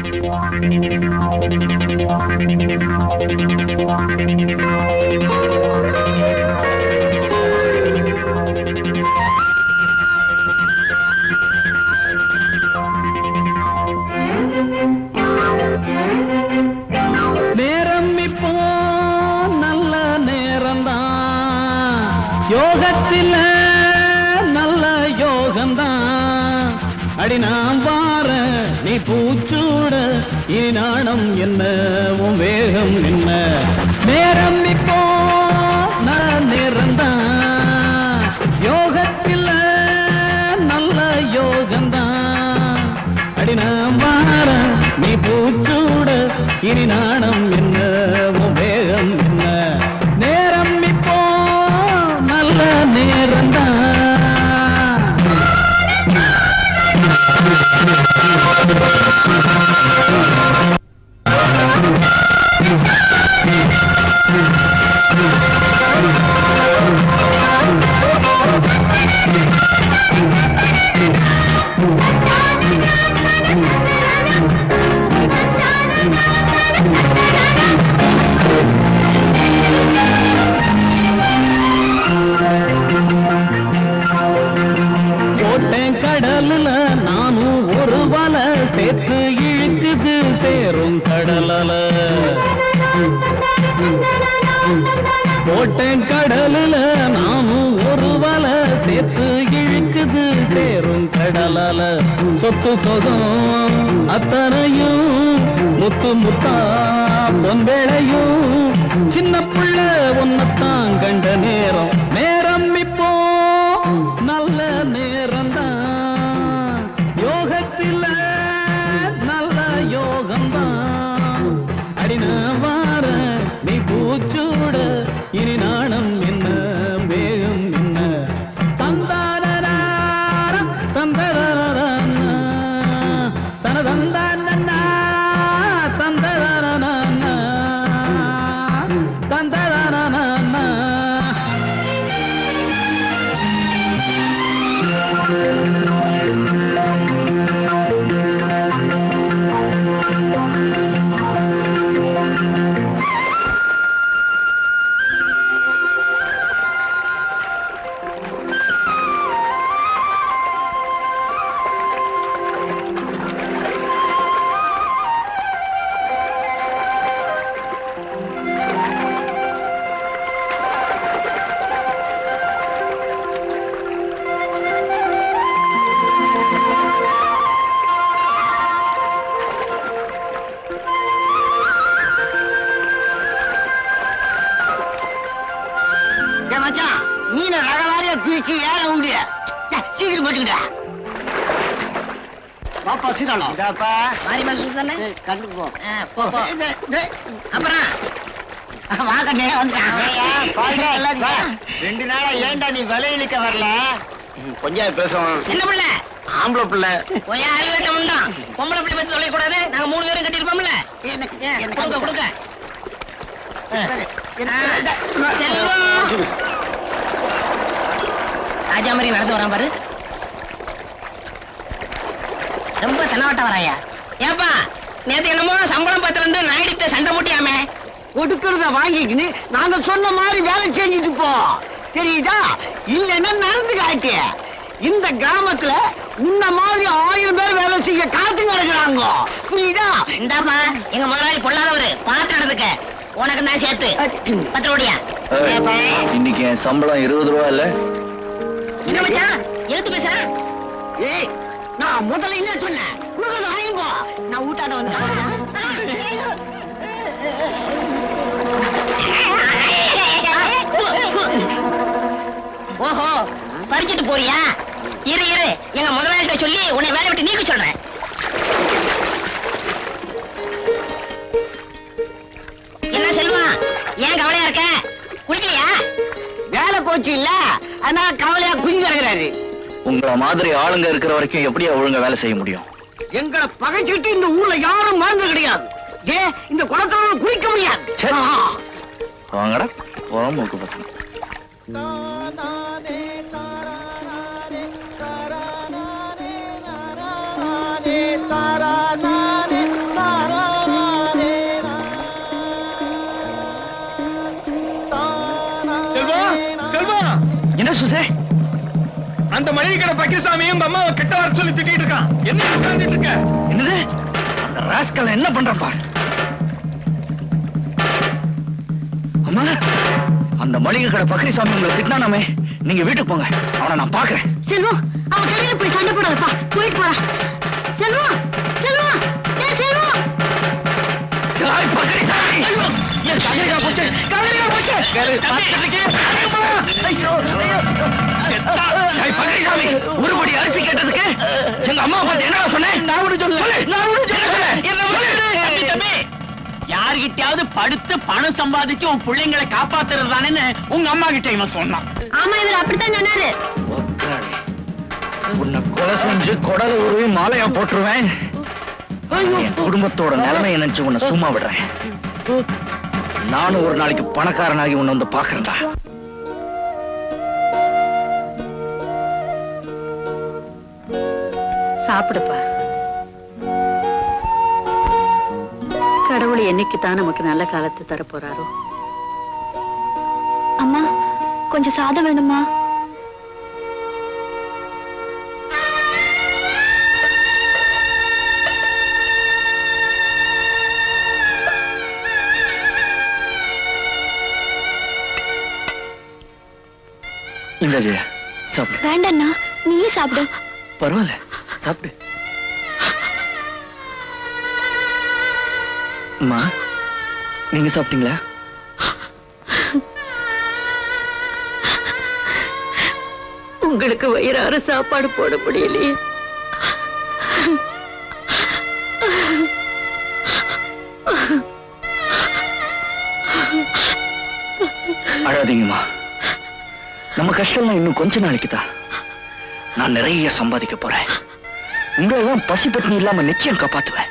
நேரம் இப்போ நல்ல நேரம்தான் யோகத்தில் நல்ல யோகம்தான் அடி நான் வார நீ பூச்சூட இனி நாணம் என்ன உன் வேகம் என்ன நேரம் இப்போ நல்ல நேரம்தான் யோகத்தில் நல்ல யோகம்தான் அடி நான் வார நீ பூச்சூட இனி நாணம் என்ன உன் வேகம் என்ன நேரம் இப்போ நல்ல நேரம்தான் போட்டேன் கடலுல நானும் ஒரு வலை சேர்த்து இழுக்குது சேரும் கடலல போட்டேன் கடலுல நானும் ஒரு வலை சேர்த்து இழுக்குது சேரும் கடலல சொத்து சொகம் அத்தனையும் முத்து முத்தா பொன்பேளையும் சின்ன புள்ள ஒன்னத்தான் கண்ட நேரம் நேரம் இப்போ நல்ல நேரம்தான் யோகத்தில் நல்ல யோகம்தான் அடின வார நீ பூச்சூட இனி நாணம் என்ன வேகம் என்ன தந்தார தந்தர தன தந்தான தந்தர தந்தர ஏய் மச்சான் மீனை ரகவாரியா பிரிச்சு ஏற உண்டிய சீக்கிரம் போட்டுக்கிட்டா பாப்பா சீதாளம் இதாப்பா மாறி மாசு தானே கண்டுக்கு போ போ போ அப்புறம் வாங்கண்ணே வந்துட்டான் ரெண்டு நாளா ஏன்டா நீ விலை இழுக்க வரல கொஞ்சம் பேசுவோம் என்ன பிள்ளை ஆம்பளை பிள்ளை போய் அழுகட்ட உண்டான் பொம்பளை பிள்ளை பத்தி சொல்ல கூடாது நாங்க மூணு பேரும் கட்டிருப்போம்ல கொடுங்க கொடுங்க செல்வம். ராஜா மாதிரி நடந்து வரான் பாரு ரொம்ப தென்னவட்ட வராயா ஏப்பா நேத்து என்னமோ சம்பளம் பத்துல இருந்து நாயுடுத்த சண்டை மூட்டியாமே கொடுக்கறத வாங்கிக்கின்னு நாங்க சொன்ன மாதிரி வேலை செஞ்சுட்டு போ தெரியுதா இல்லைன்னா நடந்து காட்டு இந்த கிராமத்துல உன்ன மாதிரி ஆயிரம் பேர் வேலை செய்ய காத்து கிடக்குறாங்க புரியுதா இந்தாப்பா எங்க முதலாளி பொல்லாதவரு பார்த்து நடந்துக்க உனக்கு தான் சேர்த்து பத்து ரூபாயா இன்னைக்கு என் சம்பளம் இருபது ரூபா இல்ல என்ன மச்சான் எழுத்து பேச ஏய் நான் முதல்ல என்ன சொன்னேன் கொடுக்கறத வாங்கி போ நான் ஊட்டாட வந்தேன் ஓஹோ படிச்சுட்டு போறியா இரு இரு எங்க முதலாளிகிட்ட சொல்லி உன்னை வேலை விட்டு நீக்க சொல்றேன் என்ன செல்வா ஏன் கவலையா இருக்க குளிக்கலையா வேலை போச்சு இல்ல அதனால கவலையா குஞ்சு கிடக்குறாரு உங்கள மாதிரி ஆளுங்க இருக்கிற வரைக்கும் எப்படியா ஒழுங்கா வேலை செய்ய முடியும் எங்களை பகைச்சிட்டு இந்த ஊர்ல யாரும் வாழ்ந்து கிடையாது ஏன் இந்த குளத்தோட குளிக்க முடியாது சரி. ஆ. வாங்கடா போறோம் மூக்கு பசங்க தாரானே சுசே அந்த மளிகை கடை பக்கிசாமி உங்க அம்மாவை கிட்ட வர சொல்லி திட்டிட்டு இருக்கான் என்ன உட்கார்ந்துட்டு இருக்க என்னது அந்த ராஸ்கல் என்ன பண்றான் பார் அம்மா அந்த மளிகை கடை பக்ரிசாமி உங்களை திட்டினானாமே நீங்க வீட்டுக்கு போங்க அவனை நான் பாக்குறேன் செல்வம் அவன் கடையில போய் சண்டை போடாதப்பா போயிட்டு போறா செல்வம் செல்வம் ஏ செல்வம் ஏய், பக்ரிசாமி! என் கதிரிக்கா போச்சு, கதிரிக்கா போச்சு! பார்த்துட்டு இருக்கே, ஐயோ, ஐயோ, ஐயோ. ஏய், பக்ரிசாமி, ஒருபடி அரிசி கேட்டதுக்கு எங்க அம்மா பார்த்து என்னடா சொன்னேன் நான் ஒண்ணு சொல்லு நான் ஒண்ணு சொல்லு என்ன தம்பி, தம்பி, யார்கிட்டயாவது படுத்து பணம் சம்பாதிச்சு உன் பிள்ளைங்களை காப்பாத்துறது தானேன்னு உங்க அம்மா கிட்ட இவன் சொன்னான் ஆமா இவர் அப்படித்தான் சொன்னாரு ஒத்தாடி. உன்னை கொலை செஞ்சு குடல உருவி மாலையா போட்டுருவேன் என் குடும்பத்தோட நிலைமையை நினைச்சு உன்னை சும்மா விடுறேன் நானும் ஒரு நாளைக்கு பணக்காரனாகி உன்னை வந்து பாக்குறேன்டா சாப்பிடுப்பா கடவுள் என்னைக்கு தான் நமக்கு நல்ல காலத்தை தர போறாரோ அம்மா கொஞ்சம் சாதம் வேணுமா இந்த ஜெயா சாப்பிடு வேண்டாண்ணா நீயே சாப்பிடு பரவாயில்ல சாப்பிடு அம்மா நீங்க சாப்பிட்டீங்களா உங்களுக்கு வயிறார சாப்பாடு போட முடியலையே அழாதீங்கம்மா நம்ம கஷ்டம்லாம் இன்னும் கொஞ்ச நாளைக்கு தான் நான் நிறைய சம்பாதிக்க போறேன் உங்களெல்லாம் பசி பட்டினி இல்லாம நிச்சயம் காப்பாத்துவேன்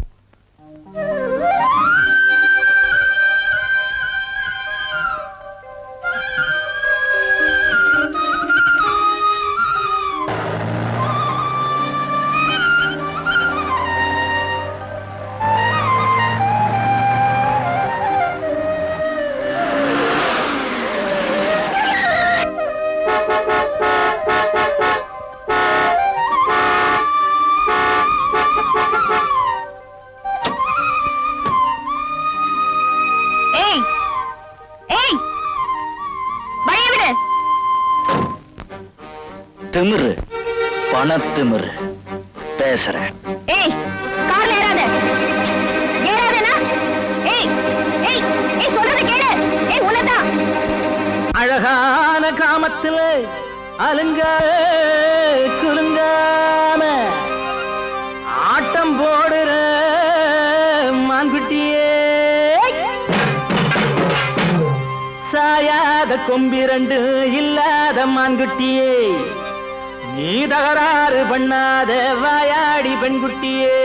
ஏய் ஏய் வழிய விடு திமிரு பண திமிரு பேசுறேன் ஏய் கார்ல ஏறாத ஏறாதனா ஏய் ஏய் ஏய் சொல்றது கேளு ஏய் உன்னதான் அழகான கிராமத்துல அலுங்க குலுங்காம ஆட்டம் போடுற மான்குட்டியே சாயாத கொம்பிரண்டு இல்லாத மான்குட்டியே நீ தகராறு பண்ணாத வாயாடி பெண்குட்டியே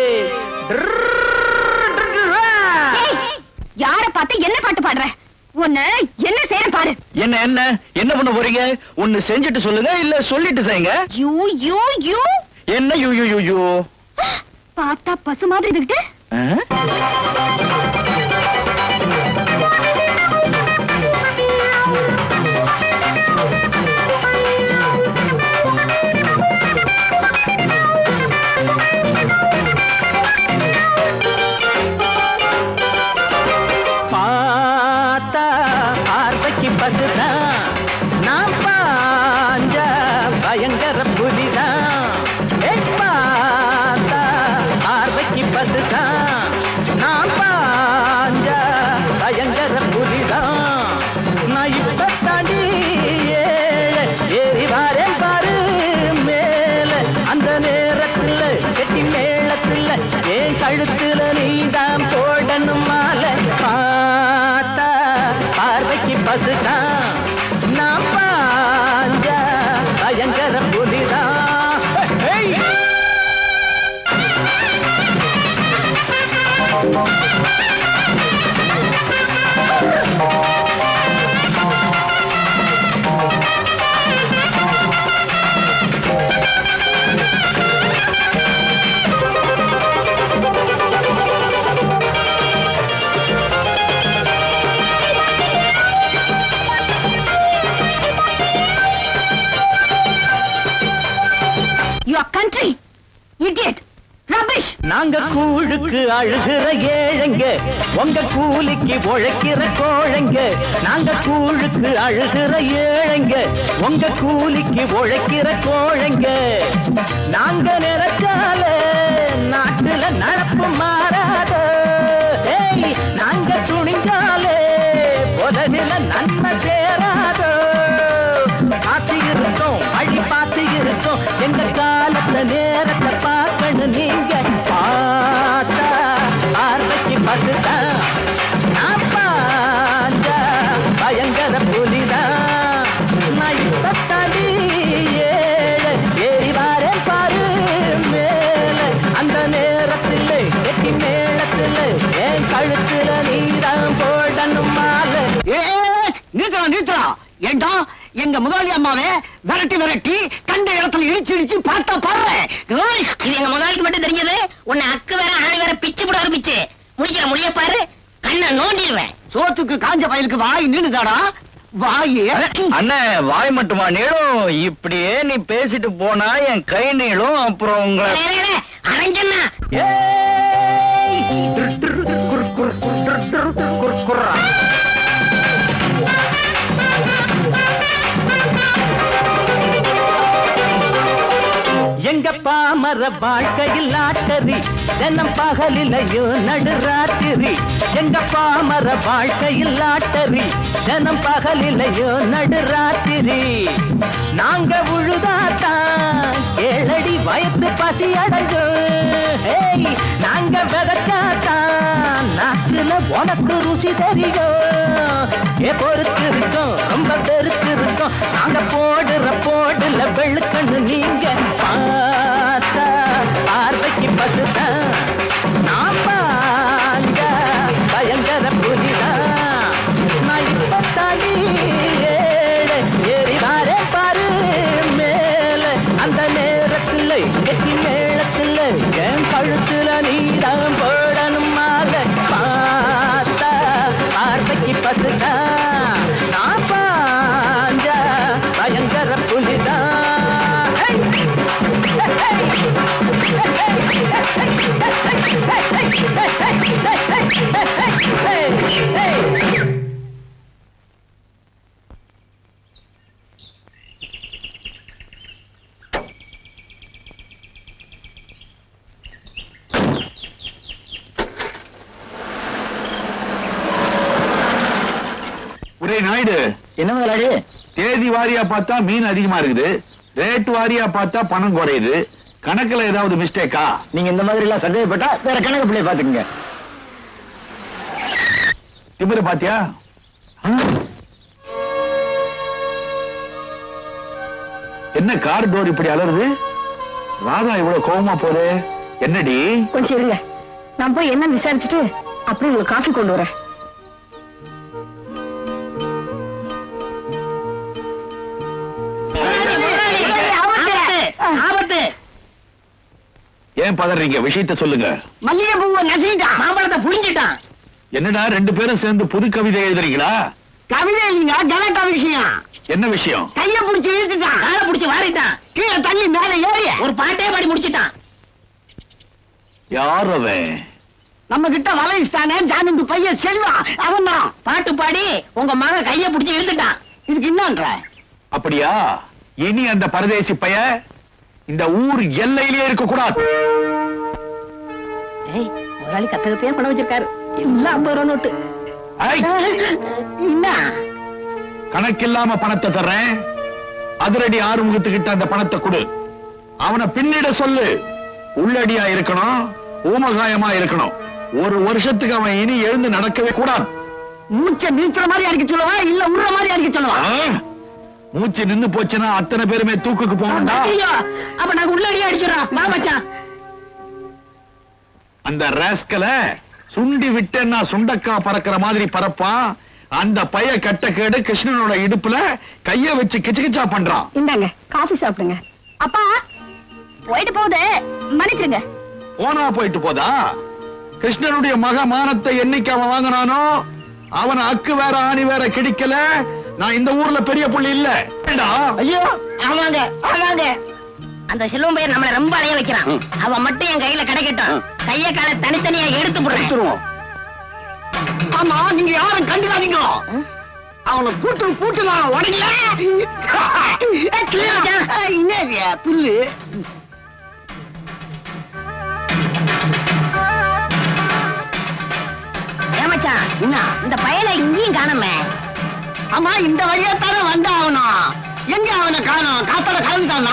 ஏய் யார பார்த்து என்ன பாட்டு பாடுற உன்னை என்ன செய்யற பாரு என்ன என்ன என்ன பண்ண போறீங்க ஒண்ணு செஞ்சுட்டு சொல்லுங்க இல்ல சொல்லிட்டு செய்யுங்க யூ யூ யூ என்ன யூ யூ யூ யூ பார்த்தா பசு மாதிரி இருக்கிட்டு ஆ? பார்த்தா பார்வைக்கு பசுதான் நான் பாஞ்ச பயங்கர புலிதான் ஏய், பார்த்தா பார்வைக்கு பசுதான் நான் பாஞ்ச பயங்கர புலிதான் நான் இப்ப தாண்டி ஏழை ஏறி வாரேன் பாரு மேல அந்த நேரத்துல கெட்டி மேளத்துல என் கழுத்துல நீதான் போடணும் மாலை பார்த்தா பார்வைக்கு பசுதான் நான் பாஞ்ச பயங்கர புலிதான் hey, hey. Your country idiot rubbish நாங்க கூழுக்கு அழுகிற ஏழைங்க உங்க கூலிக்கு உழைக்கிற கோழைங்க நாங்க கூழுக்கு அழுகிற ஏழைங்க உங்க கூலிக்கு உழைக்கிற கோழைங்க நாங்க நினைச்சால நாட்டுல நடப்பு மாறாத ஏய், நாங்க துணிஞ்சாலே உதவில நன்மை சேராதோ பார்த்து இருக்கோம் வழி பார்த்து இருக்கோம் எங்க காலத்துல நேரத்தை பார்க்கணும் நீங்க பார்த்தா பார்வைக்கு பசுதான் நான் பார்த்தா பயங்கர புலிதான் நான் இப்ப தடி ஏழை ஏறி வாரேன் பாரு மேல அந்த நேரத்தில் கெட்டி மேளத்தில் என் கழுத்துல நீதான் போடணும் மாலை ஏ நிறுத்தா நிறுத்தா ஏண்டா எங்க முதலாளி அம்மாவே விரட்டி விரட்டி கண்ட இடத்துல இடிச்சு இடிச்சு பார்த்தா பாரு இது எங்க முதலாளிக்கு மட்டும் தெரிஞ்சது உன்னை அக்கு வேற ஆணி வேற பிச்சு போட ஆரம்பிச்சு முடிக்கிற முடிய பாரு கண்ணை நோண்டிடுவேன் சோத்துக்கு காஞ்ச பயலுக்கு வாய் நின்னுதாடா வாய் அண்ணே வாய் மட்டுமா நீளும் இப்படியே நீ பேசிட்டு போனா என் கை நீளும் அப்புறம் உங்களை அரஞ்சண்ணா எங்க பாமர வாழ்க்கையில் லாட்டரி தினம் பகலிலையோ நடுராத்திரி எங்க பாமர வாழ்க்கையில் லாட்டரி தினம் பகலிலையோ நடுராத்திரி நாங்க உழுதாத்தான் ஏழடி வயத்து பசி அடைஞ்சோம் ஏய், நாங்க விதைச்சாத்தான் நாட்டுல உனக்கு ருசி தெரியும் ஏ பொறுத்து இருக்கோம் ரொம்ப பெருக்கு இருக்கோம் நாங்க போடுற போடுல வெளுக்கண்ணு நீங்க பார்த்தா பார்வைக்கு பசுதான் நான் பாங்க பயங்கர புலிதான் நான் இப்ப தடி ஏழை ஏறி வாரே பாரு மேல அந்த நேரத்துல கெட்டி மேளத்துல என் கழுத்துல நீதான் போடணும் மாலை பார்த்தா பார்வைக்கு பசுதான் நான் பாஞ்ச பயங்கர புலிதான் ஹே! ஒரே நாயுடு என்ன முதலாளி தேதி வாரியா பார்த்தா மீன் அதிகமா இருக்குது ரேட் வாரியா பார்த்தா பணம் குறையுது கணக்குல ஏதாவது மிஸ்டேக்கா நீங்க இந்த மாதிரி எல்லாம் சந்தேகப்பட்டா வேற கணக்கு பிள்ளை பாத்துக்கங்க திமிர பாத்தியா ஆ? என்ன கார் டோர் இப்படி அலறுது ராதா இவ்வளவு கோவமா போகுது என்னடி கொஞ்சம் இருங்க நான் போய் என்ன விசாரிச்சுட்டு அப்படியே உங்களுக்கு காஃபி கொண்டு வரேன் ஆபத்து ஏன் பதறீங்க விஷயத்த சொல்லுங்க மல்லிகை பூவை நசிட்டான் மாம்பழத்தை புரிஞ்சிட்டான் என்னடா ரெண்டு பேரும் சேர்ந்து புது கவிதை எழுதுறீங்களா கவிதை இல்லைங்க கலட்டா விஷயம் என்ன விஷயம் கைய புடிச்சு இழுத்துட்டான் காலை புடிச்சு வாரிட்டான் கீழே தள்ளி மேல ஏறி ஒரு பாட்டே பாடி முடிச்சிட்டான் யார் அவன் நம்ம கிட்ட வலைஸ்தானே ஜானந்து பையன் செல்வான் அவன் தான் பாட்டு பாடி உங்க மகன் கைய புடிச்சு இழுத்துட்டான் இதுக்கு என்னன்ற அப்படியா இனி அந்த பரதேசி பைய இந்த ஊர் எல்லையிலே இருக்க கூடாது ஏய் முதலாளி கத்தகத்தையே பணம் வச்சிருக்காரு எல்லாம் ஐம்பது ரூபா நோட்டு என்ன கணக்கில்லாம பணத்தை தர்றேன் அதிரடி ஆறுமுகத்துக்கிட்ட அந்த பணத்தை கொடு அவனை பின்னிட சொல்லு உள்ளடியா இருக்கணும் ஊமகாயமா இருக்கணும் ஒரு வருஷத்துக்கு அவன் இனி எழுந்து நடக்கவே கூடாது மூச்சை நிறுத்துற மாதிரி அடிக்க சொல்லுவா இல்ல உடுற மாதிரி அடிக்க சொல்லுவா ஆ? மூச்சு நின்னு போச்சுன்னா அத்தனை பேருமே தூக்குக்கு போகணும்டா ஐயோ அப்ப நாங்க உள்ளடியே அடிச்சிடறோம் வா மச்சான் அந்த ராஸ்கலை சுண்டி விட்டேன்னா சுண்டக்கா பறக்கிற மாதிரி பறப்பான் அந்த பைய கட்டக்கேடு கிருஷ்ணனோட இடுப்புல கைய வச்சு கிச்சு கிச்சா பண்றான் இந்தாங்க காஃபி சாப்பிடுங்க அப்பா போயிட்டு போகுது மன்னிச்சிருங்க போனா போயிட்டு போதா கிருஷ்ணனுடைய மக மானத்தை என்னைக்கு அவன் வாங்கினானோ அவன் அக்கு வேற ஆணி வேற கிடைக்கல நான் இந்த ஊர்ல பெரிய புள்ளி இல்ல ஏண்டா? ஐயோ ஆமாங்க ஆமாங்க அந்த செல்வம் பையன் நம்மள ரொம்ப அலைய வைக்கிறான் ம். அவன் மட்டும் என் கையில கிடைக்கட்டும் ம். கைய கால தனித்தனியா எடுத்து போடுறேன் எடுத்துருவோம் ஆமா நீங்க யாரும் கண்டுக்காதீங்க அவனை பூட்டு பூட்டு நான் உடனே என்னது புல்லு ஏமாச்சான் என்ன இந்த பயல இங்கேயும் காணமே ஆமா இந்த வழியா தானே வந்தாகணும் எங்க அவனை காணோம் காத்தால கலந்துட்டானா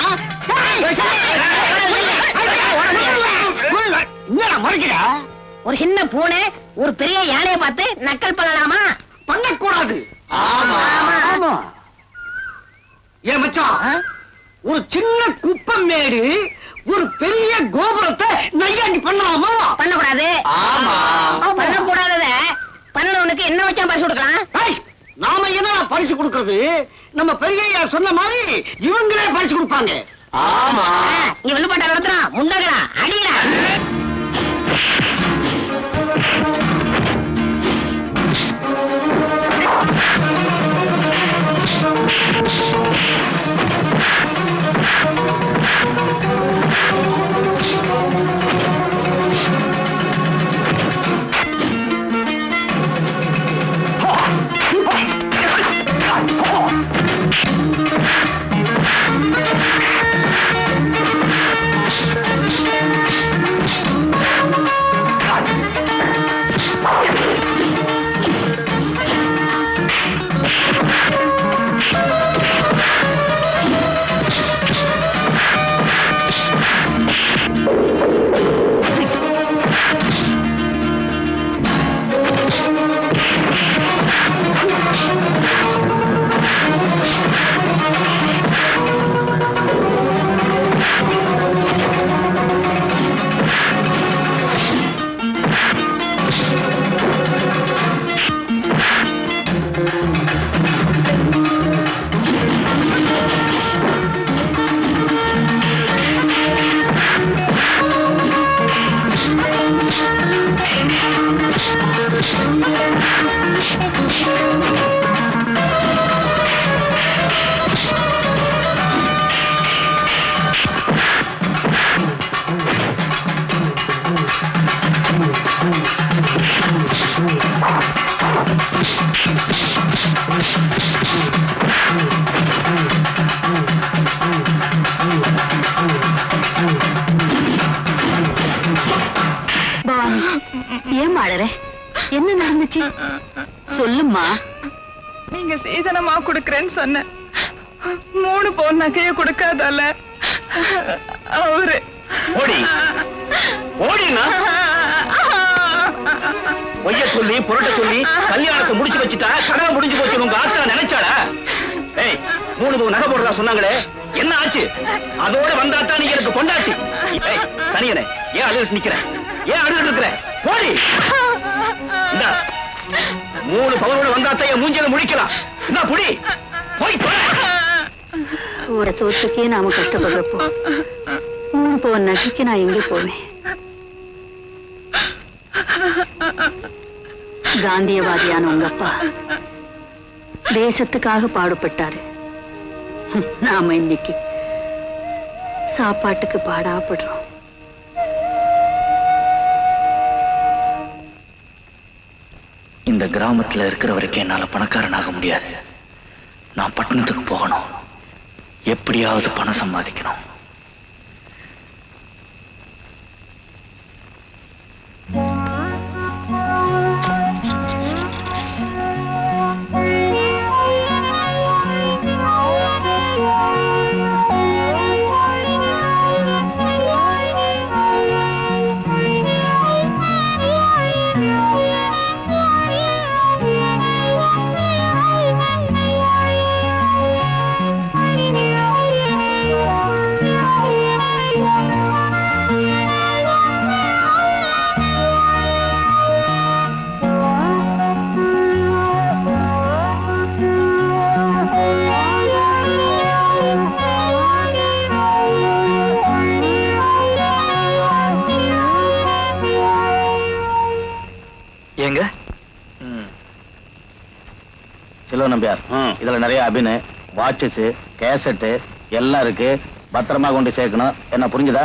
என்னடா முறைக்கிற ஒரு சின்ன பூனை ஒரு பெரிய யானையை பார்த்து நக்கல் பண்ணலாமா பண்ணக்கூடாது ஆமா ஆமா ஏன் மச்சான் ஆ? ஒரு சின்ன குப்பம் மேடு ஒரு பெரிய கோபுரத்தை நையாண்டி பண்ணலாமா பண்ணக்கூடாது ஆமா. பண்ணக்கூடாதத பண்ணவனுக்கு என்ன வச்சா பரிசு கொடுக்கலாம் ஏய், நாம என்ன பரிசு கொடுக்கறது நம்ம பெரியய்யா சொன்ன மாதிரி இவங்களே பரிசு கொடுப்பாங்க ஆமா ஆ, இங்க வில்லுப்பாட்டா நடத்துறான் முண்டகடா அடிடா பவானி ஏன் அழற என்ன நடந்துச்சு சொல்லுமா நீங்க சீதனமா குடுக்கறேன்னு சொன்ன மூணு பவுன் நகைய கொடுக்காதல்ல அவரு ஓடி ஓடினா பொய்ய சொல்லி புரட்ட சொல்லி கல்யாணத்தை முடிச்சு வச்சுட்டா கனவு முடிஞ்சு போச்சு உங்க ஆத்தா நினைச்சாடா ஏய் மூணு பவுன் நகை போடுறதா சொன்னாங்களே என்ன ஆச்சு அதோட வந்தாத்தான் நீ எனக்கு கொண்டாட்டி ஏய் தனியனே ஏன் அழுது நிக்கிற ஏன் அழுது இருக்கிற போடி இந்தா மூணு பவனோட வந்தாத்தான் என் மூஞ்சில முடிக்கலாம் என்ன புடி போய் தொலை ஒரு சோத்துக்கே நாம கஷ்டப்படுறப்போ மூணு பவன் நகைக்கு நான் எங்க போவேன் காந்தியவாதியான உங்க அப்பா தேசத்துக்காக பாடுபட்டாரு நாம இன்னைக்கு சாப்பாட்டுக்கு பாடாப்படுறோம் இந்த கிராமத்துல இருக்கிற வரைக்கும் என்னால பணக்காரனாக முடியாது நான் பட்டணத்துக்கு போகணும் எப்படியாவது பணம் சம்பாதிக்கணும் ஏங்க செல்வ நம்பியார் இதுல நிறைய அபின் வாட்சஸ் கேசட்டு எல்லாம் இருக்கு பத்திரமா கொண்டு சேர்க்கணும் என்ன புரிஞ்சுதா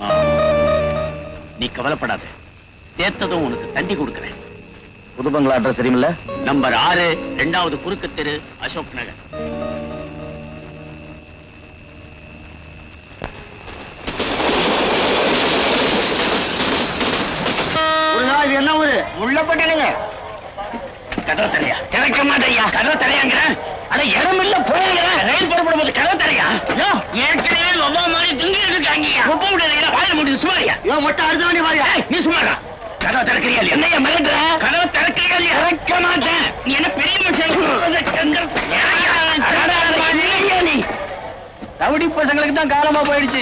நீ கவலைப்படாத சேர்த்ததும் உனக்கு தண்டி கொடுக்கிறேன் புது பங்களா அட்ரஸ் தெரியுமில்ல நம்பர் ஆறு இரண்டாவது குறுக்கு தெரு அசோக் நகர் ஒரு நாள் இது என்ன ஊரு முள்ளப்பட்டனுங்க கதவை தரையா திறக்க மாட்டேயா கதவை தரையாங்கிற அட இடம் இல்ல போயாங்கிற ரயில் புறப்படும் போது கதவை தரையா ஏற்கனவே ஒவ்வொரு மாதிரி தூங்கிட்டு இருக்காங்க ஒப்ப முடியல வாய முடியும் சுமாரியா இவன் மட்டும் அடுத்த வண்டி பாரியா ஏய், நீ சும்மாடா கதவை திறக்கிறியா இல்லையா? என்னையா மிரட்டுற கதவை திறக்கிறியா இல்லையா? திறக்க மாட்டேன் நீ என்ன பெரிய மனுஷன் ஏய்யா, அடடா, இல்லையா நீ ரவுடி பசங்களுக்கு தான் காலமா போயிடுச்சு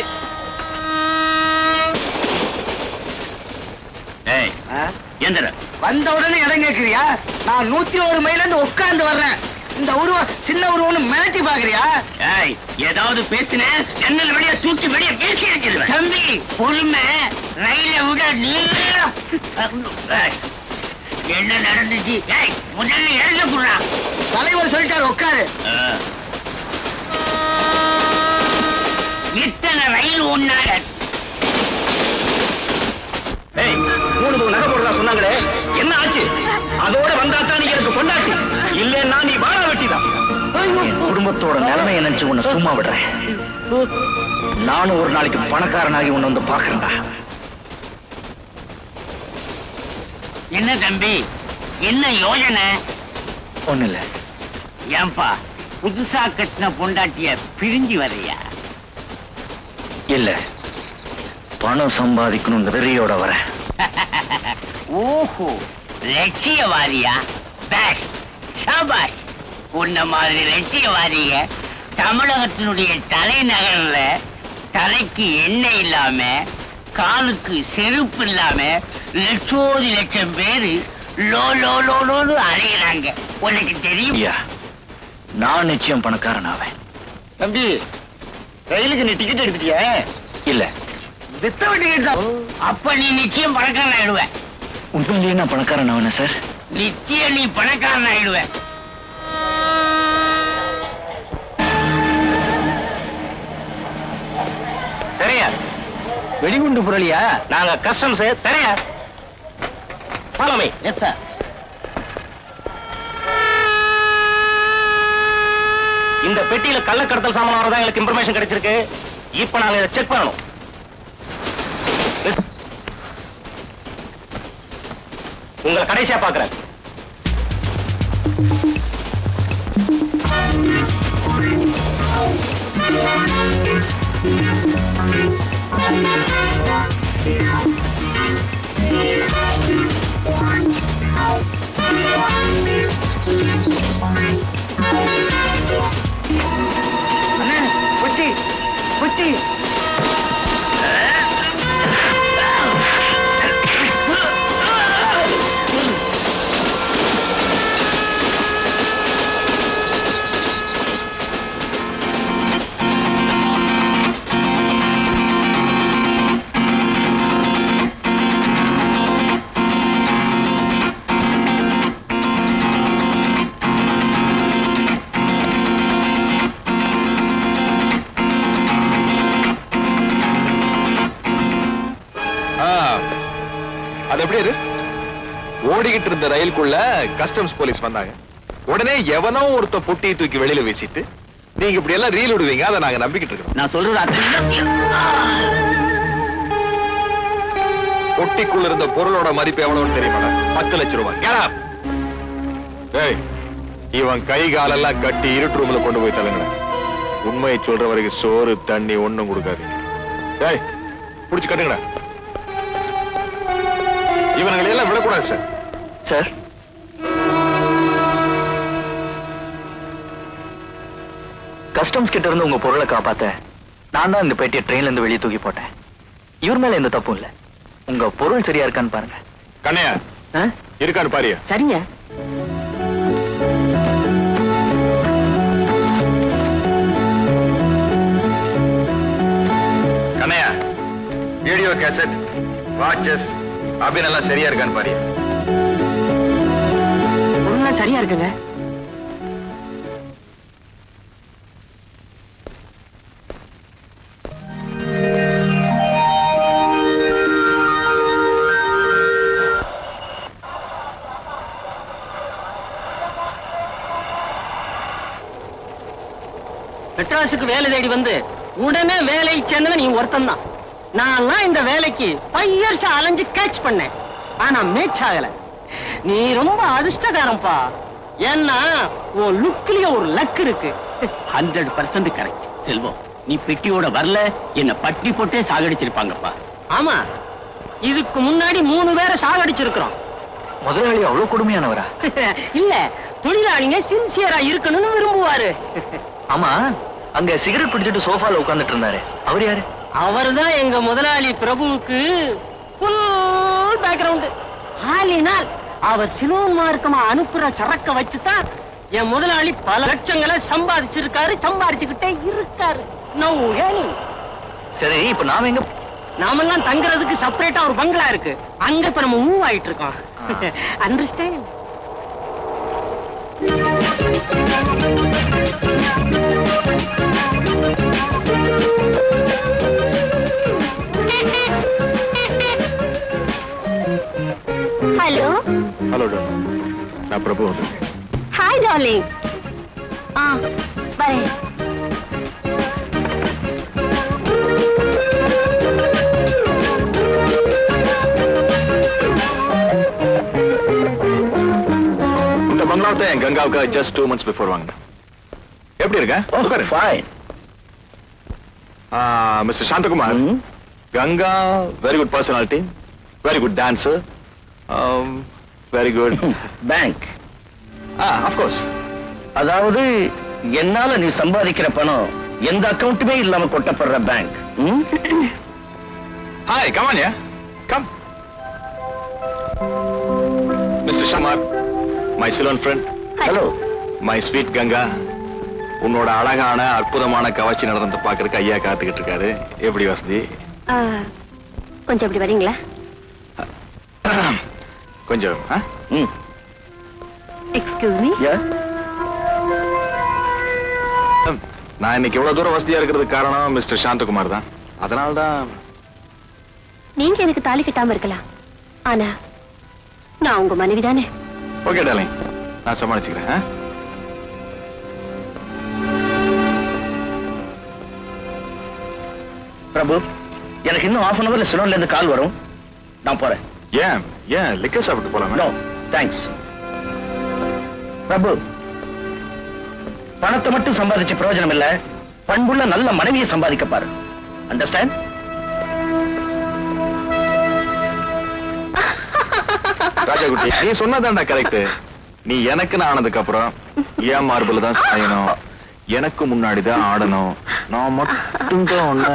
ஏய் எந்திர வந்த உடனே இடம் கேக்குறியா நான் நூத்தி ஒரு மைல இருந்து உட்கார்ந்து வர்றேன் இந்த உருவம் சின்ன உருவம்னு மிரட்டி பாக்குறியா ஏய் ஏதாவது பேசின ஜன்னல் வழியா தூக்கி வெளிய பேசி இருக்கிறது தம்பி பொறுமை ரயில விட நீளம் ஏய், என்ன நடந்துச்சு ஏய் முதல்ல எழுத போடுறா தலைவர் சொல்லிட்டாரு உட்காரு இத்தனை ரயில் ஒன்னாக ஏய் மூணு மூணு நகை போடுறதா சொன்னாங்களே என்ன ஆச்சு அதோட வந்தா தான் நீ எனக்கு பொண்டாட்டி இல்லன்னா நீ வாழ வெட்டிதான் குடும்பத்தோட நிலைமையை நினைச்சு உன்னை சும்மா விடுறேன் நானும் ஒரு நாளைக்கு பணக்காரனாகி உன்னை வந்து பாக்குறேன்டா என்ன தம்பி என்ன யோசனை ஒண்ணு இல்ல ஏன்பா புதுசா கட்டின பொண்டாட்டிய பிரிஞ்சு வரையா இல்ல பணம் சம்பாதிக்கணும் வெறியோட வரேன் ஓஹோ லட்சியவாதியா பேஷ் ஷாபாஷ் உன்ன மாதிரி லட்சியவாதிய தமிழகத்தினுடைய தலைநகர்ல தலைக்கு எண்ணெய் இல்லாம காலுக்கு செருப்பு இல்லாம லட்சோதி லட்சம் பேரு லோ லோ லோ லோன்னு அலையிறாங்க உனக்கு தெரியும் ஐயா நான் நிச்சயம் பணக்காரன் ஆவேன் தம்பி ரயிலுக்கு நீ டிக்கெட் எடுத்துட்டியா இல்ல வித்த டிக்கெட் அப்ப நீ நிச்சயம் பணக்காரன் ஆயிடுவ உண்மையிலேயே நான் பணக்காரன் ஆவேனா சார் நிச்சயம் நீ பணக்காரன் ஆயிடுவ தெரியா வெடிகுண்டு புரளியா நாங்க கஸ்டம்ஸ் தெரியா பாலமை எஸ் சார் இந்த பெட்டியில கள்ளக்கடத்தல் சாமான் வரதா எங்களுக்கு இன்ஃபர்மேஷன் கிடைச்சிருக்கு இப்ப நாங்க இதை செக் பண்ணணும் உங்களை கடைசியா பாக்குறேன் அண்ணே புட்டி புட்டி அது எப்படி இரு ஓடிக்கிட்டு இருந்த ரயிலுக்குள்ள கஸ்டம்ஸ் போலீஸ் வந்தாங்க உடனே எவனோ ஒருத்த பொட்டியை தூக்கி வெளியில வீசிட்டு நீங்க இப்படி எல்லாம் ரீல் விடுவீங்க அதை நாங்க நம்பிக்கிட்டு இருக்கோம் நான் சொல்றது அத்தனை பொட்டிக்குள்ள இருந்த பொருளோட மதிப்பு எவ்வளவுன்னு தெரியுமா பத்து லட்சம் ரூபாய் Get up. டேய் இவன் கை காலெல்லாம் கட்டி இருட்டு ரூம்ல கொண்டு போய் தள்ளுங்க உண்மையை சொல்ற வரைக்கும் சோறு தண்ணி ஒண்ணும் கொடுக்காதீங்க டேய் புடிச்சு கட்டுங்கடா இவனுங்களை எல்லாம் விடக்கூடாது சார் சார் கஸ்டம்ஸ் கிட்ட இருந்து உங்க பொருளை காப்பாத்த நான் தான் இந்த பெட்டியை ட்ரெயின்ல இருந்து வெளியே தூக்கி போட்டேன் இவர் மேல எந்த தப்பும் இல்ல உங்க பொருள் சரியா இருக்கான்னு பாருங்க கண்ணையா ஆ? இருக்கான்னு பாரியா சரிங்க கண்ணையா வீடியோ கேசட் வாட்சஸ் அப்படின்னு எல்லாம் சரியா இருக்கான்னு பாரியா பொருள்லாம் சரியா இருக்குங்க மெட்ராஸுக்கு வேலை தேடி வந்து உடனே வேலையை சேர்ந்தவன் நீ ஒருத்தன் தான் நான்லாம் இந்த வேலைக்கு ஃபைவ் இயர்ஸ் அலைஞ்சு கேட்ச் பண்ணேன் ஆனா மேட்ச் ஆகல நீ ரொம்ப அதிர்ஷ்டக்காரன்பா ஏன்னா உன் லுக்லயே ஒரு லக் இருக்கு ஹண்ட்ரட் பர்சன்ட் கரெக்ட் செல்வம் நீ பெட்டியோட வரல என்ன பட்டி போட்டே சாகடிச்சிருப்பாங்கப்பா ஆமா இதுக்கு முன்னாடி மூணு பேரை சாகடிச்சிருக்கிறோம் முதலாளி அவ்வளவு கொடுமையானவரா இல்ல தொழிலாளிங்க சின்சியரா இருக்கணும்னு விரும்புவாரு ஆமா அங்க சிகரெட் பிடிச்சிட்டு சோஃபால உட்கார்ந்துட்டு இருந்தாரு அவர் யாரு அவர்தான் எங்க முதலாளி பிரபுவுக்கு ஃபுல் பேக்ரவுண்ட் ஆலினால் அவர் சிலோன் மார்க்கமா அனுப்புற சரக்க வச்சுதான் என் முதலாளி பல லட்சங்களை சம்பாதிச்சிருக்காரு சம்பாதிச்சுக்கிட்டே இருக்காரு நோ ஏனி சரி இப்ப நாம எங்க நாமெல்லாம் தங்குறதுக்கு செப்பரேட்டா ஒரு பங்களா இருக்கு அங்க இப்ப நம்ம மூவ் ஆயிட்டு இருக்கோம் அண்டர்ஸ்டாண்ட் ஹலோ ஹலோ நான் பிரபு ஹாய் டார்லிங் ஆ வரேன் இந்த பங்களாவத்தை என் கங்காவுக்கு ஜஸ்ட் டூ மந்த்ஸ் பிஃபோர் வாங்கினேன் எப்படி இருக்க fine mister Santhakumar Ganga very good personality very good dancer very good bank of course அதாவது என்னால நீ சம்பாதிக்கிற பணம் எந்த அக்கவுண்ட்டுமே இல்லாம கொட்டப்படுற bank hi come on yeah come mister Shamar my Ceylon friend hello my sweet Ganga உன்னோட அழகான அற்புதமான கவர்ச்சி நடனத்தை பார்க்கறதுக்கு ஐயா காத்துக்கிட்டு இருக்காரு எப்படி வசதி ஆ, கொஞ்சம் இப்படி வரீங்களா கொஞ்சம் ஆ? ம் எக்ஸ்கியூஸ் மீ யா நான் இன்னைக்கு இவ்வளவு தூரம் வசதியா இருக்கிறதுக்கு காரணம் மிஸ்டர் சாந்தகுமார் தான் அதனால தான் நீங்க எனக்கு தாலி கட்டாம இருக்கலாம் ஆனா நான் உங்க மனைவி தானே ஓகே டாலிங் நான் சமாளிச்சுக்கிறேன் ஆ? பிரபு எனக்கு இன்னும் half அன் அவர்ல சிலோன்ல இருந்து கால் வரும் நான் போறேன் ஏன் ஏன் லிக்கர் சாப்பிட்டு போலாமே நோ தேங்க்ஸ் பிரபு பணத்தை மட்டும் சம்பாதிச்ச பிரயோஜனம் இல்ல பண்புள்ள நல்ல மனைவியை சம்பாதிக்க பாரு அண்டர்ஸ்டாண்ட் ராஜா குட்டி நீ சொன்னதான்டா கரெக்ட் நீ எனக்குன்னு ஆனதுக்கு அப்புறம் ஏன் மார்பிள் தான் சாயணும் எனக்கு முன்னாடி தான் ஆடணும் நான் மட்டும் தான் ஒண்ணு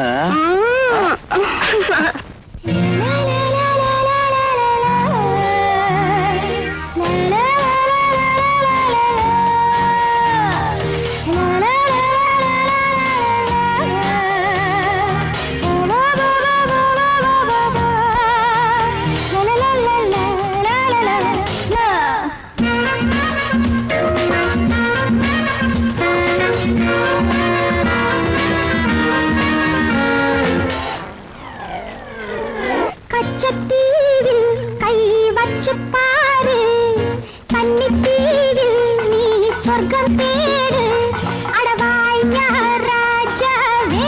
கச்சத்தீவில் கை வச்சு பாரு கன்னித்தீவில் நீ சொர்க்கம் தேடு அடவாயா ராஜாவே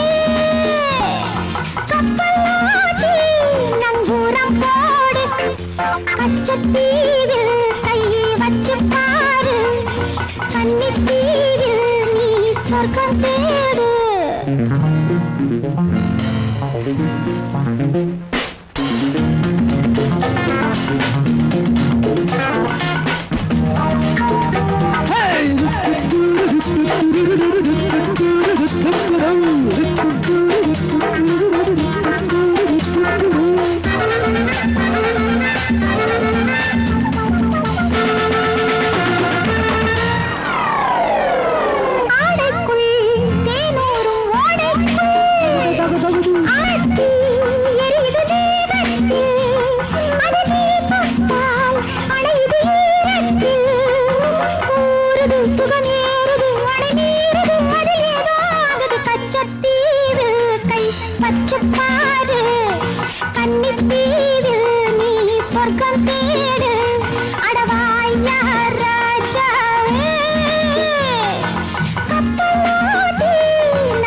கப்பலாட்டி நங்கூரம் போடு கச்சத்தீவில் கை வச்சு பாரு கன்னித்தீவில் நீ சொர்க்கம் தேடு ஆடைக்குள் தேனூரும் ஓடைக்குள் ஆட்டி எரியுது தீபத்தில் அது நீ தொட்டால் அணையுது ஈரத்தில் ஊறுது சுகம் ஏறுது அணை மீறுது அதில் ஏதோ ஆகுது கச்சத்தீவு கை வச்சு பாரு கன்னித்தீவில் நீ சொர்க்கம் தேடு அடவாயா ராஜாவே கப்பலாட்டி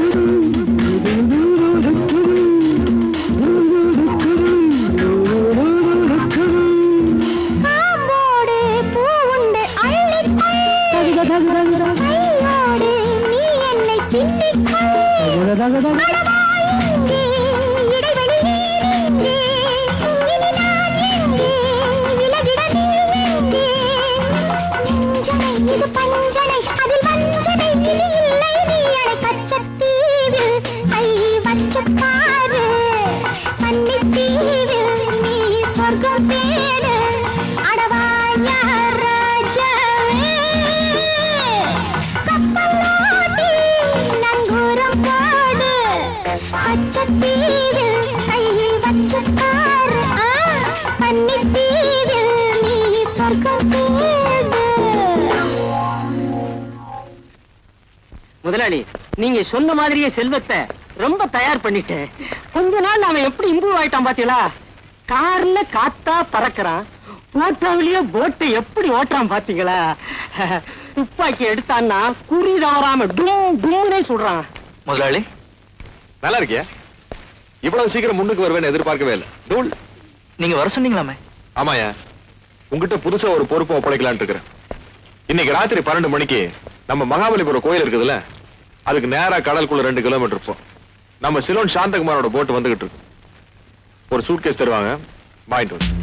காம்போடு பூவுண்டு அள்ளிக்கொள் கையோடு நீ என்னை பின்னிக்கொள் அடவாயிங்கே, இடைவெளி நீரிங்கே. இனி நான் எங்கே? விலகிட நீ எங்கே? நெஞ்சனை, இது பஞ்சனை, அதில் வஞ்சனை இனி இல்லை நீ அடை கச்சத்தீவில் கை வச்சுப் பாரு. கன்னித்தீவில் நீ சொர்க்கம் தேடு. அடவாயா ராஜாவே. கப்பலோட்டி நங்கூரம் போடு. பச்சத்தீவில் கை வச்சுப் பாரு. ஆ, கன்னித்தீவில் நீ சொர்க்கம் தேடு முதலாளி நீங்க சொன்ன மாதிரியே செல்வத்தை ரொம்ப தயார் பண்ணிட்டேன் கொஞ்ச நாள் அவன் எப்படி இம்ப்ரூவ் ஆயிட்டான் பாத்தீங்களா கார்ல காத்தா பறக்கிறான் போட்டாவிலேயே போட்டை எப்படி ஓட்டுறான் பாத்தீங்களா துப்பாக்கி எடுத்தான்னா குறி தவறாம டும் டும்னே சுடுறான் முதலாளி நல்லா இருக்கியா இவ்வளவு சீக்கிரம் முன்னுக்கு வருவேன்னு எதிர்பார்க்கவே இல்லை தூள் நீங்க வர சொன்னீங்களாமே ஆமாயா உங்ககிட்ட புதுசா ஒரு பொறுப்பை ஒப்படைக்கலாம்னு இருக்கிறேன் இன்னைக்கு ராத்திரி பன்னெண்டு மணிக்கு நம்ம மகாபலிபுரம் கோயில் இருக்குதுல்ல அதுக்கு நேரா கடலுக்குள்ள ரெண்டு கிலோமீட்டர் இருப்போம் நம்ம சிலோன் சாந்தகுமாரோட போட் வந்துகிட்டு இருக்கு ஒரு சூட்கேஸ் தருவாங்க வாங்கிட்டு வந்து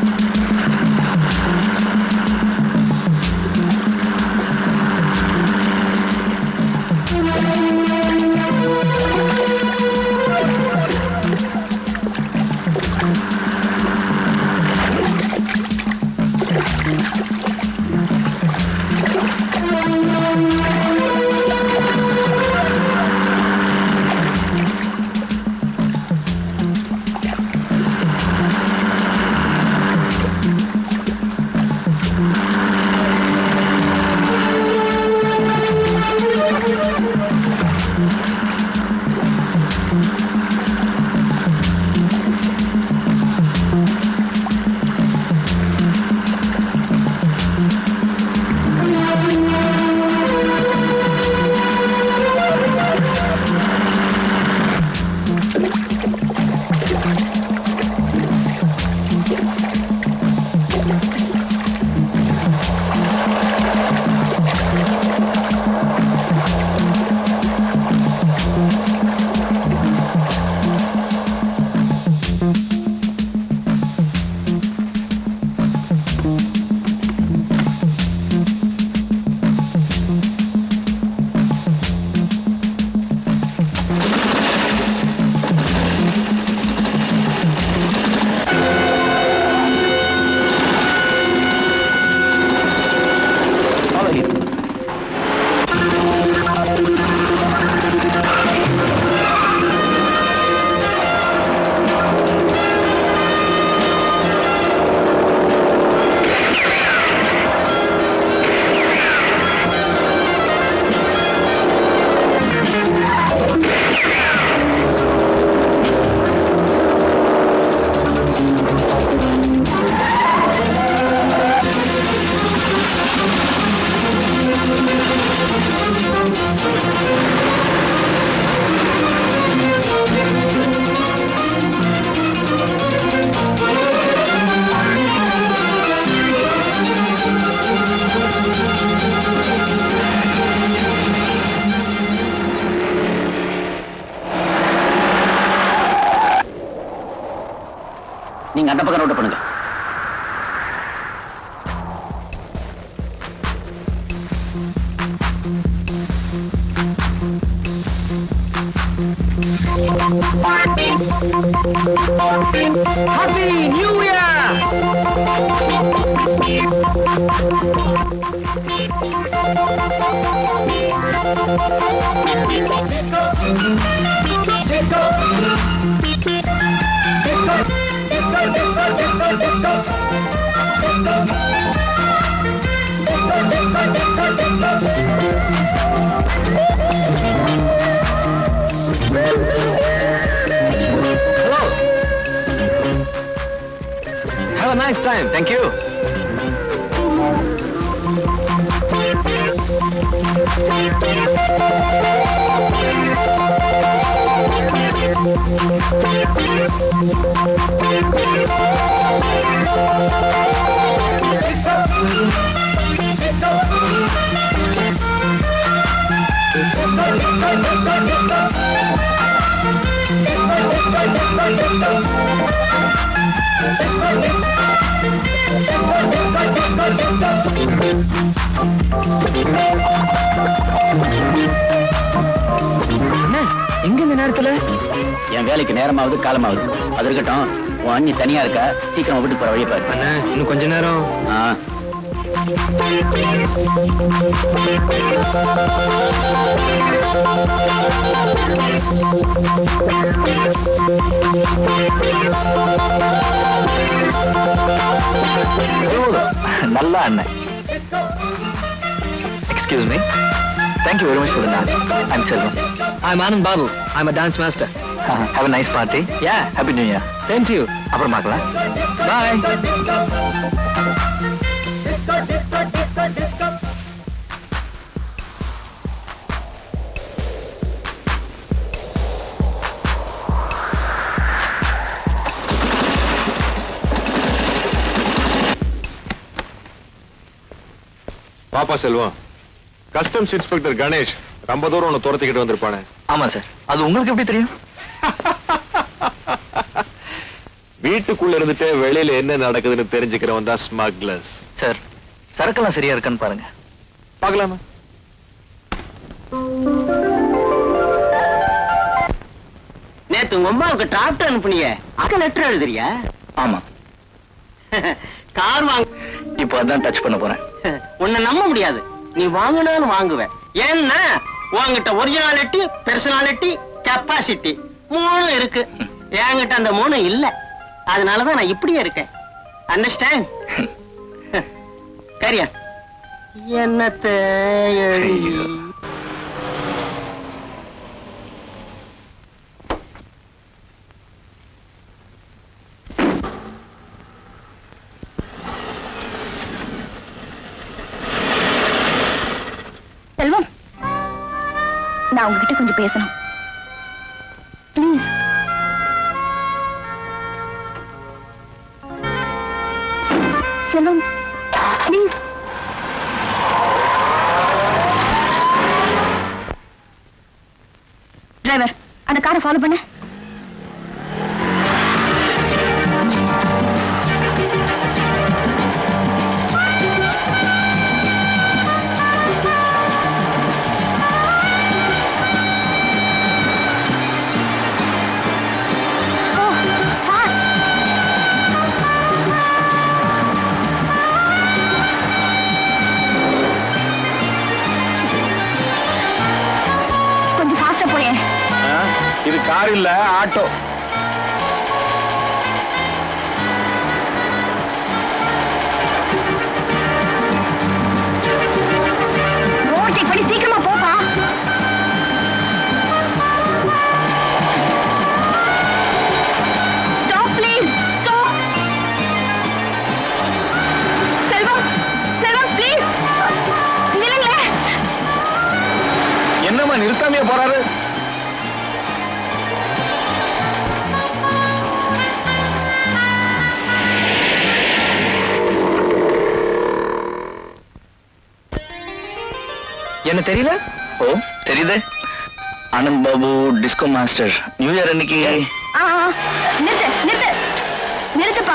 நீங்க அந்த பக்கம் ரோட் பண்ணுங்க Happy New Year! Hello. Have a nice time. Thank you. Thank you. எங்க இந்த நேரத்துல என் வேலைக்கு நேரமாவது காலமாவது அது இருக்கட்டும் உன் அண்ணி தனியா இருக்கா சீக்கிரம் வீட்டுக்கு போற வழியை பாரு அண்ணா இன்னும் கொஞ்ச நேரம் ஆ நல்ல அண்ணன் excuse me thank you very much for the I'm Selvam I'm Anand Babu I'm a dance master have a nice party yeah happy new year same to you அப்புறம் பார்க்கலாம் பாய் பாப்பா செல்வம் கஸ்டம்ஸ் இன்ஸ்பெக்டர் கணேஷ் ரொம்ப தூரம் உன்னை துரத்திக்கிட்டு வந்திருப்பானே ஆமா சார் அது உங்களுக்கு எப்படி தெரியும் வீட்டுக்குள்ள இருந்துட்டு வெளியில என்ன நடக்குதுன்னு தெரிஞ்சுக்கிறவன் தான் ஸ்மக்லர்ஸ் சார் சரக்கெல்லாம் சரியா இருக்கான்னு பாருங்க பார்க்கலாமா நேத்து உங்க அம்மாவுக்கு டிராப்ட் அனுப்புனியே அக்க லெட்டர் எழுதுறியா ஆமா கார் வாங்க இப்போ அதான் டச் பண்ண போறேன் உன்னை நம்ப முடியாது நீ வாங்கினாலும் வாங்குவ ஏன்னா உன்கிட்ட ஒரிஜினாலிட்டி பெர்சனாலிட்டி கெப்பாசிட்டி மூணு இருக்கு என்கிட்ட அந்த மூணு இல்ல அதனாலதான் நான் இப்படியே இருக்கேன் அண்டர்ஸ்டாண்ட் கரியா என்னத்த எழுதி செல்வம் நான் உங்ககிட்ட கொஞ்சம் பேசணும் ப்ளீஸ் செல்வம் ப்ளீஸ் டிரைவர் அந்த காரை ஃபாலோ பண்ணு ஓ ஃபாஸ்ட் கொஞ்சம் ஃபாஸ்டா போயேன் இது கார் இல்ல ஆட்டோ ஓவர்டேக் பண்ணி சீக்கிரமா போப்பா stop please stop Selvam Selvam please நில்லுங்களே என்னம்மா நிறுத்தாமையா போறாரு என்ன தெரியல ஓ தெரியுது Anand Babu disco master new year அன்னைக்கு ஆ ஆ, நிறுத்து நிறுத்து நிறுத்துப்பா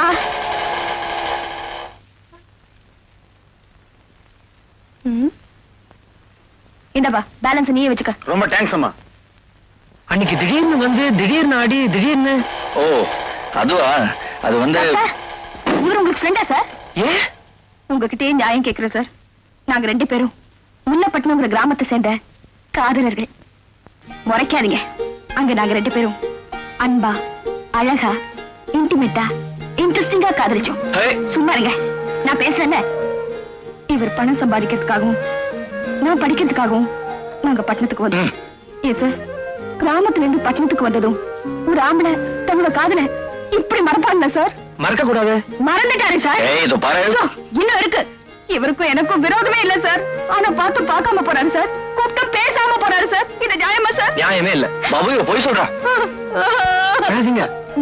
ம். இந்தாப்பா பேலன்ஸ் நீயே வச்சுக்க ரொம்ப தேங்க்ஸ் அம்மா அன்னைக்கு திடீர்னு வந்து திடீர்னு ஆடி திடீர்னு ஓ அதுவா அது வந்து சார், இவர் உங்களுக்கு ஃப்ரெண்டா சார் ஏன் உங்ககிட்டயே நியாயம் கேக்குறேன் சார் நாங்க ரெண்டு பேரும் முல்லப்பட்டினங்கிற கிராமத்தை சேர்ந்த காதலர்கள் முறைக்காதீங்க அங்க நாங்க ரெண்டு பேரும் அன்பா அழகா இன்டிமேட்டா இன்ட்ரெஸ்டிங்கா காதலிச்சோம் ஹே, சும்மா இருங்க நான் பேசுறேன்ல இவர் பணம் சம்பாதிக்கிறதுக்காகவும் நான் படிக்கிறதுக்காகவும் நாங்க பட்டணத்துக்கு வந்தோம் ஏன் சார் கிராமத்துல இருந்து பட்டணத்துக்கு வந்ததும் ஒரு ஆம்பளை தன்னோட காதல இப்படி மறப்பான்ல சார் மறக்க கூடாது மறந்துட்டாரு சார் ஏய் இதோ பாரு ஐயோ, இன்னும் இருக்கு இவருக்கும் எனக்கும் விரோதமே இல்ல சார் ஆனா பார்த்து பார்க்காம போறாரு சார் கூப்பிட்டு பேசாம போறாரு சார் இது நியாயமா சார் நியாயமே இல்ல பாபு இவ பொய் சொல்றா பேசுங்க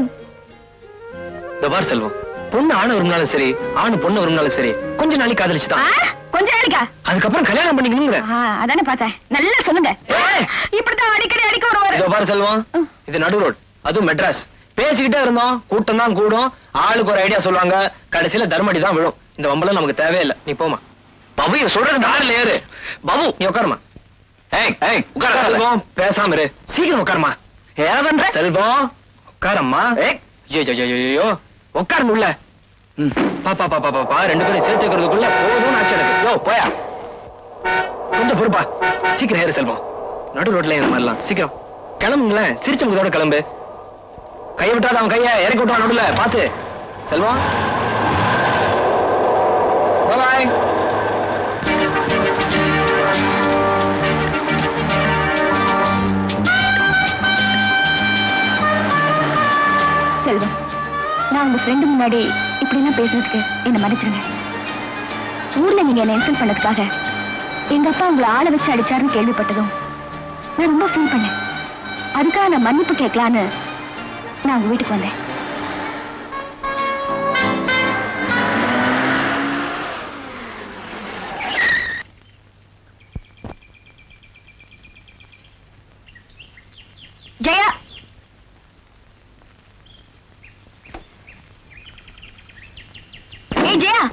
இந்த பார் செல்வம் பொண்ணு ஆணை விரும்பினாலும் சரி ஆணு பொண்ணு விரும்பினாலும் சரி கொஞ்ச நாளைக்கு ஆ, காதலிச்சுதான் கொஞ்ச நாளைக்கா அதுக்கப்புறம் கல்யாணம் பண்ணிக்கணுங்கிற ஆ, அதானே பார்த்தேன் நல்லா சொல்லுங்க ஏய்! இப்படித்தான் அடிக்கடி அடிக்க வருவாரு இதோ பாரு செல்வம் இது நடு ரோட் அதுவும் மெட்ராஸ் பேசிக்கிட்டே இருந்தோம் கூட்டம் தான் கூடும் ஆளுக்கு ஒரு ஐடியா சொல்லுவாங்க கடைசியில தர்மடி தான் விழும் இந்த வம்பலம் நமக்கு தேவையில்லை நீ போமா பாபு இவ சொல்றது நாரில் ஏறு பாபு நீ உட்காருமா ஏய் ஏய் உட்கார செல்வம் பேசாம இரு சீக்கிரம் உட்காருமா ஏதன்ற செல்வம் உட்காரம்மா ஏய் ஐயோ ஐயோ உட்காருங்க உள்ள ம், பா பா பா பா பா, பா ரெண்டு பேரும் சேர்த்து வைக்கிறதுக்குள்ள போதும்னு ஆச்சு எனக்கு யோ போயா கொஞ்சம் பொறுப்பா சீக்கிரம் ஏறு செல்வம் நடு ரோட்ல இந்த மாதிரிலாம் சீக்கிரம் கிளம்புங்களேன் சிரிச்ச முகத்தோட கிளம்பு கையை விட்டாத அவன் கையை இறக்கி விட்டுவான் நடுல பாத்து செல்வம் பாய் செல்வம் நான் உங்க ஃப்ரெண்டு முன்னாடி இப்படிலாம் பேசுறதுக்கு என்ன மன்னிச்சிருங்க ஊர்ல நீங்க என்ன இன்சல்ட் பண்ணதுக்காக எங்க அப்பா உங்களை ஆளை வச்சு அடிச்சாருன்னு கேள்விப்பட்டதும் நான் ரொம்ப ஃபீல் பண்ணேன் அதுக்காக நான் மன்னிப்பு கேட்கலான்னு நான் உங்க வீட்டுக்கு வந்தேன் ஜெயா ஏய் ஜெயா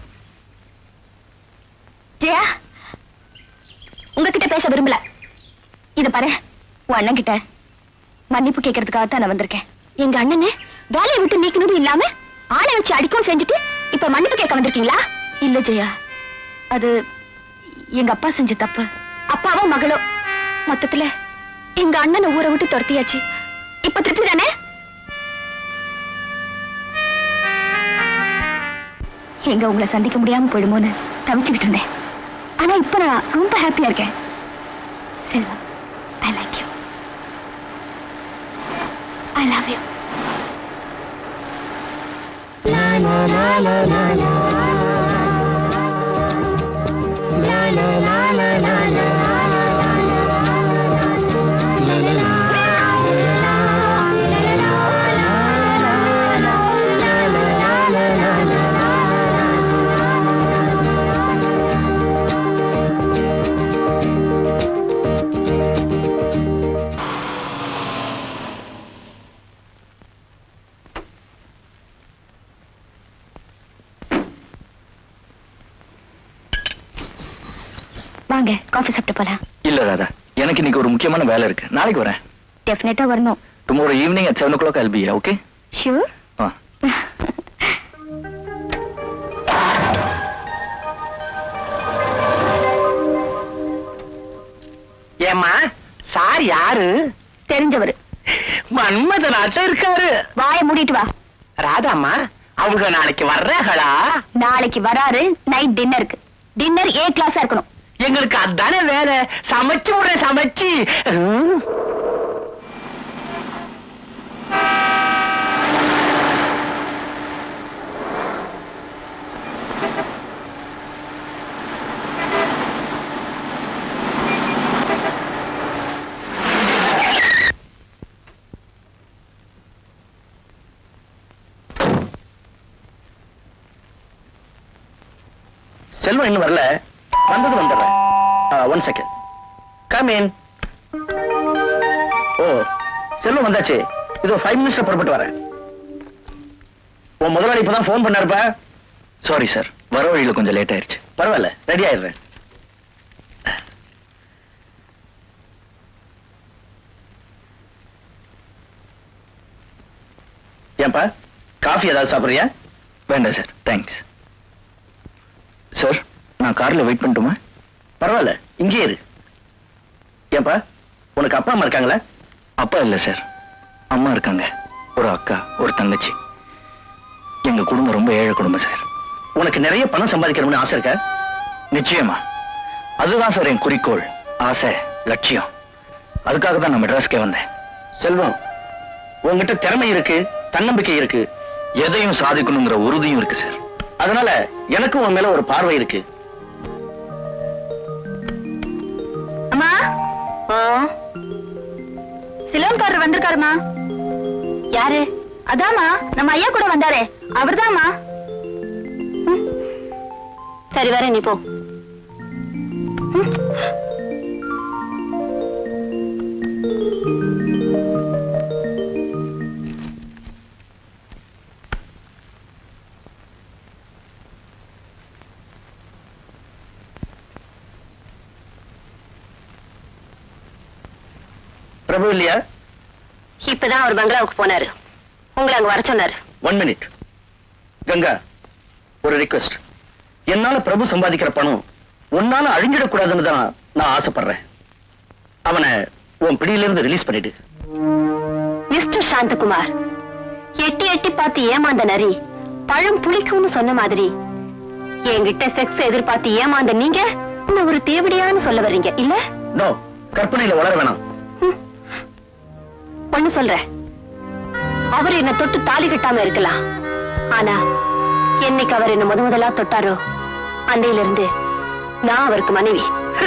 ஜெயா உங்ககிட்ட பேச விரும்பல இத பாரு உன் அண்ணன் கிட்ட மன்னிப்பு கேட்கறதுக்காக தான் நான் வந்திருக்கேன் எங்க அண்ணனே வேலையை விட்டு நீக்கணும் இல்லாம ஆளை வச்சு அடிக்கவும் செஞ்சுட்டு இப்ப மன்னிப்பு கேட்க வந்திருக்கீங்களா இல்ல ஜெயா அது எங்க அப்பா செஞ்ச தப்பு அப்பாவோ மகளோ மொத்தத்துல எங்க அண்ணனை ஊரை விட்டு துரத்தியாச்சு இப்ப திருப்தி தானே எங்க உங்களை சந்திக்க முடியாம போயிடுமோன்னு தவிச்சுக்கிட்டு இருந்தேன் ஆனா இப்ப நான் ரொம்ப ஹாப்பியா இருக்கேன் Selvam I like you I love you வாங்க காஃபி சாப்பிட்டு போலாம் இல்ல ராதா எனக்கு இன்னைக்கு ஒரு முக்கியமான வேலை இருக்கு நாளைக்கு வரேன் டெஃபினட்டா வரணும் tomorrow evening at seven o'clock அல்பி ஓகே ஷூர் ஆ ஏமா சார் யாரு தெரிஞ்சவர் மன்மத நாட்டம் இருக்காரு வாய மூடிட்டு வா ராதாம்மா அவங்க நாளைக்கு வர்றாங்களா நாளைக்கு வராரு நைட் டின்னருக்கு டின்னர் ஏ கிளாஸா இருக்கணும் எங்களுக்கு அதானே வேலை சமைச்சு விடுற சமைச்சு ம். செல்வம் இன்னும் வரல வந்தது வந்துடுறேன் one second come in oh Selvam வந்தாச்சு இதோ ஃபைவ் மினிட்ஸ்ல புறப்பட்டு வரேன் உன் முதலாளி இப்பதான் ஃபோன் பண்ணாருப்பா சாரி சார் வர வழியில கொஞ்சம் லேட் ஆயிருச்சு பரவாயில்ல ரெடி ஆயிடுறேன் ஏன்பா காஃபி ஏதாவது சாப்பிடுறியா வேண்டாம் சார் தேங்க்ஸ் சார் நான் கார்ல வெயிட் பண்ணட்டுமா பரவாயில்ல இங்கேயே இரு ஏன்பா உனக்கு அப்பா அம்மா இருக்காங்களா அப்பா இல்ல சார் அம்மா இருக்காங்க ஒரு அக்கா ஒரு தங்கச்சி எங்க குடும்பம் ரொம்ப ஏழை குடும்பம் சார் உனக்கு நிறைய பணம் சம்பாதிக்கணும்னு ஆசை இருக்கா நிச்சயமா அதுதான் சார் என் குறிக்கோள் ஆசை லட்சியம் அதுக்காக தான் நான் மெட்ராஸ்க்கே வந்தேன் செல்வம் உங்ககிட்ட திறமை இருக்கு தன்னம்பிக்கை இருக்கு எதையும் சாதிக்கணுங்கிற உறுதியும் இருக்கு சார் அதனால எனக்கு உன் மேல ஒரு பார்வை இருக்கு அம்மா சிலோன்காரர் வந்திருக்காருமா யாரு அதாமா நம்ம ஐயா கூட வந்தாரே அவர்தாம்மா ம். சரி வரேன் நீ போ ம். பிரபு இல்லையா இப்பதான் அவர் பங்களாவுக்கு போனாரு உங்களை அங்க வர சொன்னாரு ஒன் மினிட் கங்கா ஒரு ரிக்வெஸ்ட் என்னால பிரபு சம்பாதிக்கிற பணம் உன்னால அழிஞ்சிடக்கூடாதுன்னு தான் நான் ஆசைப்படுறேன் அவனை உன் பிடியிலிருந்து ரிலீஸ் பண்ணிடு மிஸ்டர் சாந்தகுமார் எட்டி எட்டி பார்த்து ஏமாந்த நரி பழம் புளிக்கும்னு சொன்ன மாதிரி என்கிட்ட செக்ஸ் எதிர்பார்த்து ஏமாந்த நீங்க என்ன ஒரு தேவடியான்னு சொல்ல வர்றீங்க இல்ல நோ கற்பனையில வளர வேணாம் ஒண்ணு சொல்றேன் அவர் என்ன தொட்டு தாலி கட்டாம இருக்கலாம் ஆனா என்னைக்கு அவர் என்ன முத முதலா தொட்டாரோ அன்னையில இருந்து நான் அவருக்கு மனைவி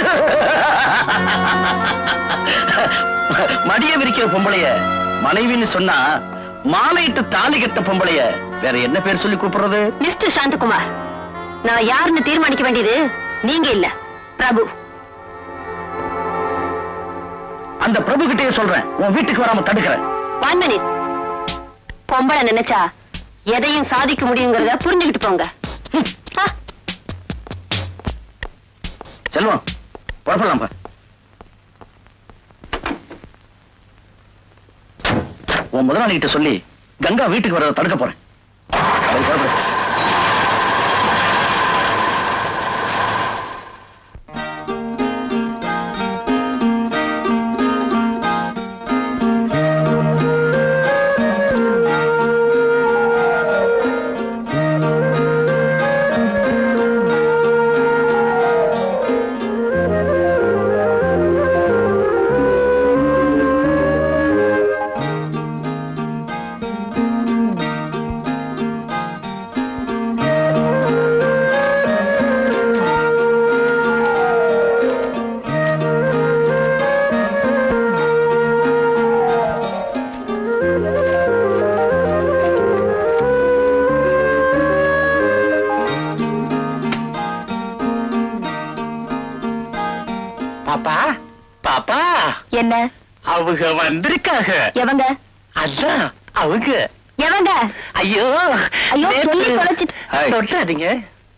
மடிய விரிக்கிற பொம்பளைய மனைவின்னு சொன்னா மாலையிட்டு தாலி கட்ட பொம்பளைய வேற என்ன பேர் சொல்லி கூப்பிடுறது மிஸ்டர் சாந்தகுமார் நான் யாருன்னு தீர்மானிக்க வேண்டியது நீங்க இல்ல பிரபு அந்த பிரபு கிட்டே சொல்றேன் உன் வீட்டுக்கு வராம தடுக்கிறேன் ஒன் மினிட் பொம்பளை நினைச்சா எதையும் சாதிக்க முடியுங்கிறத புரிஞ்சுக்கிட்டு போங்க ம், ஆ, செல்வம் புறப்படலாம்ப்பா உன் முதலாளிகிட்ட சொல்லி கங்கா வீட்டுக்கு வர தடுக்க போறேன் சரி, புறப்படு. பாப்பா பாப்பா என்ன அவங்க வந்திருக்காங்க எவங்க அதான் அவங்க எவங்க ஐயோ ஐயோ, நேத்து- சொல்லி தொலைச்சிட்டு. ஹாய். தொட்டாதீங்க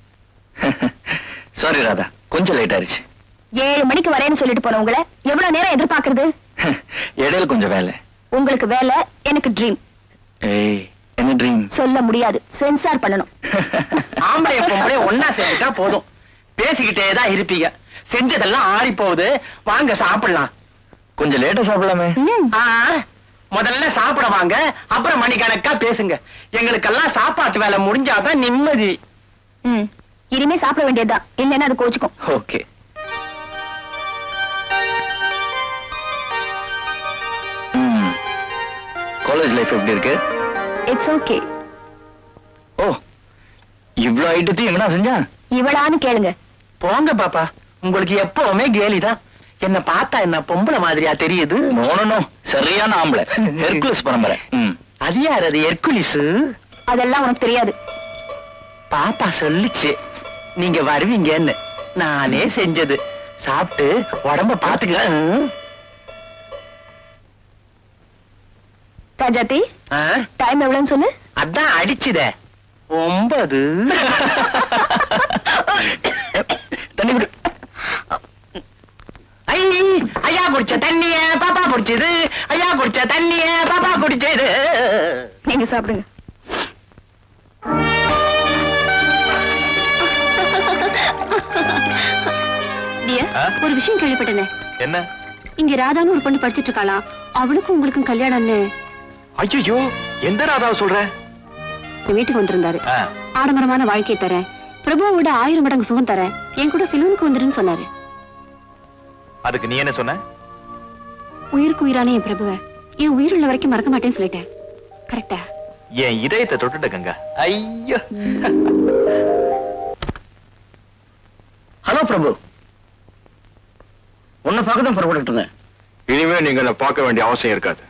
சாரி ராதா கொஞ்சம் லேட் ஆயிடுச்சு ஏழு மணிக்கு வரேன்னு சொல்லிட்டு போன உங்களை எவ்வளவு நேரம் எதிர்பார்க்கறது இடையில கொஞ்சம் வேலை உங்களுக்கு வேலை எனக்கு ட்ரீம் ஏய் என்ன ட்ரீம் சொல்ல முடியாது சென்சார் பண்ணணும் ஆம்பளை பொம்பளை ஒன்னா சேர்ந்துட்டா போதும் பேசிக்கிட்டே தான் இருப்பீங்க செஞ்சதெல்லாம் ஆறி போகுது வாங்க சாப்பிடலாம் கொஞ்சம் லேட்டா சாப்பிடலாமே ம். முதல்ல சாப்பிட வாங்க அப்புறம் மணிக்கணக்கா பேசுங்க எங்களுக்கெல்லாம் சாப்பாட்டு வேலை முடிஞ்சாதான் நிம்மதி ம். இனிமே சாப்பிட வேண்டியதுதான் இல்லைன்னா அது கோச்சுக்கும் ஓகே காலேஜ் லைஃப் எப்படி இருக்கு இட்ஸ் ஓகே ஓ இவ்ளோ ஐட்டத்தையும் எங்கடா செஞ்சா இவளான்னு கேளுங்க போங்க பாப்பா உங்களுக்கு எப்பவுமே கேலிதான் என்ன பார்த்தா என்ன பொம்பளை மாதிரியா தெரியுது நோ சரியான ஆம்பளை ஹெர்குலஸ் பரம்பரை ம். அது யார் அது ஹெர்குலிஸ் அதெல்லாம் உனக்கு தெரியாது பாப்பா சொல்லுச்சு நீங்க வருவீங்கன்னு நானே செஞ்சது சாப்பிட்டு உடம்ப பாத்துக்க ம். ராஜாத்தி ஆ, டைம் எவ்வளவுன்னு சொல்லு அதான் அடிச்சுதே ஒன்பது தண்ணி விடு ஐ, ஐயா குடிச்ச தண்ணிய பாப்பா குடிச்சது ஐயா குடிச்ச தண்ணிய பாப்பா குடிச்சது நீங்க சாப்பிடுங்க டியர், ஆ? ஒரு விஷயம் கேள்விப்பட்டேனே என்ன இங்க ராதான்னு ஒரு பொண்ணு படிச்சிட்டு இருக்காளாம் அவளுக்கும் உங்களுக்கும் கல்யாணம்னு ஐயோ எந்த ராதாவை சொல்ற என் வீட்டுக்கு வந்திருந்தாரு ஆ, ஆடம்பரமான வாழ்க்கையை தரேன் பிரபுவை விட ஆயிரம் மடங்கு சுகம் தரேன் என் கூட சிலுவனுக்கு வந்துருன்னு சொன்னாரு அதுக்கு நீ என்ன சொன்ன உயிருக்கு உயிரான என் பிரபுவை என் உயிர் உள்ள வரைக்கும் மறக்க மாட்டேன்னு சொல்லிட்டேன் கரெக்டா என் இதயத்தை தொட்டுட்ட கங்கா ஐயோ ஹலோ பிரபு உன்னை பார்க்க தான் புறப்பட்டு இருந்தேன் இனிமே நீங்க என்ன பார்க்க வேண்டிய அவசியம் இருக்காது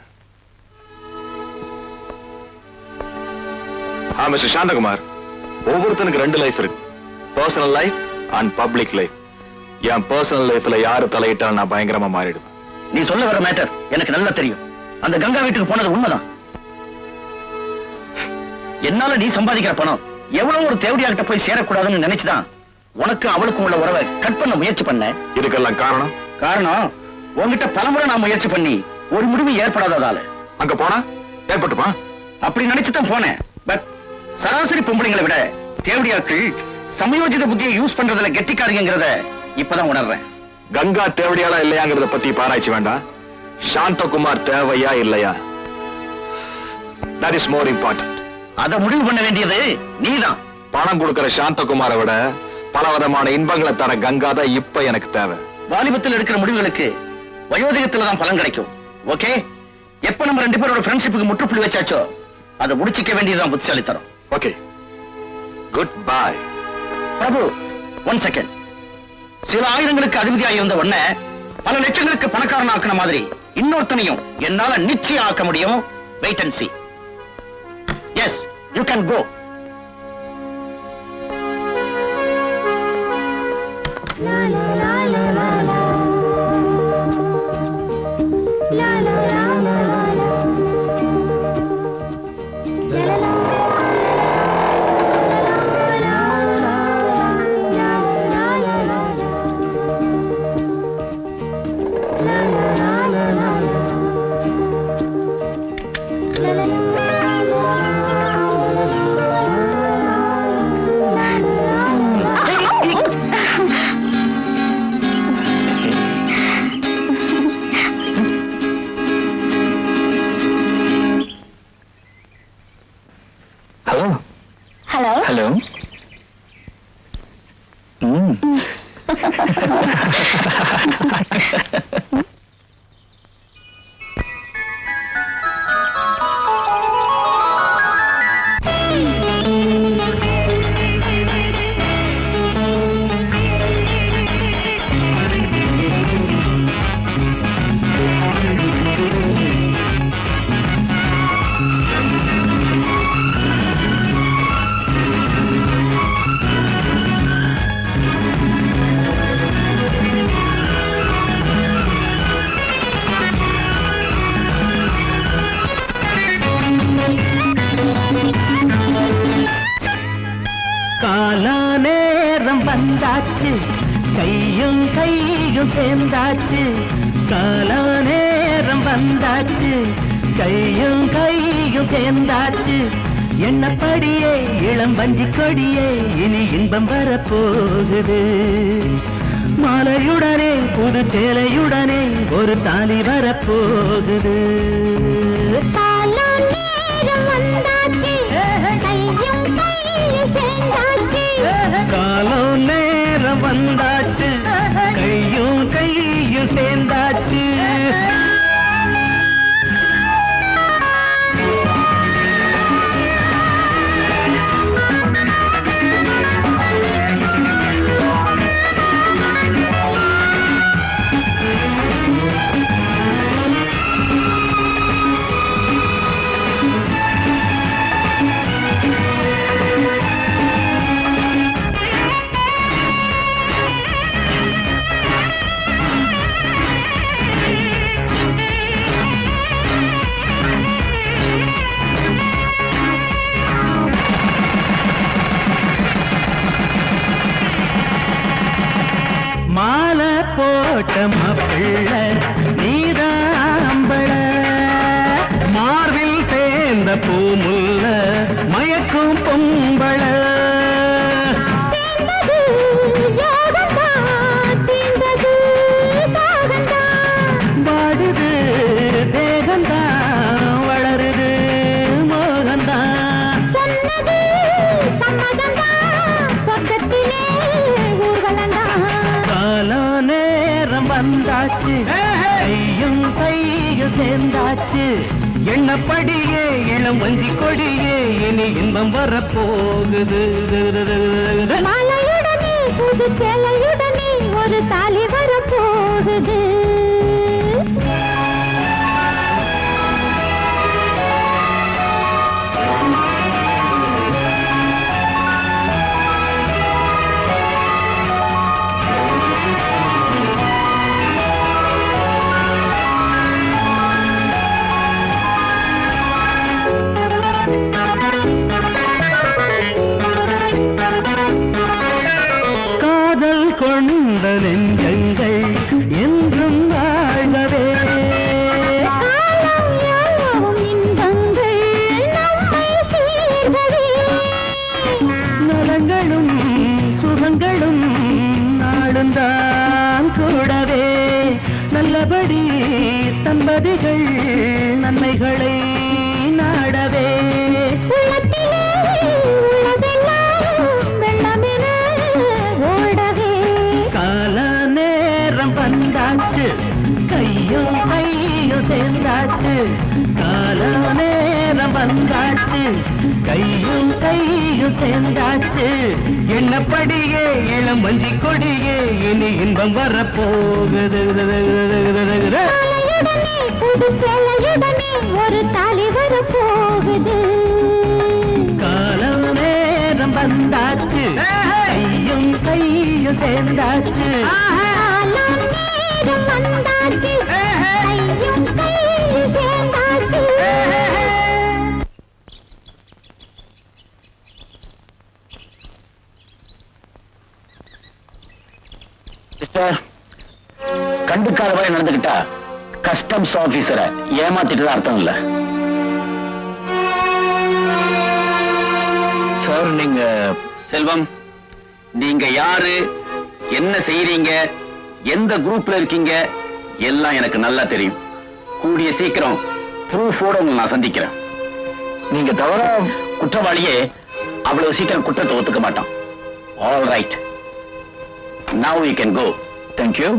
ஆ மிஸ்டர் சாந்தகுமார் ஒவ்வொருத்தனுக்கு ரெண்டு லைஃப் இருக்கு personal life and public life என் பர்சனல் லைஃப்ல யாரு தலையிட்டாலும் நான் பயங்கரமா மாறிடுவேன் நீ சொல்ல வர மேட்டர் எனக்கு நல்லா தெரியும் அந்த கங்கா வீட்டுக்கு போனது உண்மைதான் என்னால நீ சம்பாதிக்கிற பணம் எவ்வளவு ஒரு தேவடியாகிட்ட போய் சேரக்கூடாதுன்னு நினைச்சுதான் உனக்கு அவளுக்கும் உள்ள உறவை கட் பண்ண முயற்சி பண்ண இதுக்கெல்லாம் காரணம் காரணம் உன்கிட்ட பலமுறை நான் முயற்சி பண்ணி ஒரு முடிவு ஏற்படாததால அங்க போனா ஏற்பட்டுமா அப்படி நினைச்சுதான் போனேன் பட் சராசரி பொம்பளைங்களை விட தேவடியாக்கள் சமயோஜித புத்தியை யூஸ் பண்றதுல கெட்டிக்காதீங்கிறத இப்பதான் உணர்றேன் கங்கா தேவடியாளா இல்லையாங்கிறத பத்தி இப்ப ஆராய்ச்சி வேண்டாம் சாந்தகுமார் தேவையா இல்லையா தட் இஸ் மோர் இம்பார்ட்டன்ட் அதை முடிவு பண்ண வேண்டியது நீதான் பணம் கொடுக்கிற சாந்தகுமாரை விட பல விதமான இன்பங்களை தர கங்கா தான் இப்ப எனக்கு தேவை வாலிபத்தில் எடுக்கிற முடிவுகளுக்கு வயோதிகத்துல தான் பலன் கிடைக்கும் ஓகே எப்ப நம்ம ரெண்டு பேரோட ஃப்ரெண்ட்ஷிப்புக்கு முற்றுப்புள்ளி வச்சாச்சோ அதை முடிச்சிக்க வேண்டியதுதான் புத்திசாலித்தரம் okay good bye Prabhu one second சில ஆயிரங்களுக்கு அதிபதியாக இருந்த உடனே பல லட்சங்களுக்கு பணக்காரன் ஆக்கின மாதிரி இன்னொருத்தனையும் என்னால நிச்சயம் ஆக்க முடியும் wait and see yes you can go hello hello hello காலா நேரம் வந்தாச்சு கையும் கையும் சேர்ந்தாச்சு காலா நேரம் வந்தாச்சு கையும் கையும் சேர்ந்தாச்சு என்னப்படியே இளம் வஞ்சி கொடியே இனி இன்பம் வரப்போகுது மாலையுடனே புது சேலையுடனே ஒரு தாலி வரப்போகுது காலம் நேரம் வந்தாச்சு கையும் கையும் சேர்ந்தாச்சு மாலை போட்ட மாப்பிள்ள நீதாம்பள மார்பில் சேர்ந்த பூமுல்ல மயக்கும் பொம்பள வாடுது தேகந்தான் வளருது மோகந்தான் காலோ நேரம் வந்தாச்சு கையும் கையும் சேர்ந்தாச்சு எண்ணப்படியே இளம் வஞ்சி கொடியே இனி இன்பம் வரப்போகுது மாலையுடனே புது சேலையுடனே ஒரு தாலி வரப்போகுது துணைகளை நாடவே கால நேரம் வந்தாச்சு கையும் கையும் சேர்ந்தாச்சு கால நேரம் வந்தாச்சு கையும் கையும் சேர்ந்தாச்சு என்னப்படியே இளம் வஞ்சி கொடியே இனி இன்பம் வரப்போகுது ஒரு தலைவர் போகுது காலம் நேரம் வந்தாச்சு கையும் கையும் சேர்ந்தாச்சு காலம் நேரம் வந்தாச்சு கையும் கையும் சேர்ந்தாச்சு சிஸ்டர் கண்டுக்காத மாதிரி நடந்துகிட்டா கஸ்டம்ஸ் ஆபீசரை ஏமாத்திட்டு அர்த்தம் இல்ல சார் நீங்க செல்வம் நீங்க யாரு என்ன செய்றீங்க எந்த குரூப்ல இருக்கீங்க எல்லாம் எனக்கு நல்லா தெரியும் கூடிய சீக்கிரம் ப்ரூஃபோட உங்களை நான் சந்திக்கிறேன் நீங்க தவிர குற்றவாளியே அவ்வளவு சீக்கிரம் குற்றத்தை ஒத்துக்க மாட்டான் all right Now you can go. Thank you.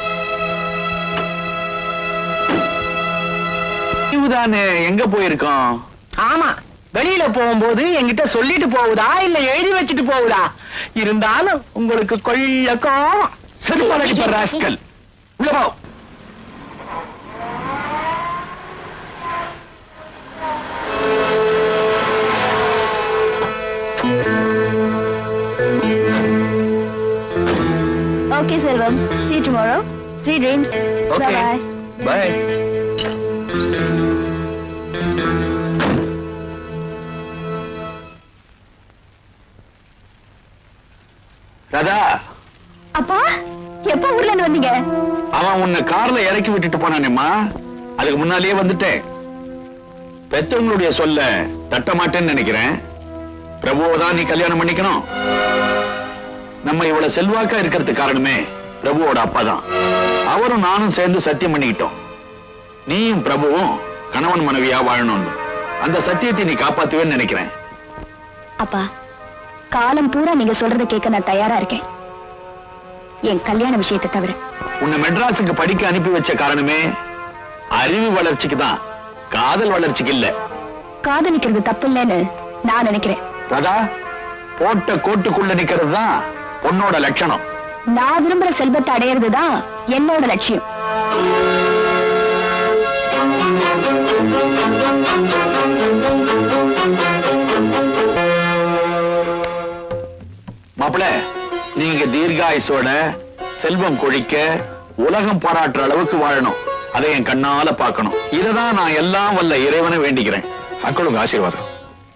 தானே எங்க போயிருக்கோம் ஆமா வெளியில போகும்போது என்கிட்ட சொல்லிட்டு போகுதா இல்ல எழுதி வச்சுட்டு போகுதா இருந்தாலும் உங்களுக்கு கொள்ள கோவம் செருப்பாளி பர் ராஸ்கல் உள்ள போ Okay, Selvam. See you tomorrow. Sweet dreams. Okay. Bye-bye. Bye Radha அப்பா எப்ப ஊர்ல இருந்து வந்தீங்க அவன் உன்னை கார்ல இறக்கி விட்டுட்டு போனானேம்மா அதுக்கு முன்னாலேயே வந்துட்டேன் பெத்தவங்களுடைய சொல்ல தட்ட மாட்டேன்னு நினைக்கிறேன் பிரபுவை தான் நீ கல்யாணம் பண்ணிக்கணும் நம்ம இவ்வளவு செல்வாக்கா இருக்கிறதுக்கு காரணமே பிரபுவோட அப்பா தான் அவரும் நானும் சேர்ந்து சத்தியம் பண்ணிக்கிட்டோம் நீயும் பிரபுவும் கணவன் மனைவியா வாழணும்னு அந்த சத்தியத்தை நீ காப்பாத்துவேன்னு நினைக்கிறேன் அப்பா காலம் பூரா நீங்க சொல்றதை கேட்க நான் தயாரா இருக்கேன் என் கல்யாண விஷயத்தை தவிர உன்னை மெட்ராஸுக்கு படிக்க அனுப்பி வச்ச காரணமே அறிவு வளர்ச்சிக்கு தான் காதல் வளர்ச்சிக்கு இல்ல காதலிக்கிறது தப்பு இல்லைன்னு நான் நினைக்கிறேன் ராதா போட்ட கோட்டுக்குள்ள நிக்கிறது தான் பொண்ணோட லட்சணம் நான் விரும்புற செல்வத்தை அடையிறது தான் என்னோட லட்சியம் மாப்பிள நீங்க தீர்காயுசோட செல்வம் கொழிக்க உலகம் பாராட்டுற அளவுக்கு வாழணும் அதை என் கண்ணால பார்க்கணும் இததான் நான் எல்லாம் வல்ல இறைவனை வேண்டிக்கிறேன் அக்களுங்க ஆசீர்வாதம்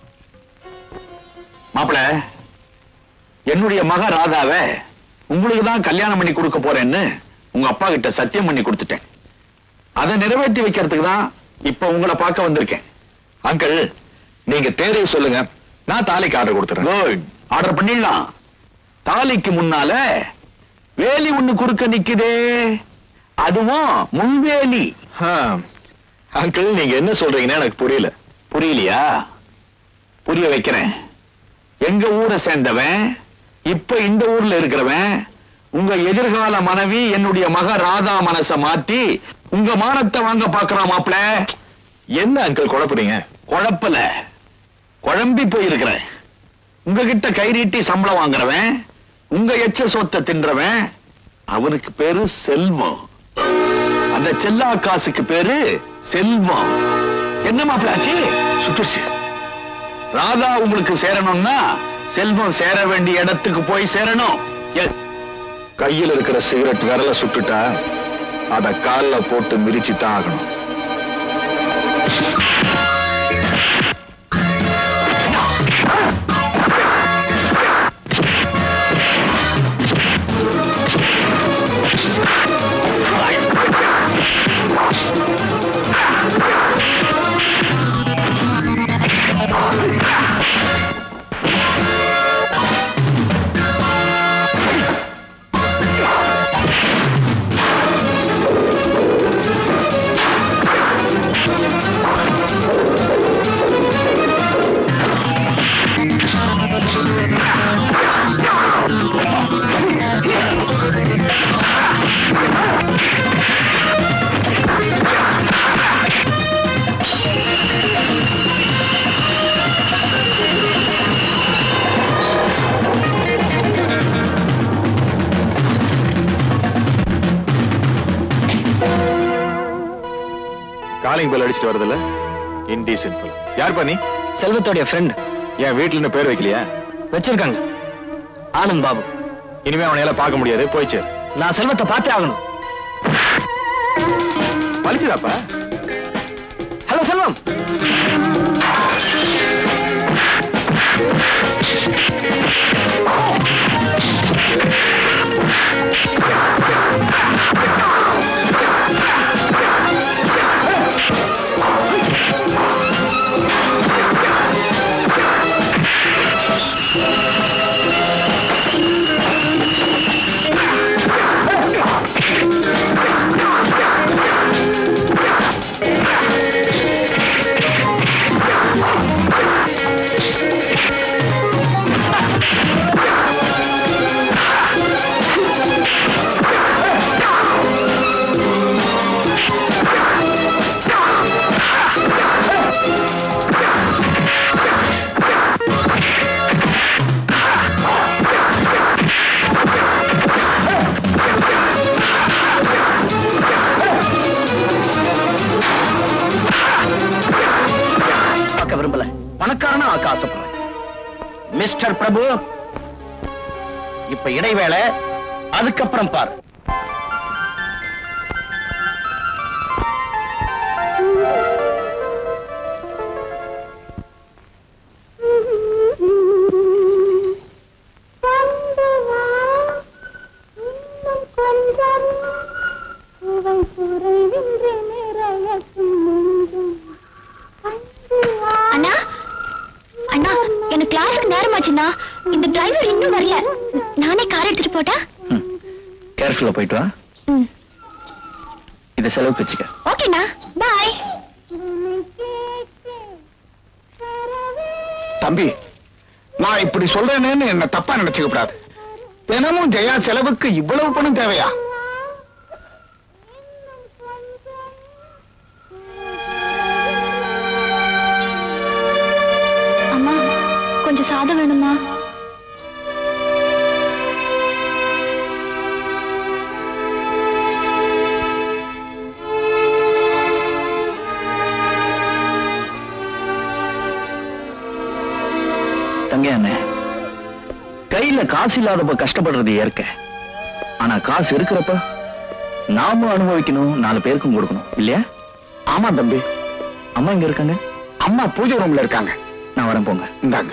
மாப்பிள என்னுடைய மக ராதாவை உங்களுக்கு தான் கல்யாணம் பண்ணி கொடுக்க போறேன்னு உங்க அப்பா கிட்ட சத்தியம் பண்ணி கொடுத்துட்டேன் அதை நிறைவேற்றி வைக்கிறதுக்கு தான் இப்ப உங்களை பார்க்க வந்திருக்கேன் அங்கிள் நீங்க தேரை சொல்லுங்க நான் தாலிக்கு ஆர்டர் கொடுத்துறேன் குட் ஆர்டர் பண்ணிடலாம் தாலிக்கு முன்னால வேலி ஒண்ணு குறுக்க நிக்குதே அதுவும் முன்வேலி அங்கிள் நீங்க என்ன சொல்றீங்கன்னு எனக்கு புரியல புரியலையா புரிய வைக்கிறேன் எங்க ஊரை சேர்ந்தவன் இப்ப இந்த ஊர்ல இருக்கிறவன் உங்க எதிர்கால மனைவி என்னுடைய மக ராதா மனச மாத்தி உங்க மானத்தை வாங்க பாக்குறான் மாப்ள என்ன அங்கிள் குழப்புறீங்க குழப்பல குழம்பி போயிருக்கிறேன் உங்ககிட்ட கை நீட்டி சம்பளம் வாங்குறவன் உங்க எச்ச சொத்தை தின்றவன் அவனுக்கு பேரு செல்வம் அந்த செல்லா காசுக்கு பேரு செல்வம் என்ன மாப்பிளாச்சு சுட்டுச்சு ராதா உங்களுக்கு சேரணும்னா செல்வம் சேர வேண்டிய இடத்துக்கு போய் சேரணும் எஸ் கையில் இருக்கிற சிகரெட் விரல சுட்டுட்டா அத கால்ல போட்டு மிதிச்சு தான் ஆகணும் காலிங் பெல் அடிச்சிட்டு வரதில்ல இன்டீசென்ட் யார் பண்ணி செல்வத்தோடைய ஃப்ரெண்ட் என் வீட்டுல இன்னும் பேர் வைக்கலையா வச்சிருக்காங்க ஆனந்த் பாபு இனிமே அவனையால பார்க்க முடியாது போயிச்சு நான் செல்வத்தை பார்த்தே ஆகணும் பழிச்சுதாப்பா ஹலோ செல்வம் பார்க்க விரும்பல பணக்காரனா ஆக்க ஆசைப்படுறேன் மிஸ்டர் பிரபு இப்ப இடைவேளை அதுக்கப்புறம் பாரு கொண்டு வா இன்னும் கொஞ்சம் சுவை குறைவின்றி நிறைய துண்ணும் கொண்டு வா அண்ணா அண்ணா எனக்கு கிளாஸுக்கு நேரமாச்சுண்ணா இந்த டிரைவர் இன்னும் வரல நானே கார் எடுத்துட்டு போட்டா கேர்ஃபுல்லா போயிட்டு வா ம் இதை செலவுக்கு வச்சுக்க ஓகேண்ணா பாய் உன்னை கேட்டு தரவே தம்பி நான் இப்படி சொல்றேனேன்னு என்ன தப்பா நினைச்சுக்க கூடாது தினமும் ஜெயா செலவுக்கு இவ்வளவு பணம் தேவையா அம்மா கொஞ்சம் சாதம் வேணுமா தங்க அண்ணே கையில காசு இல்லாதப்ப கஷ்டப்படுறது இயற்கை ஆனா காசு இருக்கிறப்ப நாமும் அனுபவிக்கணும் நாலு பேருக்கும் கொடுக்கணும் இல்லையா ஆமா தம்பி அம்மா இங்க இருக்காங்க அம்மா பூஜை ரூம்ல இருக்காங்க நான் வரேன் போங்க இந்தாங்க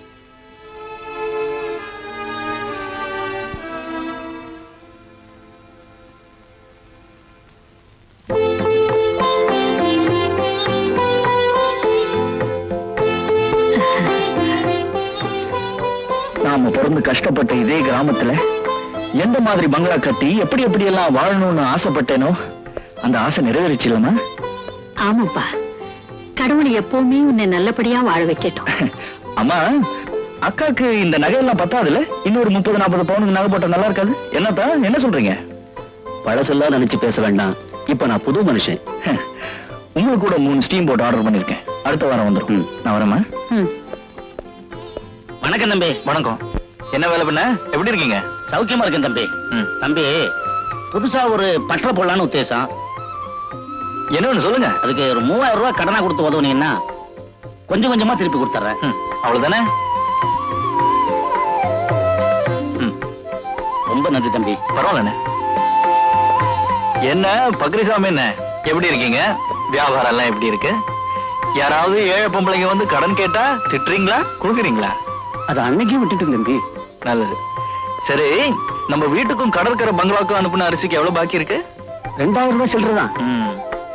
நாம பிறந்து கஷ்டப்பட்ட இதே கிராமத்துல எந்த மாதிரி பங்களா கட்டி எப்படி எப்படி எல்லாம் வாழணும்னு ஆசைப்பட்டேனோ அந்த ஆசை நிறைவேறிச்சு இல்லம்மா ஆமாப்பா கடவுள் எப்பவுமே உன்னை நல்லபடியா வாழ வைக்கட்டும் அம்மா அக்காக்கு இந்த நகையெல்லாம் பத்தாதுல இன்னொரு முப்பது நாற்பது பவுனுக்கு நகை போட்டா நல்லா இருக்காது என்னப்பா என்ன சொல்றீங்க பழசெல்லாம் நினைச்சு பேச வேண்டாம் இப்ப நான் புது மனுஷன் உங்களுக்கு கூட மூணு ஸ்டீம் போட்டு ஆர்டர் பண்ணிருக்கேன் அடுத்த வாரம் வந்துடும் நான் வரேம்மா ம். வணக்கம் தம்பி வணக்கம் என்ன வேலை பண்ண எப்படி இருக்கீங்க சௌக்கியமா இருக்கேன் தம்பி ம். தம்பி புதுசா ஒரு பற்ற போடலான்னு உத்தேசம் என்ன ஒண்ணு சொல்லுங்க அதுக்கு ஒரு மூவாயிரம் ரூபாய் கடனா கொடுத்து உதவுனீங்கன்னா கொஞ்சம் கொஞ்சமா திருப்பி கொடுத்துறேன் ம், அவ்வளவுதானே ம், ரொம்ப நன்றி தம்பி பரவாயில்லண்ணே என்ன பக்ரிசாமி என்ன எப்படி இருக்கீங்க வியாபாரம் எல்லாம் எப்படி இருக்கு யாராவது ஏழை பொம்பளைங்க வந்து கடன் கேட்டா திட்டுறீங்களா கொடுக்குறீங்களா அது அன்னைக்கே விட்டுட்டு தம்பி நல்லது சரி நம்ம வீட்டுக்கும் கடற்கரை பங்களாவுக்கும் அனுப்புன அரிசிக்கு எவ்வளவு பாக்கி இருக்கு ரெண்டாயிரம் ரூபாய் சில்லறதான் ம்.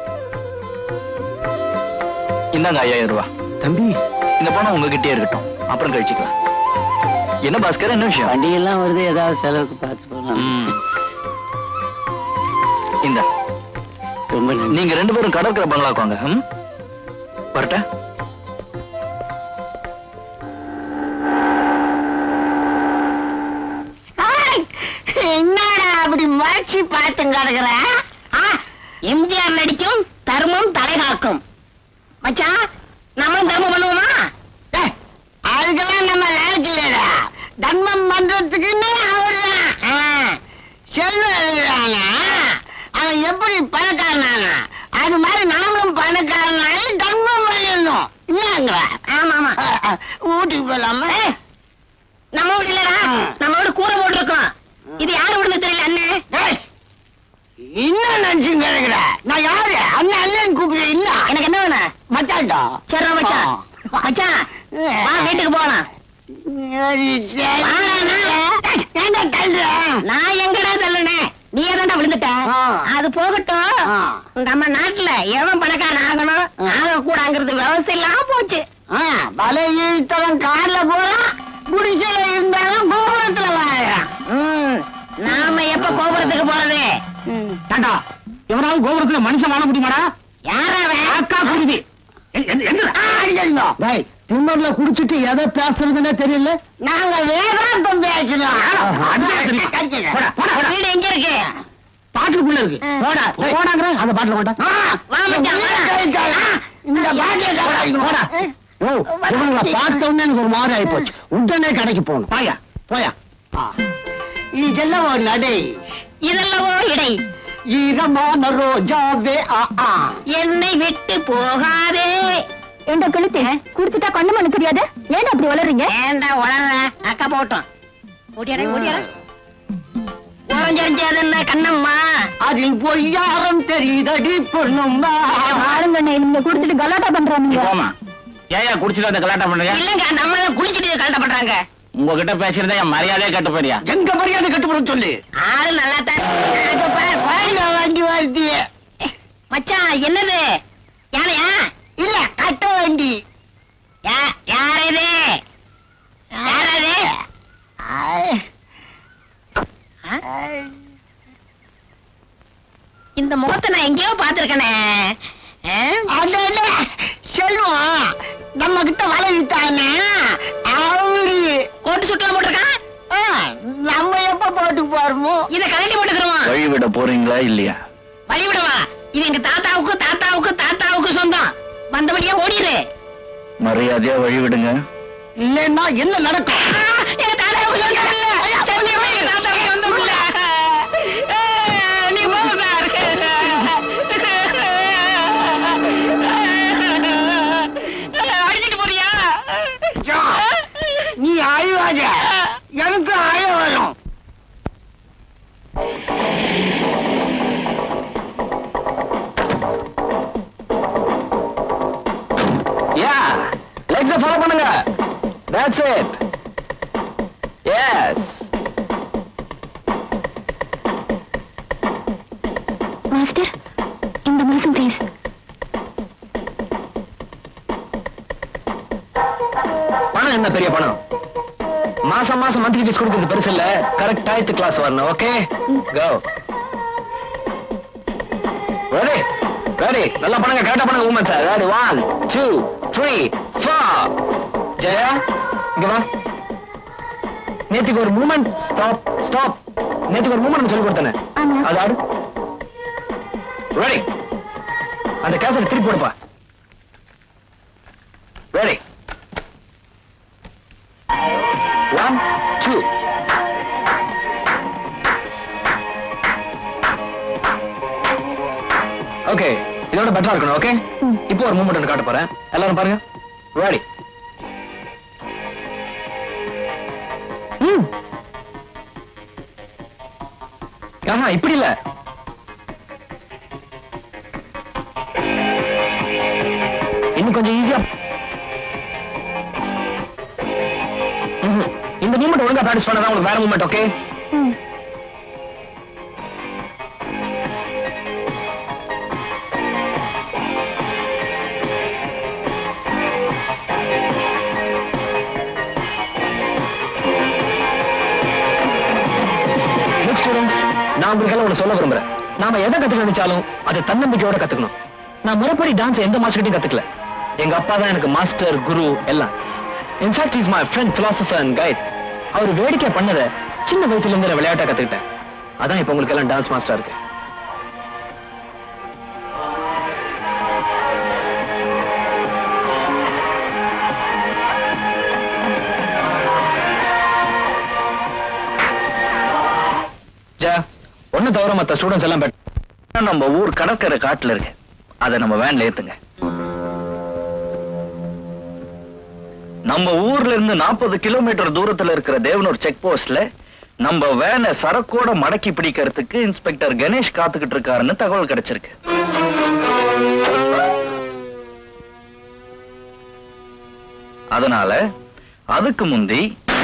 இந்தாங்க ஐயாயிரம் ரூபாய் தம்பி இந்த பணம் உங்ககிட்டயே இருக்கட்டும் அப்புறம் கழிச்சுக்கலாம் என்ன பாஸ்கர் என்ன விஷயம் வண்டியெல்லாம் வருது ஏதாவது செலவுக்கு பார்த்து போகலாம் ம். இந்த ரொம்ப நன்றி நீங்க ரெண்டு பேரும் கடற்கரை பங்களாக்கு வாங்க ம்? வரட்டா என்னடா அப்படி முயற்சி பார்த்து கிடக்குற ஆ, எம்ஜிஆர் நடிக்கும் தர்மம் தலைகாக்கும் மச்சான் நம்மளும் தர்மம் பண்ணுவோமா டேய், அதுக்கெல்லாம் நம்ம லாய்க்கு இல்லடா தர்மம் பண்றதுக்குன்னு அவர்தான் ஆ, செல்வம் எழுதுறானா அவன் எப்படி பணக்காரனானா அது மாதிரி நாமளும் பணக்காரனால தர்மம் பண்ணிடணும் இல்லங்களா ஆமா ஆமா ஊட்டிக்கு போலாமா நம்ம வீடு இல்லடா நம்ம வீடு கூரை போட்டிருக்கோம் இது யார் வீடுன்னு தெரியல அண்ணன் டேய், என்ன நினைச்சுங்க கிடக்குற நான் யாரு அண்ணன் அண்ணன் கூப்பிடுறேன் இல்ல எனக்கு என்ன வேணும் மச்சான்டா சரி மச்சான் மச்சான் வா வீட்டுக்கு போலாம் ஏன்டா தள்ளுற? நான் எங்கடா தள்ளுனேன் நீ ஏதாண்டா விழுந்துட்ட ஆ. அது போகட்டும் ஆ. நம்ம நாட்டுல எவன் பணக்காரன் ஆகணும் ஆக கூடாங்கிறது விவசாயம் இல்லாம போச்சு ஆ, வலை இழுத்தவன் கார்ல போறான் குடிசையில இருந்தாலும் கோபுரத்துல வாழறான் ம், நாம எப்ப கோபுரத்துக்கு போறது ஏண்டா எவனாவது கோபுரத்துல மனுஷன் வாழ முடியுமாடா யார் அவன் அக்கா குருவி திம்மர்ல குடிச்சிட்டு எதை பேசுறதுன்னே தெரியல நாங்க வேதாந்தம் பேசுறோம் வீடு எங்க இருக்கு பாட்டுக்குள்ள இருக்கு ம். போடா போடாங்கிற அந்த பாட்டுல போட்டா வா மச்சான், வா. இந்த பாட்டில் போடா ஓ இவங்களை பார்த்த உடனே எனக்கு ஒரு மாதிரி ஆகி போச்சு உடனே கடைக்கு போகணும் போயா போயா இதெல்லாம் ஒரு நடை இதெல்லவோ இடை ஈரமான ரோஜாவே ஆ ஆ என்னை விட்டு போகாதே என்ற கழுத்து குடுத்துட்டா கண்ணு மண்ணு தெரியாது ஏன் அப்படி வளர்றீங்க ஏண்டா வளர்ற அக்கா போட்டோம் ஓடியாரே ஓடியாரே உறஞ்சறிஞ்சது என்ன கண்ணம்மா அதில் பொய்யாரம் தெரியுதடி பொண்ணும்மா ஆளுங்கண்ணே நீங்க குடிச்சிட்டு கலாட்டா பண்றாங்க போமா ஏயா குடிச்சிட்டு அந்த கலாட்டம் பண்றீங்க இல்லங்க நம்ம தான் குளிச்சுட்டு கலட்ட பண்றாங்க உங்ககிட்ட பேசியிருந்தா என் மரியாதையே கட்டு போறியா எங்க மரியாதை கட்டுப்பட சொல்லு ஆளு நல்லா தான் பாருங்க வண்டி வருது மச்சான் என்னது யானையா இல்ல கட்ட வண்டி யா- யார் இது யார் அது இந்த முகத்தை நான் எங்கேயோ பாத்திருக்கனே அடடே, செல்வம் நம்ம கிட்ட வளைவிட்டானே அவரு கோட்டு சுட்டலாம் போட்டிருக்கான் ஆ, நம்ம எப்ப போட்டு போறோமோ இத கலட்டி போட்டுக்கிறோம் வழிவிட போறீங்களா இல்லையா வழி விடுவா இது எங்க தாத்தாவுக்கு தாத்தாவுக்கு தாத்தாவுக்கு சொந்தம் வந்தபடியா ஓடிடு மரியாதையா வழிவிடுங்க இல்லைன்னா என்ன நடக்கும் ஆ, எங்க தாத்தாவுக்கு சொந்தம் இல்ல சத்தியமா எங்க தாத்தாவுக்கு சொந்தம் இல்ல ஆ, நீ போக சார் அடிச்சிட்டு போறியா ஜா, நீ அழுவாத எனக்கு அழ வரும் யா லெக்ஸ ஃபாலோ பண்ணுங்க தட்ஸ் இட் எஸ் மாஸ்டர் இந்த மாசம் ப்ளீஸ் பணம் என்ன பெரிய பணம் மாசம் மாசம் மந்த்லி ஃபீஸ் கொடுக்கிறது பெருசு இல்ல கரெக்ட் டயத்து கிளாஸ் வரணும் ஓகே கோ ரெடி ரெடி நல்லா பண்ணுங்க கரெக்டா பண்ணுங்க woman sir ready one two three four Jaya இங்க வா நேத்துக்கு ஒரு மூமெண்ட் ஸ்டாப் ஸ்டாப் நேத்துக்கு ஒரு மூமெண்ட் சொல்லி கொடுத்தேனே ஆமா. அது ஆடு ரெடி அந்த கேசட் திருப்பி போடுப்பா ரெடி One, two. ஓகே இதோட பெட்டரா இருக்கணும் ஓகே இப்போ ஒரு மூமெண்ட் ஒன்று காட்ட போறேன் எல்லாரும் பாருங்க ரெடி ஆஹா இப்படி இல்ல இன்னும் கொஞ்சம் ஈஸியா ம்ஹும். இந்த மூமெண்ட் ஒழுங்கா பிராக்டிஸ் பண்ணதான் உங்களுக்கு வேற மூமெண்ட் ஓகே Look, students, நான் உங்களுக்கு ஒண்ணு சொல்ல விரும்புறேன் நாம எதை கத்துக்க நினைச்சாலும் அது தன்னம்பிக்கையோட கத்துக்கணும் நான் முறைப்படி டான்ஸ் எந்த மாஸ்டர்கிட்டையும் கத்துக்கல எங்க அப்பா தான் எனக்கு மாஸ்டர் குரு எல்லாம் in fact is my friend philosopher and guide அவர் வேடிக்கை பண்ணத சின்ன வயசுல இருந்து நான் விளையாட்டா கத்துக்கிட்டேன் அதான் இப்ப உங்களுக்கு எல்லாம் டான்ஸ் மாஸ்டரா இருக்கு ஜா ஒண்ணு தவிர மத்த ஸ்டூடெண்ட்ஸ் எல்லாம் bet- நம்ம ஊர் கடற்கரை காட்டுல இருக்கு அதை நம்ம வேன்ல ஏத்துங்க நம்ம ஊர்ல இருந்து நாற்பது கிலோமீட்டர் தூரத்துல இருக்கிற தேவனூர் செக் போஸ்ட்ல நம்ம வேனை சரக்கோட மடக்கி பிடிக்கிறதுக்கு இன்ஸ்பெக்டர் கணேஷ் காத்துக்கிட்டு இருக்காருன்னு தகவல் கிடைச்சிருக்கு அதனால அதுக்கு முந்தி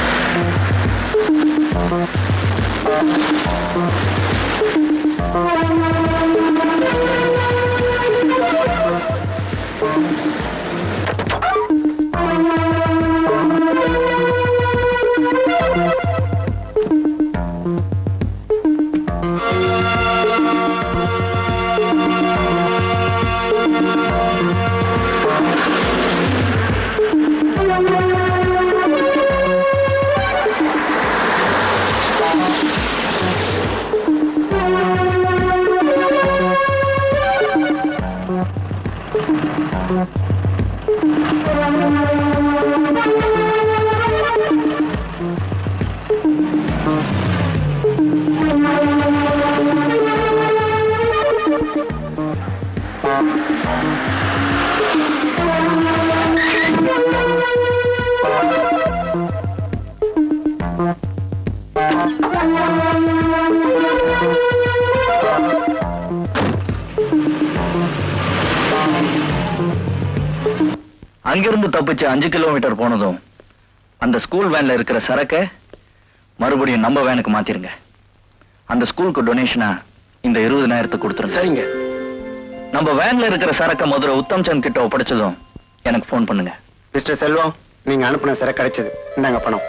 அங்கிருந்து தப்பிச்சு அஞ்சு கிலோமீட்டர் போனதும் அந்த ஸ்கூல் வேன்ல இருக்கிற சரக்க மறுபடியும் நம்ம வேனுக்கு மாத்திருங்க அந்த ஸ்கூலுக்கு டொனேஷனா இந்த இருபதனாயிரத்தை கொடுத்துருங்க சரிங்க நம்ம வேன்ல இருக்கிற சரக்க மதுரை உத்தம் சந்த் கிட்ட ஒப்படைச்சதும் எனக்கு ஃபோன் பண்ணுங்க மிஸ்டர் செல்வம் நீங்க அனுப்புன சிறை கிடைச்சது இந்தாங்க பணம்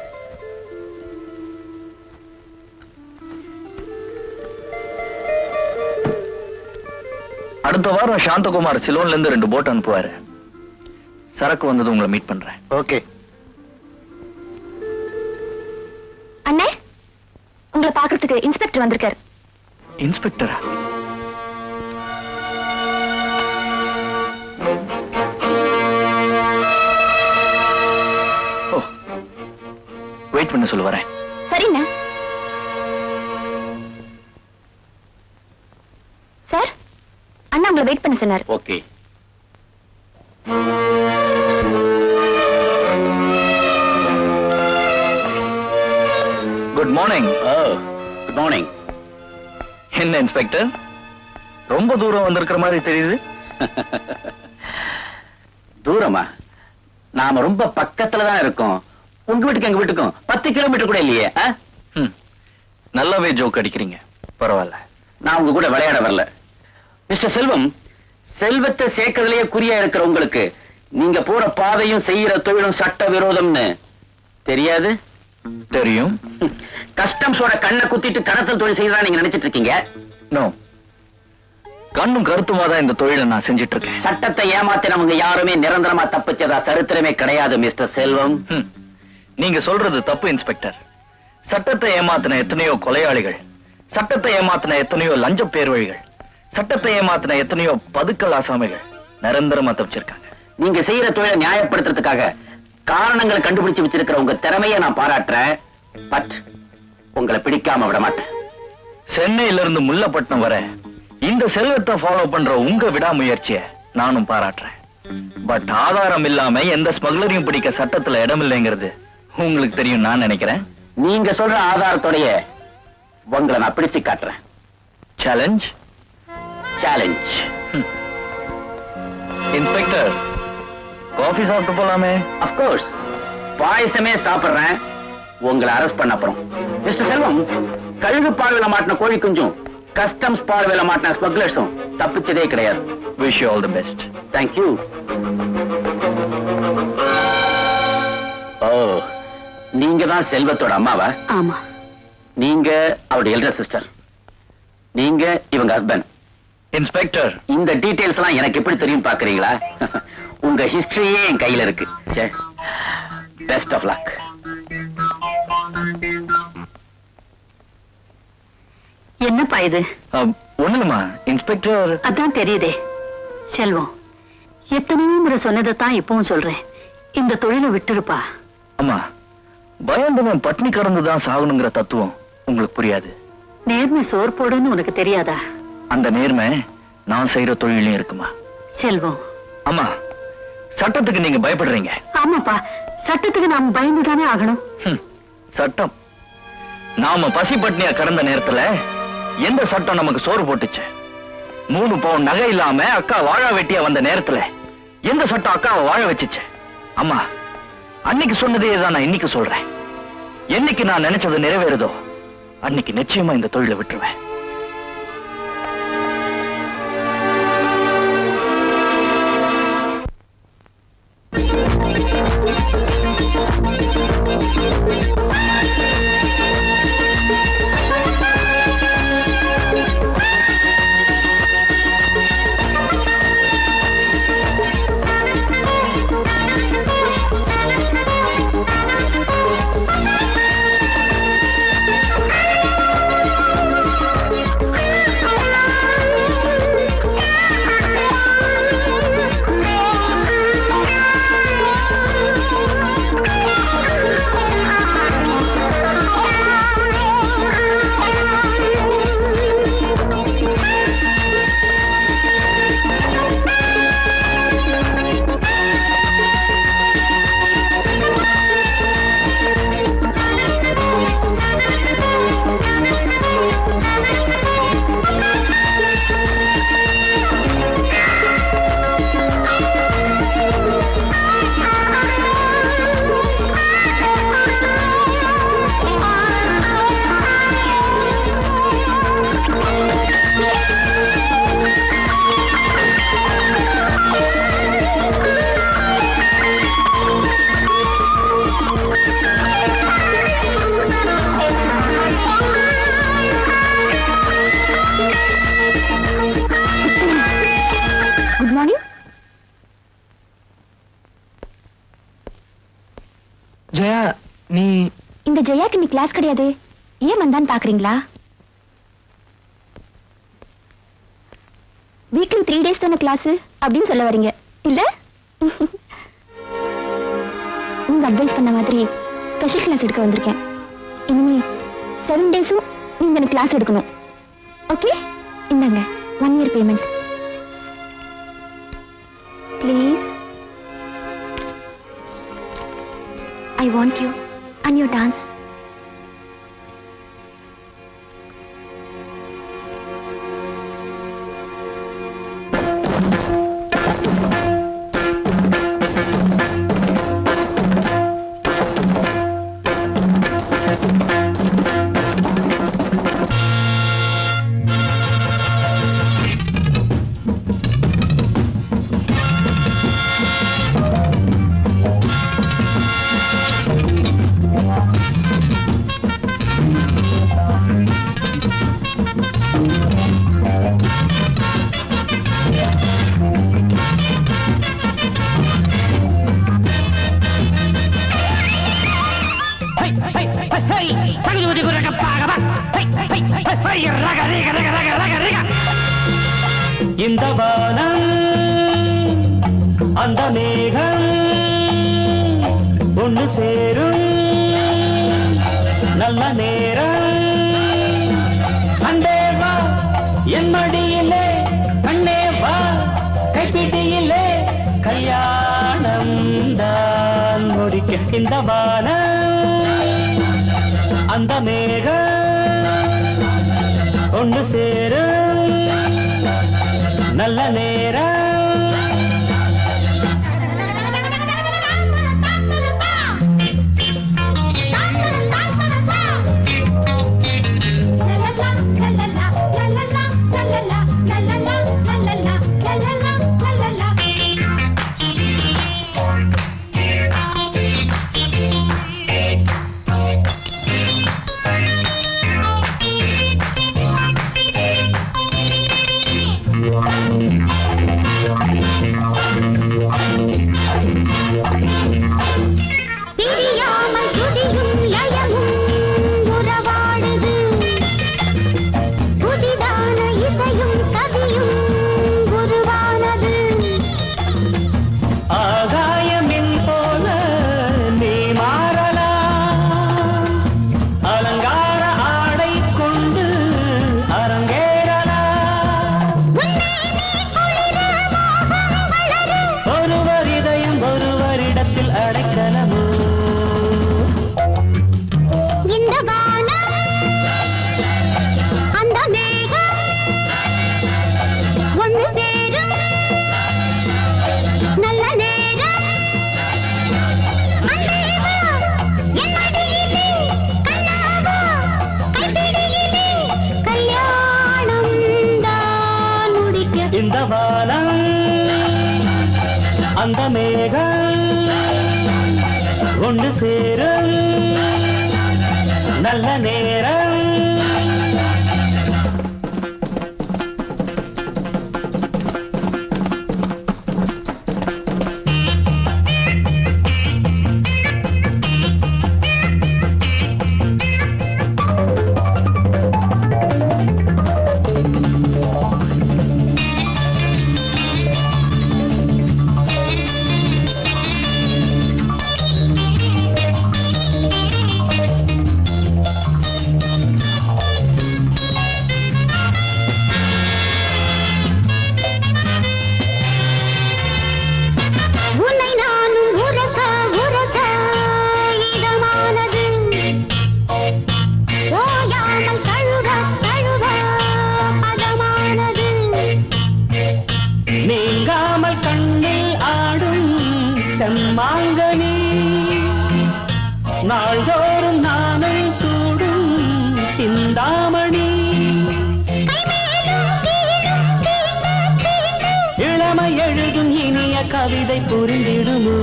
அடுத்த வாரம் சாந்தகுமார் சிலோன்ல இருந்து ரெண்டு போட் அனுப்புவாரு சரக்கு வந்தது உங்களை மீட் பண்றேன் ஓகே அண்ணே உங்களை பாக்குறதுக்கு இன்ஸ்பெக்டர் வந்திருக்காரு இன்ஸ்பெக்டரா ஓ வெயிட் பண்ண சொல்ல வரேன் சரிண்ணா சார் அண்ணா உங்களை வெயிட் பண்ண சொன்னார் okay good morning good morning என்ன இன்ஸ்பெக்டர் ரொம்ப தூரம் வந்திருக்கிற மாதிரி தெரியுது தூரமா நாம ரொம்ப பக்கத்துல தான் இருக்கோம் உங்க வீட்டுக்கு எங்க வீட்டுக்கும் பத்து கிலோமீட்டர் கூட இல்லையே ஆ? ம், நல்லாவே ஜோக் அடிக்கிறீங்க பரவாயில்ல நான் உங்க கூட விளையாட வரல மிஸ்டர் செல்வம் செல்வத்தை சேர்க்கறதுலயே குறியா இருக்கிற உங்களுக்கு நீங்க போற பாதையும் செய்யற தொழிலும் சட்ட விரோதம்னு தெரியாது தெரியும் கஸ்டம்ஸோட கண்ணை குத்திட்டு கடத்தல் தொழில் செய்யறதா நீங்க நினைச்சிட்டு இருக்கீங்க நோ கண்ணும் கருத்துமா தான் இந்த தொழிலை நான் செஞ்சிட்டு இருக்கேன் சட்டத்தை ஏமாத்தினவங்க யாருமே நிரந்தரமா தப்பிச்சதா சரித்திரமே கிடையாது மிஸ்டர் செல்வம் ம், நீங்க சொல்றது தப்பு இன்ஸ்பெக்டர் சட்டத்தை ஏமாத்தின எத்தனையோ கொலையாளிகள் சட்டத்தை ஏமாத்தின எத்தனையோ லஞ்ச பேர்வழிகள் சட்டத்தை ஏமாத்தின எத்தனையோ பதுக்கல் ஆசாமிகள் நிரந்தரமா தப்பிச்சிருக்காங்க நீங்க செய்யற தொழிலை நியாயப்படுத்துறதுக்காக காரணங்களை கண்டுபிடிச்சு வச்சிருக்கிற உங்க திறமையை நான் பாராட்டுறேன் பட் உங்களை பிடிக்காம விட மாட்டேன் சென்னையில இருந்து முல்லப்பட்டினம் வர இந்த செல்வத்தை ஃபாலோ பண்ற உங்க விடாமுயற்சிய நானும் பாராட்டுறேன் பட் ஆதாரம் இல்லாம எந்த ஸ்மக்லரையும் பிடிக்க சட்டத்துல இடம் இல்லைங்கிறது உங்களுக்கு தெரியும் நான் நினைக்கிறேன் நீங்க சொல்ற ஆதாரத்தோடைய உங்களை நான் பிடிச்சு காட்டுறேன் சேலஞ்ச் சேலஞ்ச் இன்ஸ்பெக்டர் காஃபி சாப்பிட்டு போலாமே அப்கோர்ஸ் பாயசமே சாப்பிடுறேன் உங்களை அரெஸ்ட் பண்ண அப்புறம் மிஸ்டர் செல்வம் கழுகு பார்வையில மாட்டின கோழி குஞ்சும் கஸ்டம்ஸ் பார்வையில மாட்டின ஸ்மக்லர்ஸும் தப்பிச்சதே கிடையாது wish you all the best thank you ஓ நீங்க தான் செல்வத்தோட அம்மாவா ஆமா நீங்க அவருடைய எல்டர் சிஸ்டர் நீங்க இவங்க ஹஸ்பண்ட் இன்ஸ்பெக்டர் இந்த டீடைல்ஸ் எல்லாம் எனக்கு எப்படி தெரியும் பாக்குறீங்களா உங்க ஹிஸ்டரியே என் கையில இருக்கு பெஸ்ட் ஆஃப் லக் என்னப்பா இது ஒண்ணுமா இன்ஸ்பெக்டர் அதான் தெரியுதே செல்வம் எத்தனையோ முறை சொன்னதைத்தான் இப்பவும் சொல்றேன் இந்த தொழிலை விட்டுருப்பா அம்மா பயந்தவன் பட்னி கடந்து தான் சாகணுங்கிற தத்துவம் உங்களுக்கு புரியாது நேர்மை சோர் போடுன்னு உனக்கு தெரியாதா அந்த நேர்மை நான் செய்யற தொழிலையும் இருக்குமா செல்வம் அம்மா சட்டத்துக்கு நீங்க பயப்படுறீங்க ஆமாப்பா சட்டத்துக்கு நாம் பயந்துதானே ஆகணும் ஹம், சட்டம் நாம பசி பட்னியா கடந்த நேரத்துல எந்த சட்டம் நமக்கு சோறு போட்டுச்சு மூணு பவுன் நகை இல்லாம அக்கா வாழ வெட்டியா வந்த நேரத்துல எந்த சட்டம் அக்காவை வாழ வச்சுச்சு அம்மா அன்னைக்கு சொன்னதே தான் நான் இன்னைக்கு சொல்றேன் என்னைக்கு நான் நினைச்சது நிறைவேறுதோ அன்னைக்கு நிச்சயமா இந்த தொழிலை விட்டுருவேன் குட் மார்னிங் ஜெயா நீ இந்த ஜெயாக்கு இன்னைக்கு கிளாஸ் கிடையாது ஏன் வந்தான்னு பாக்குறீங்களா வீக்லி த்ரீ டேஸ் தானே கிளாஸ் அப்படின்னு சொல்ல வரீங்க இல்ல உங்க அட்வைஸ் பண்ண மாதிரி ஸ்பெஷல் கிளாஸ் எடுக்க வந்திருக்கேன் இனிமே செவன் டேஸும் நீங்க எனக்கு கிளாஸ் எடுக்கணும் ஓகே இந்தாங்க one year payment please I want you and you dance இந்த வானம் அந்த மேகம் ஒன்று சேரும் நல்ல நேரம் அண்டே வா என் மடியிலே கண்ணே வா கைப்பிடியிலே கல்யாணம் தான் முடிக்க இந்த வானம் அந்த மேகம் ஒன்று சேரும் நல்ல நேரம் Thank you. அடைக்கலமோ இந்த வானம் அந்த மேகம் ஒன்று சேரும் நல்ல நேரம் அன்பே வா, என் மடியிலே, கண்ணாவா, கைப்பிடியிலே, கல்யாணம் தான் முடிக்க இந்த வானம் அந்த மேகம் ஒன்று சேரும் நல்ல நேரம் உன்னை நானும் உரச உரச இதமானது ஓயாமல் தழுவ தழுவ பதமானது நீங்காமல் கண்ணில் ஆடும் செம்மாங்கனி நாள்தோறும் நானை சூடும் சிந்தாமணி இளமை எழுதும் இனிய கவிதை புரிந்திடுமோ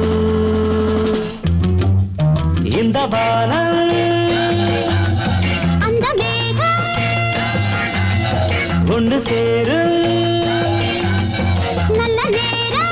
இந்த வானம் அந்த மேகம் ஒன்று சேரும் நல்ல நேரம்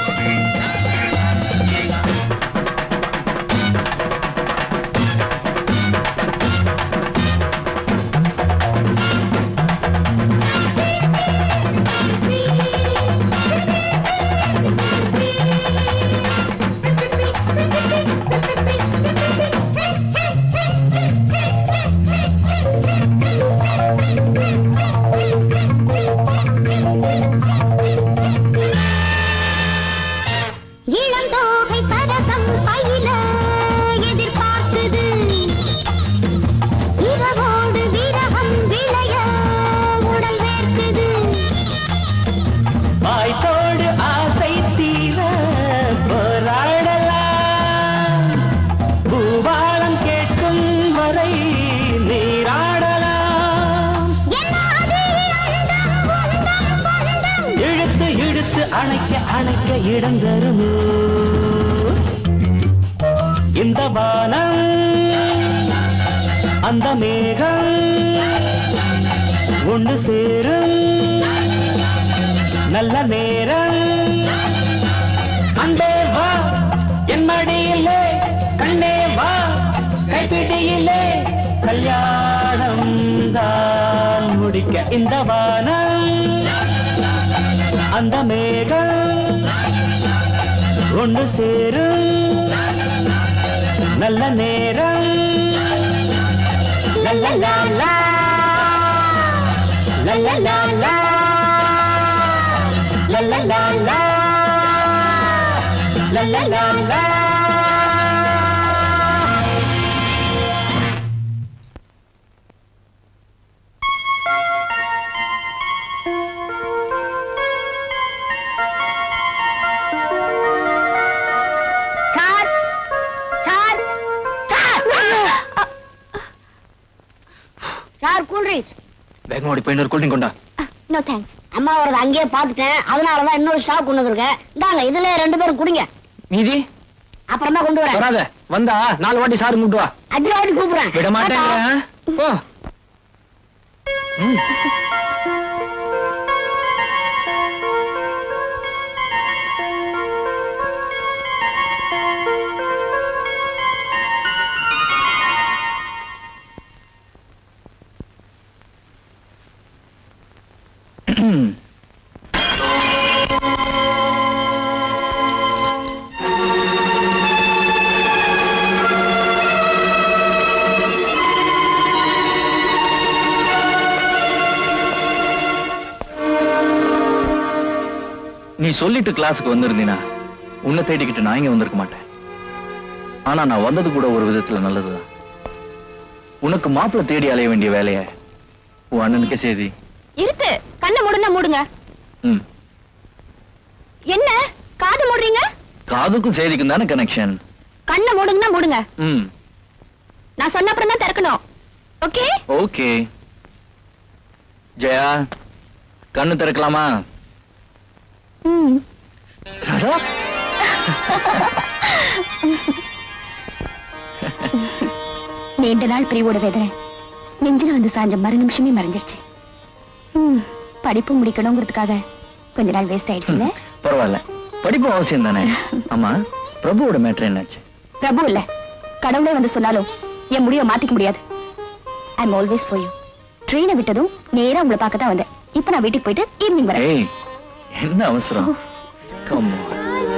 இளந்தோகை சரசம் பயில எதிர்பார்த்தது இரவோடு விரகம் விளைய உடல் வேர்க்குது வாய்த்தோடு ஆசை தீர போராடலாம் பூபாலம் கேட்கும் வரை நீராடலாம் இழுத்து இழுத்து அணைக்க அணைக்க இடம் தருமோ இந்த வானம் அந்த மேகம் ஒன்று சேரும் நல்ல நேரம் அன்பே வா என் மடியிலே கண்ணே வா கைப்பிடியிலே கல்யாணம் தான் முடிக்க இந்த வானம் அந்த மேகம் ஒன்று சேரும் நல்ல நேரம் லா லா லா லா லா லா லா La la la la La la la la sir sir sir sir cool drinks வேகமா ஓடி போய் இன்னொரு கூல்டிங் கொண்டா நோ தேங்க்ஸ் அம்மா வரது அங்கேயே பார்த்துட்டேன் அதனாலதான் இன்னொரு ஸ்டாக் கொண்டு வந்திருக்கேன் இந்தாங்க இதுல ரெண்டு பேரும் குடிங்க மீதி அப்புறமா கொண்டு வரேன் வராத வந்தா நாலு வாட்டி சாரு கூப்பிட்டு வா அடி வாட்டி கூப்பிடுறேன் விட மாட்டேங்கிறேன் போ ம். நீ சொல்லிட்டு கிளாஸுக்கு வந்திருந்தீனா உன்னை தேடிக்கிட்டு நான் இங்க வந்திருக்க மாட்டேன் ஆனா நான் வந்தது கூட ஒரு விதத்துல நல்லதுதான் உனக்கு மாப்பிள்ளை தேடி அலைய வேண்டிய வேலைய உன் அண்ணனுக்கே செய்தி இருட்டு கண்ணை மூடுனா மூடுங்க ம் என்ன காது மூடுறீங்க காதுக்கும் செய்திக்கும் தானே கனெக்ஷன் கண்ணை மூடுங்கன்னா மூடுங்க ம் நான் சொன்ன அப்புறம் தான் திறக்கணும் ஓகே ஓகே ஜெயா கண்ணு திறக்கலாமா ம் ராதா நீண்ட நாள் பிரிவோட வேதனை நெஞ்சில வந்து சாஞ்ச மறு நிமிஷமே மறைஞ்சிருச்சு ம், படிப்பு முடிக்கணுங்கிறதுக்காக கொஞ்ச நாள் வேஸ்ட் ஆயிடுச்சுல்ல பரவாயில்ல படிப்பு அவசியம் தானே ஆமா பிரபுவோட மேட்ரு என்னாச்சு பிரபு இல்ல கடவுளே வந்து சொன்னாலும் என் முடிவை மாத்திக்க முடியாது I am always for you ட்ரெயினை விட்டதும் நேரா உங்களை பார்க்க தான் வந்தேன் இப்போ நான் வீட்டுக்கு போயிட்டு ஈவினிங் வரேன் ஏய் என்ன அவசரம் Come on.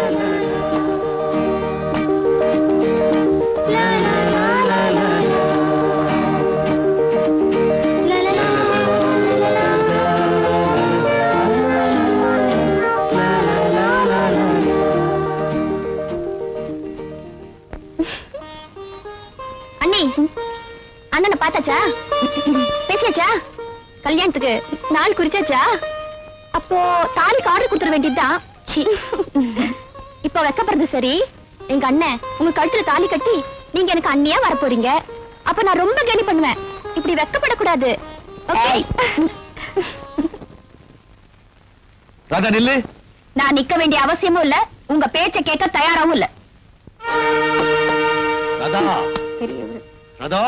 அண்ணி அண்ணனை பார்த்தாச்சா பேசியாச்சா கல்யாணத்துக்கு நாள் குறிச்சாச்சா அப்போ தாலிக்கு ஆர்டர் கொடுத்துட வேண்டியதுதான் சீ. இப்போ வைக்கப்படுறது சரி எங்க அண்ணன் உங்க கழுத்துல தாலி கட்டி நீங்க எனக்கு அண்ணியா வர போறீங்க அப்ப நான் ரொம்ப கேலி பண்ணுவேன் இப்படி வெக்கப்படக்கூடாது ஓகே ராதா நில்லு நான் நிக்க வேண்டிய அவசியமும் இல்ல உங்க பேச்ச கேட்க தயாராவும் இல்ல ராதா ராதா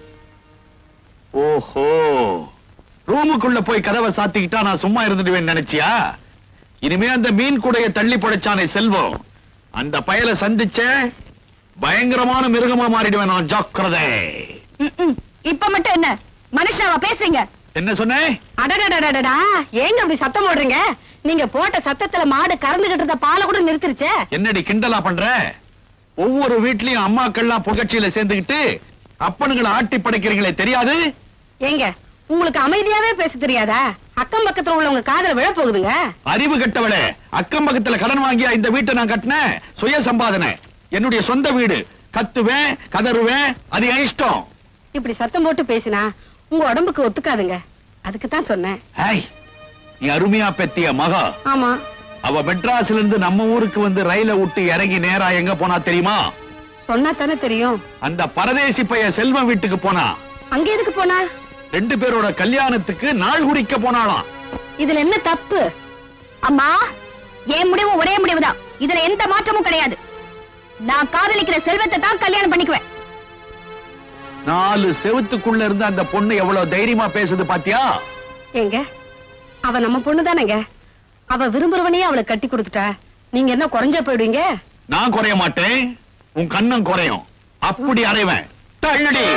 ஓஹோ ரூமுக்குள்ள போய் கதவை சாத்திக்கிட்டா நான் சும்மா இருந்துடுவேன் நினைச்சியா இனிமே அந்த மீன் கூடைய தள்ளி படைச்சானே செல்வம் அந்த பயலை சந்திச்ச பயங்கரமான மிருகமா மாறிடுவேன் நான் ஜாக்கிரதை இப்ப மட்டும் என்ன மனுஷனாவா பேசுறீங்க என்ன சொன்னேன் அடடடடடா ஏங்க அப்படி சத்தம் போடுறீங்க நீங்க போட்ட சத்தத்துல மாடு கறந்துகிட்டு இருந்த பாலை கூட நிறுத்திருச்சே என்னடி கிண்டலா பண்ற ஒவ்வொரு வீட்லயும் அம்மாக்கள்லாம் புகழ்ச்சியில சேர்ந்துக்கிட்டு அப்பனுங்களை ஆட்டி படைக்கிறீங்களே தெரியாது ஏங்க உங்களுக்கு அமைதியாவே பேச தெரியாதா அக்கம் பக்கத்துல உள்ளவங்க காதல விழ போகுதுங்க அறிவு கெட்டவளே அக்கம் பக்கத்துல கடன் வாங்கியா இந்த வீட்டை நான் கட்டினேன் சுய சம்பாதனை என்னுடைய சொந்த வீடு கத்துவேன் கதறுவேன் அது என் இஷ்டம் இப்படி சத்தம் போட்டு பேசினா உங்க உடம்புக்கு ஒத்துக்காதுங்க அதுக்கு தான் சொன்னேன் ஹேய், நீ அருமையா பெத்திய மகா ஆமா அவ மெட்ராஸ்ல இருந்து நம்ம ஊருக்கு வந்து ரயில விட்டு இறங்கி நேரா எங்க போனா தெரியுமா சொன்னா தானே தெரியும் அந்த பரதேசி பைய செல்வம் வீட்டுக்கு போனா அங்க எதுக்கு போனா ரெண்டு பேரோட கல்யாணத்துக்கு நாள் குறிக்க போனாளாம் இதுல என்ன தப்பு அம்மா என் முடிவு ஒரே முடிவுதான் இதுல எந்த மாற்றமும் கிடையாது நான் காதலிக்கிற செல்வத்தை தான் கல்யாணம் பண்ணிக்குவேன் நாலு செவுத்துக்குள்ள இருந்து அந்த பொண்ணு எவ்வளவு தைரியமா பேசுது பாத்தியா ஏங்க அவ நம்ம பொண்ணு தானேங்க அவ விரும்புறவனையே அவளை கட்டி கொடுத்துட்டா நீங்க என்ன குறைஞ்சா போயிடுவீங்க நான் குறைய மாட்டேன் உன் கண்ணம் குறையும் அப்படி அறைவேன் தள்ளுடி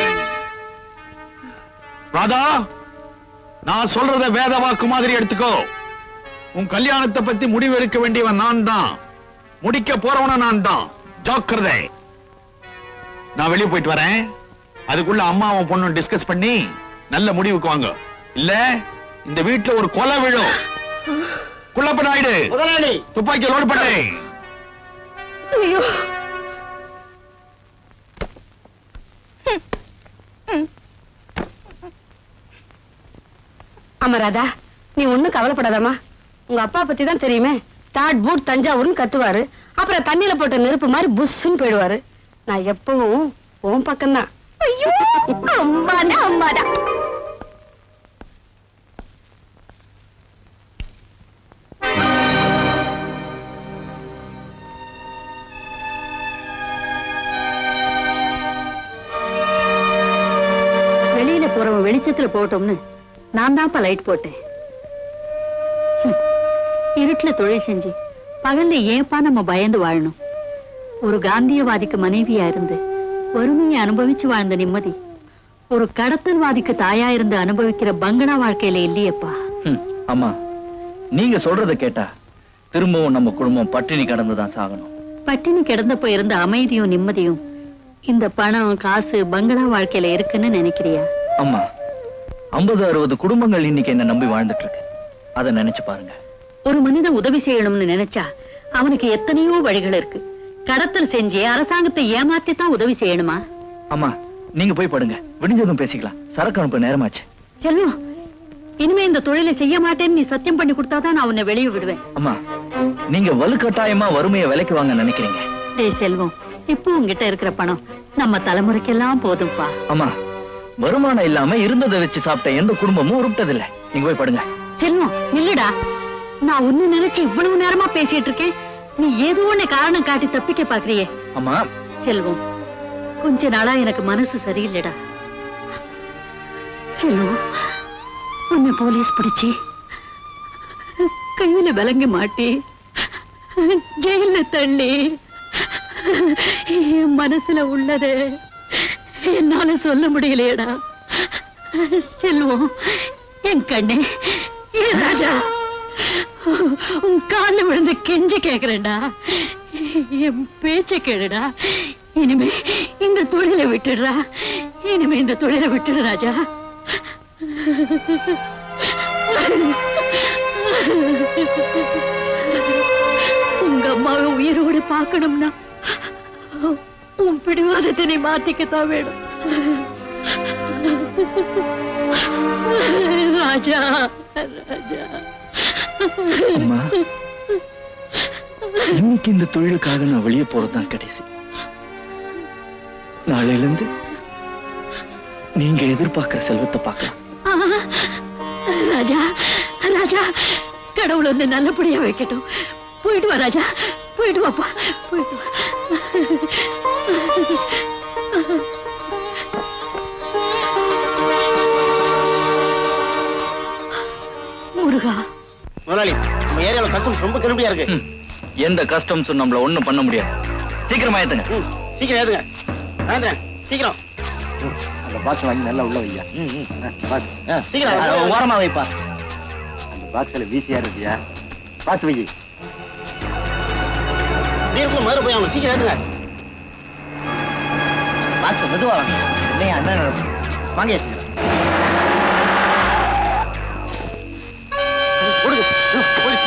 ராதா நான் சொல்றத வேத வாக்கு மாதிரி எடுத்துக்கோ உன் கல்யாணத்தை பத்தி முடிவு எடுக்க வேண்டியவன் நான் தான் முடிக்க போறவன நான் தான் ஜாக்கிரதை நான் வெளியே போயிட்டு வரேன் அதுக்குள்ள அம்மாவும் பொண்ணும் டிஸ்கஸ் பண்ணி நல்ல முடிவுக்கு வாங்க இல்ல இந்த வீட்டுல ஒரு கொலை விழும் குள்ளப்ப நாயுடு முதலாளி துப்பாக்கி லோடு பண்ணு ஐயோ அமராதா நீ ஒண்ணும் கவலைப்படாதம்மா உங்க அப்பா பத்தி தான் தெரியுமே தாட் பூட் தஞ்சாவூர்னு கத்துவாரு அப்புறம் தண்ணியில போட்ட நெருப்பு மாதிரி புஷ்ன்னு போயிடுவாரு நான் எப்பவும் உன் பக்கம்தான் ஐயோ அம்மாடா அம்மாடா வெளியில போறவன் வெளிச்சத்துல போட்டோம்னு நான் தான்ப்பா லைட் போட்டேன் ஹம். இருட்டுல தொழில் செஞ்சு பகல்ல ஏன்பா நம்ம பயந்து வாழணும் ஒரு காந்தியவாதிக்கு மனைவியா இருந்து வறுமையை அனுபவிச்சு வாழ்ந்த நிம்மதி ஒரு கடத்தல்வாதிக்கு தாயா இருந்து அனுபவிக்கிற பங்களா வாழ்க்கையில இல்லையேப்பா ஹம், அம்மா நீங்க சொல்றத கேட்டா திரும்பவும் நம்ம குடும்பம் பட்டினி கடந்துதான் சாகணும் பட்டினி கிடந்தப்ப இருந்த அமைதியும் நிம்மதியும் இந்த பணம் காசு பங்களா வாழ்க்கையில இருக்குன்னு நினைக்கிறியா அம்மா ஐம்பது அறுபது குடும்பங்கள் இன்னைக்கு என்ன நம்பி வாழ்ந்துட்டு இருக்கு அதை நினைச்சு பாருங்க ஒரு மனிதன் உதவி செய்யணும்னு நினைச்சா அவனுக்கு எத்தனையோ வழிகள் இருக்கு கடத்தல் செஞ்சு அரசாங்கத்தை ஏமாத்தி தான் உதவி செய்யணுமா அம்மா நீங்க போய் படுங்க விடிஞ்சதும் பேசிக்கலாம் சரக்கு அனுப்ப நேரமாச்சு செல்வம் இனிமே இந்த தொழிலை செய்ய மாட்டேன்னு நீ சத்தியம் பண்ணி கொடுத்தாதான் நான் உன்னை வெளியே விடுவேன் அம்மா நீங்க வலுக்கட்டாயமா வறுமையை விலைக்கு வாங்க நினைக்கிறீங்க டேய் செல்வம் இப்போ உங்ககிட்ட இருக்கிற பணம் நம்ம தலைமுறைக்கெல்லாம் போதும்பா அம்மா வருமானம் இல்லாம இருந்ததை வச்சு சாப்பிட்ட எந்த குடும்பமும் உருப்பிட்டதில்ல நீங்க போய் படுங்க செல்வம் இல்லடா நான் உன்னை நினைச்சு இவ்வளவு நேரமா பேசிட்டு இருக்கேன் நீ ஏதோ ஒண்ணு காரணம் காட்டி தப்பிக்க பாக்குறியே அம்மா செல்வம் கொஞ்ச நாளா எனக்கு மனசு சரியில்லைடா செல்வம் உன்னை போலீஸ் பிடிச்சி கையில விலங்க மாட்டி ஜெயில தள்ளி என் மனசுல உள்ளது என்னால சொல்ல முடியலையேடா செல்வம் என் கண்ணே என் ராஜா உன் கால்ல விழுந்து கெஞ்சி கேக்குறேன்டா என் பேச்ச கேளுடா இனிமே இந்த தொழிலை விட்டுடுறா இனிமே இந்த தொழிலை விட்டுடு ராஜா உங்க அம்மாவை உயிரோடு பார்க்கணும்னா உன் பிடிவாதத்தை நீ மாத்திக்கத்தான் வேணும் ராஜா ராஜா அம்மா இன்னைக்கு இந்த தொழிலுக்காக நான் வெளியே போறதுதான் கடைசி நாளையில இருந்து நீங்க எதிர்பார்க்கிற செல்வத்தை பார்க்கலாம் ஆ, ராஜா ராஜா கடவுள் வந்து நல்லபடியா வைக்கட்டும் போயிட்டு வா ராஜா போயிட்டு வாப்பா போயிட்டு வா முருகா முதலாளி நம்ம ஏரியால கஸ்டம்ஸ் ரொம்ப கடுமையா இருக்கு ம். எந்த கஸ்டம்ஸும் நம்மள ஒண்ணும் பண்ண முடியாது சீக்கிரமா ஏத்துங்க ம், சீக்கிரம் ஏதுங்க வேண்டேன் சீக்கிரம் அந்த பாக்ஸ் வாங்கி நல்லா உள்ள வையா சீக்கிரம் அது ஓரமா வைப்பா அந்த பாக்ஸ்ல வீசியா இருக்கியா பாத்து வை நீருக்கும் மேல போய் அவங்க சீக்கிரம் ஏதுங்க பாக்ஸ் மெதுவா வாங்க இல்லையா அண்ணன் நடக்கும் வாங்க சீக்கிரம் கொடுங்க ம், போலீஸ்.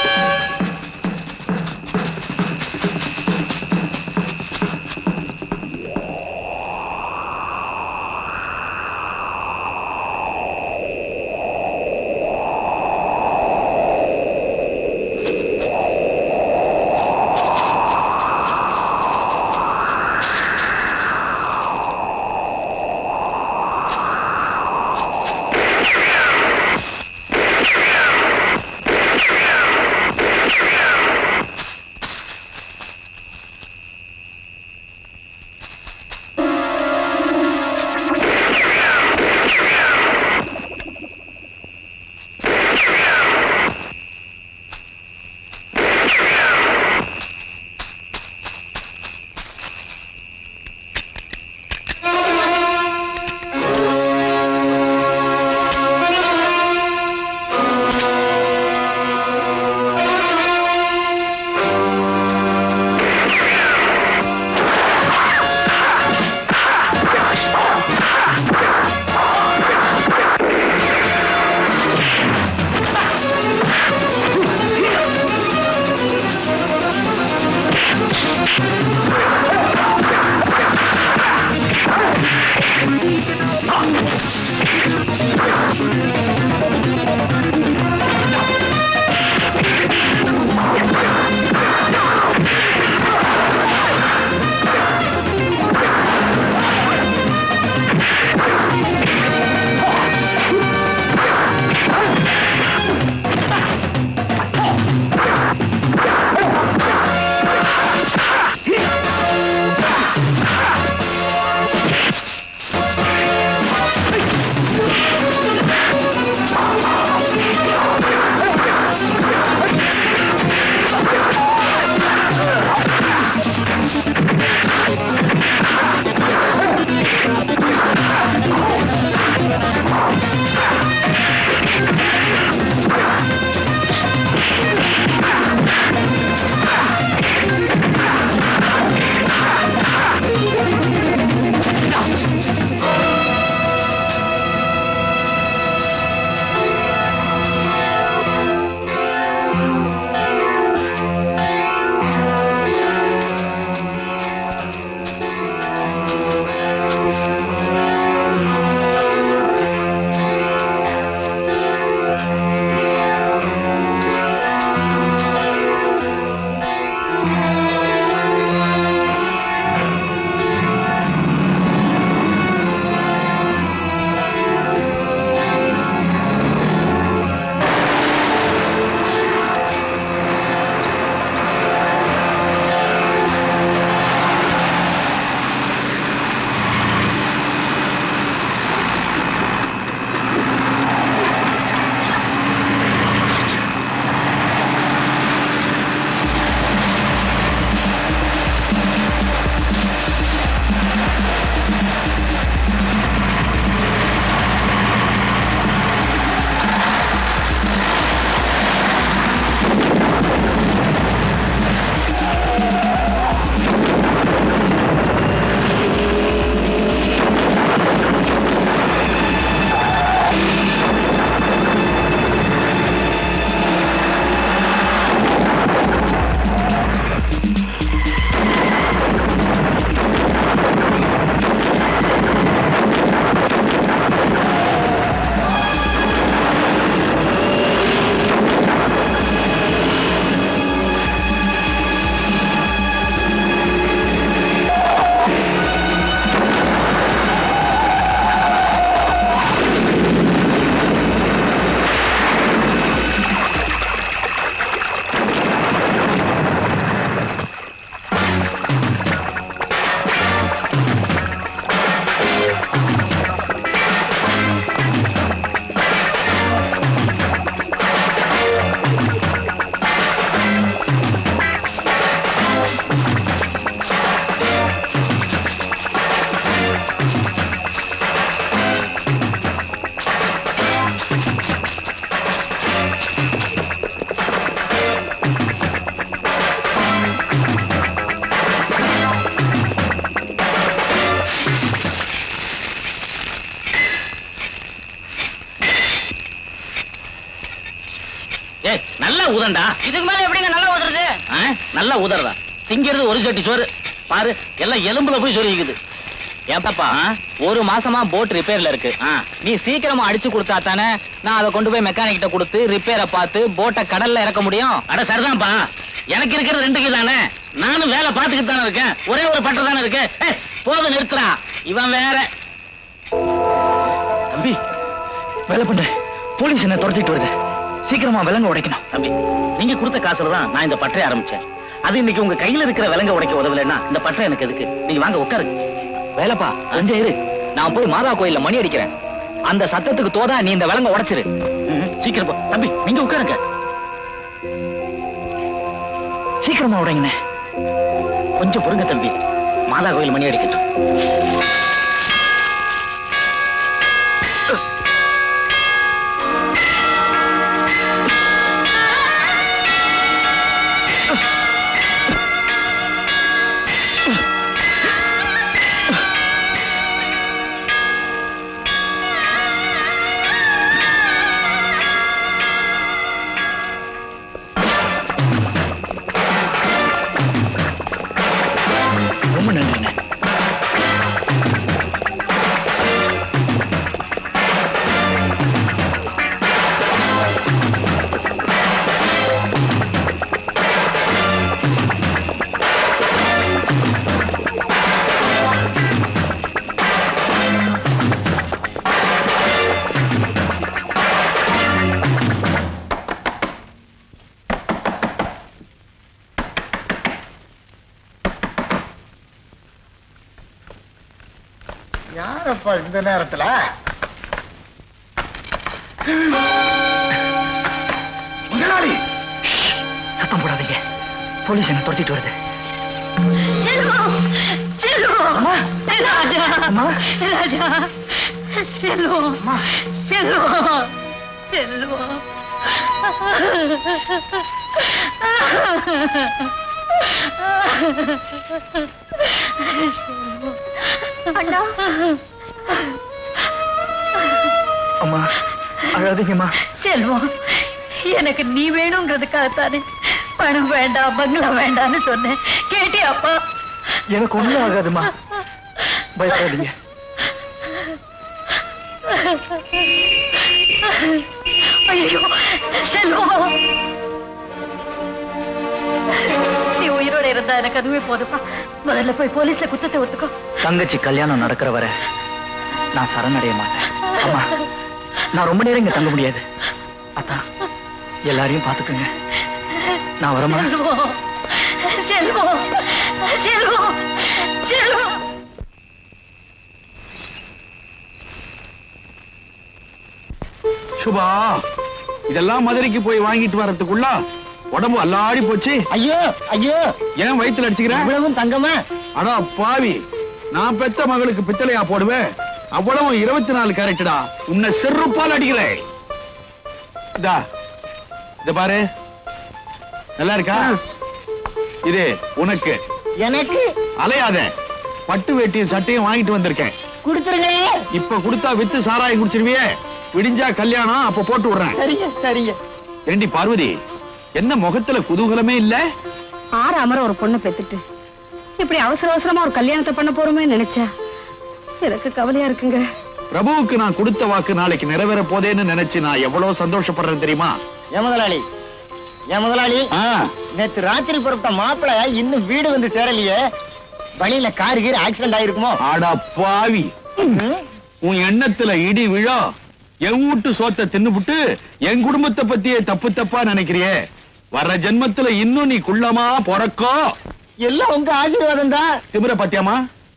ஊதண்டா இதுக்கு மேல எப்படிங்க நல்லா ஊதுறது ஆ? நல்லா ஊதறதா திங்கிறது ஒரு சட்டி சோறு பாரு எல்லாம் எலும்புல போய் சொருகிக்குது ஏப்பாப்பா ஒரு மாசமா போட் ரிப்பேர்ல இருக்கு நீ சீக்கிரமா அடிச்சு கொடுத்தா தானே நான் அதை கொண்டு போய் மெக்கானிக் கிட்ட கொடுத்து ரிப்பேரை பார்த்து போட்டை கடல்ல இறக்க முடியும் அட சரிதான்ப்பா எனக்கு இருக்கிறது ரெண்டுக்கு தானே நானும் வேலை பார்த்துக்கிட்டு தானே இருக்கேன் ஒரே ஒரு பட்டை தானே இருக்கு ஏய், போதும் நிறுத்துறா இவன் வேற தம்பி வேலை பண்ற போலீஸ் என்ன துரத்திட்டு வருது சீக்கிரமா விலங்கு உடைக்கணும் தம்பி நீங்க கொடுத்த காசுல தான் நான் இந்த பட்டறை ஆரம்பிச்சேன் அது இன்னைக்கு உங்க கையில இருக்கிற விலங்க உடைக்க உதவலைன்னா இந்த பட்டறை எனக்கு எதுக்கு நீங்க வாங்க உட்காருங்க வேலைப்பா கொஞ்சம் இரு நான் போய் மாதா கோயில்ல மணி அடிக்கிறேன் அந்த சத்தத்துக்கு தோதா நீ இந்த விலங்க உடைச்சிரு ம், சீக்கிரம் போ தம்பி நீங்க உட்காருங்க சீக்கிரமா உடைங்கண்ணே கொஞ்சம் பொறுங்க தம்பி மாதா கோயில் மணி அடிக்கட்டும் ரொம்ப நன்றிண்ணே யாரப்பா இந்த நேரத்துல முதலாளி சத்தம் போடாதீங்க போலீஸ் என்ன துரத்திட்டு வருது செல்வம் செல்வம் ராஜா ராஜா செல்வம் செல்வம் செல்வம் அண்ணா அம்மா அழாதீங்கம்மா செல்வம் எனக்கு நீ வேணுங்கிறதுக்காகத்தானே பணம் வேண்டாம் பங்களா வேண்டாம்னு சொன்னேன் கேட்டியாப்பா எனக்கு ஒண்ணும் ஆகாதும்மா பயப்படாதீங்க ஐயோ செல்வம் நீ உயிரோட இருந்தா எனக்கு அதுவே போதுப்பா முதல்ல போய் போலீஸ்ல குத்தத்தை ஒத்துக்கோ தங்கச்சி கல்யாணம் நடக்கிற வரை நான் சரணடைய மாட்டேன் அம்மா நான் ரொம்ப நேரம் இங்க தங்க முடியாது அதான் எல்லாரையும் பாத்துக்குங்க நான் வரமா செல்வம் செல்வம் செல்வம் செல்வம் சுபா இதெல்லாம் மதுரைக்கு போய் வாங்கிட்டு வர்றதுக்குள்ள உடம்பு அல்லாடி போச்சு ஐயோ ஐயோ ஏன் வயித்துல அடிச்சுக்கிறேன் இவ்வளவும் தங்கமா அடா பாவி நான் பெத்த மகளுக்கு பித்தளையா போடுவேன் அவ்வளவு இருபத்தி நாலு கேரக்டடா உன்னை செருப்பால் அடிக்கிறேன் இதா இத பாரு நல்லா இருக்கா இது உனக்கு எனக்கு அலையாத பட்டு வேட்டியும் சட்டையும் வாங்கிட்டு வந்திருக்கேன் கொடுத்துருங்களே இப்ப கொடுத்தா வித்து சாராயம் குடிச்சிருவியே விடிஞ்சா கல்யாணம் அப்ப போட்டு விடுறேன் சரிங்க சரிங்க ஏண்டி பார்வதி என்ன முகத்துல குதூகலமே இல்ல ஆறு அமர ஒரு பொண்ணு பெத்துட்டு இப்படி அவசர அவசரமா ஒரு கல்யாணத்தை பண்ண போறோமே நினைச்சா எனக்கு கவலையா இருக்குங்க பிரபுவுக்கு நான் கொடுத்த வாக்கு நாளைக்கு நிறைவேற போதேன்னு நினைச்சு நான் எவ்வளவு சந்தோஷப்படுறேன் தெரியுமா ஏன் முதலாளி ஏன் முதலாளி ஆ, நேத்து ராத்திரி புறப்பட்ட மாப்பிளை இன்னும் வீடு வந்து சேரலையே வழியில காரு கீரு ஆக்சிடென்ட் ஆயிருக்குமோ அட பாவி உன் எண்ணத்துல இடி விழா என் வீட்டு சோத்தை தின்னுபுட்டு என் குடும்பத்தை பத்தியே தப்பு தப்பா நினைக்கிறியே வர்ற ஜென்மத்துல இன்னும் நீ குள்ளமா பொறக்கோ எல்லாம் உங்க ஆசீர்வாதம் தான் திமிர பத்தியாமா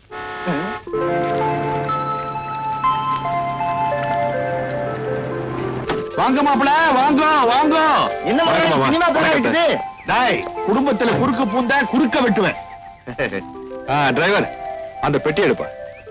வாங்க மாப்பிள வாங்க வாங்க என்ன முதலாளி, வாங்க, சினிமா படம் வாங்க. இருக்குது டேய் குடும்பத்துல குறுக்கு பூந்தா குறுக்க வெட்டுவேன் டிரைவர் அந்த பெட்டி எடுப்பா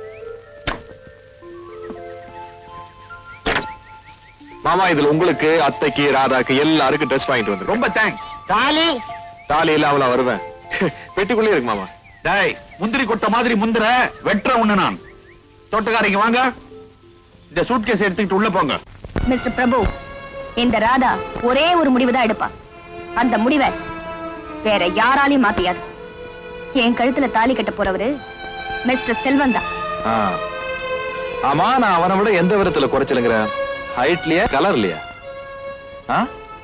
மாமா இதுல உங்களுக்கு அத்தைக்கு ராதாக்கு எல்லாருக்கும் ட்ரெஸ் வாங்கிட்டு வந்து ரொம்ப தேங்க்ஸ் தாலி தாலி இல்லாமல வருவேன் பெட்டிக்குள்ளே இருக்கு மாமா டேய் முந்திரி கொட்ட மாதிரி முந்திர வெட்டுற உன்ன நான் தோட்டக்காரங்க வாங்க இந்த சூட்கேஸ் எடுத்துக்கிட்டு உள்ள போங்க மிஸ்டர் பிரபு இந்த ராதா ஒரே ஒரு முடிவு தான் எடுப்பா அந்த முடிவை வேற யாராலையும் மாத்தியாது என் கழுத்துல தாலி கட்ட போறவரு மிஸ்டர் செல்வன் தான் ஆ. ஆமா நான் அவனை விட எந்த விதத்துல குறைச்சலுங்கிற ஹைட்லயா கலர்லயா ஆ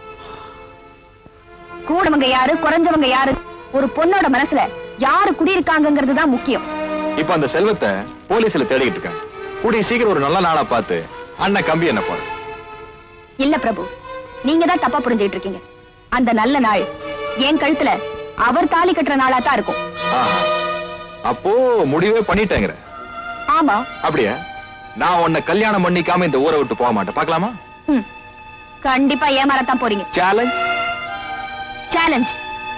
கூடவங்க யாரு குறைஞ்சவங்க யாரு ஒரு பொண்ணோட மனசுல யாரு குடியிருக்காங்கிறது தான் முக்கியம் இப்ப அந்த செல்வத்தை போலீஸ்ல தேடிக்கிட்டு இருக்காங்க கூடிய சீக்கிரம் ஒரு நல்ல நாளா பார்த்து அண்ணன் கம்பி என்ன போற இல்ல பிரபு நீங்க தான் தப்பா புரிஞ்சுட்டு இருக்கீங்க அந்த நல்ல நாள் என் கழுத்துல அவர் தாலி கட்டுற நாளா தான் இருக்கும் ஆஹா. அப்போ முடிவே பண்ணிட்டேங்கிற ஆமா அப்படியா நான் உன்னை கல்யாணம் பண்ணிக்காம இந்த ஊரை விட்டு போக மாட்டேன் பார்க்கலாமா ம். கண்டிப்பா ஏமாறத்தான் போறீங்க சேலஞ்ச் சேலஞ்ச்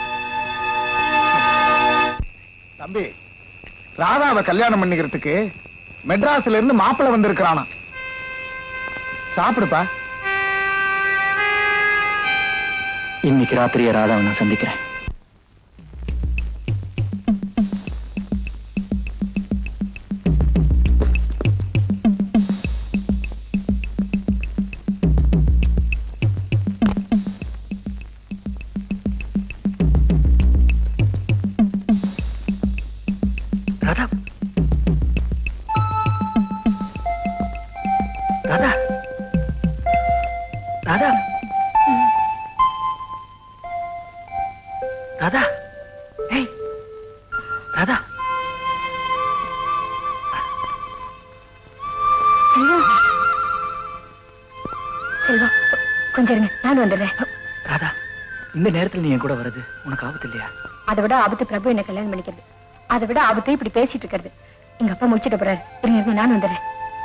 தம்பி ராதாவை கல்யாணம் பண்ணிக்கிறதுக்கு மெட்ராஸ்ல இருந்து மாப்பிள்ளை வந்திருக்கிறானா சாப்பிடுப்பா இன்னைக்கு ராத்திரியே ராதாவை நான் சந்திக்கிறேன் ராதா ராதா ராதா ராதா ஏய் ராதா செல்வா செல்வா கொஞ்சம் இருங்க நான் வந்துடுறேன் ராதா இந்த நேரத்துல நீ என் கூட வர்றது உனக்கு ஆபத்து இல்லையா அதை விட ஆபத்து பிரபு என்ன கல்யாணம் பண்ணிக்கிறது அதை விட ஆபத்து இப்படி பேசிட்டு இருக்கிறது எங்க அப்பா முடிச்சிட்டு போறாரு இருங்க இருங்க நான் வந்துடுறேன்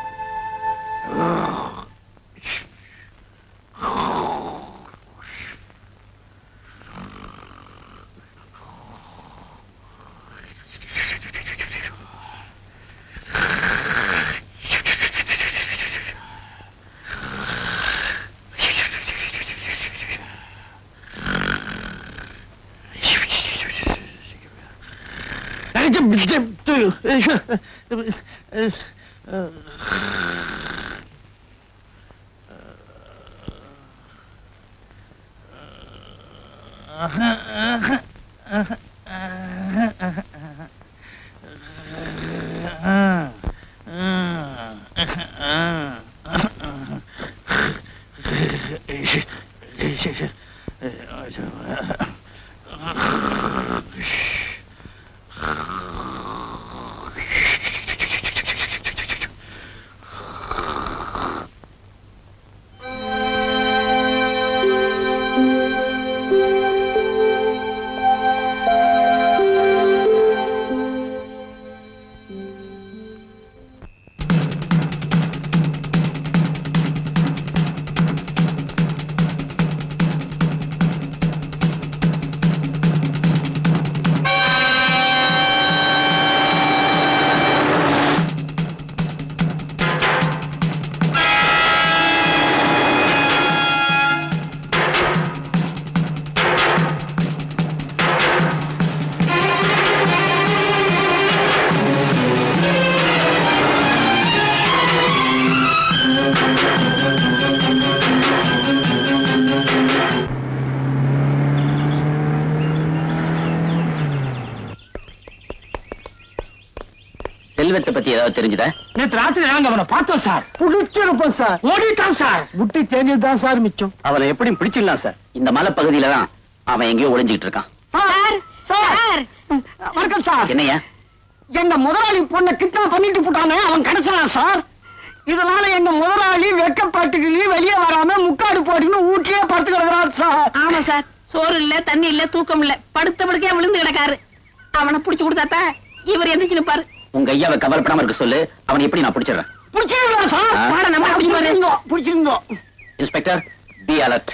செல்வத்தை பத்தி ஏதாவது தெரிஞ்சுதா நேற்று ராத்திரி நாங்க அவனை பார்த்தோம் சார் புடிச்சிருப்போம் சார் ஓடிட்டான் சார் முட்டி தேஞ்சதுதான் சார் மிச்சம் அவனை எப்படி பிடிச்சிடலாம் சார் இந்த மலைப்பகுதியில தான் அவன் எங்கேயோ ஒளிஞ்சுக்கிட்டு இருக்கான் சார் சார் வணக்கம் சார் என்னையா எங்க முதலாளி பொண்ணை கிட்னாப் பண்ணிட்டு போட்டானே அவன் கிடைச்சான் சார் இதனால எங்க முதலாளி வெக்கப்பட்டுக்கு வெளியே வராம முக்காடு போட்டுன்னு வீட்லயே படுத்து கிடக்குறாரு சார் ஆமா சார் சோறு இல்ல தண்ணி இல்ல தூக்கம் இல்ல படுத்த படுக்கையா விழுந்து கிடக்காரு அவனை புடிச்சு கொடுத்தாத்தான் இவர் எந்திரிச்சு நிப்பாரு உங்க ஐயாவை கவலைப்படாம இருக்க சொல்லு அவனை எப்படி நான் பிடிச்சிடுறேன் பிடிச்சிருங்களா சார் ஆ. வாடா, நம்ம அப்படி பாரு. பிடிச்சிருந்தோ பிடிச்சிருந்தோ இன்ஸ்பெக்டர் பி அலர்ட்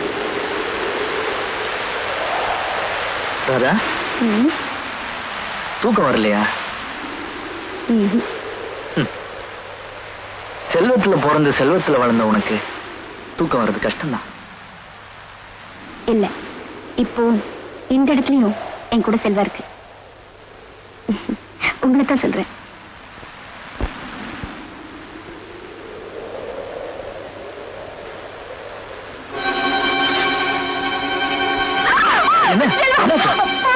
ராதா தூக்கம் வரலையா செல்வத்துல பிறந்து செல்வத்துல வளர்ந்த உனக்கு தூக்கம் வர்றது கஷ்டம்தான் இல்ல இப்போ இந்த இடத்துலயும் என் கூட செல்வா இருக்கு உங்களை தான் சொல்றேன் என்ன என்னாச்சு?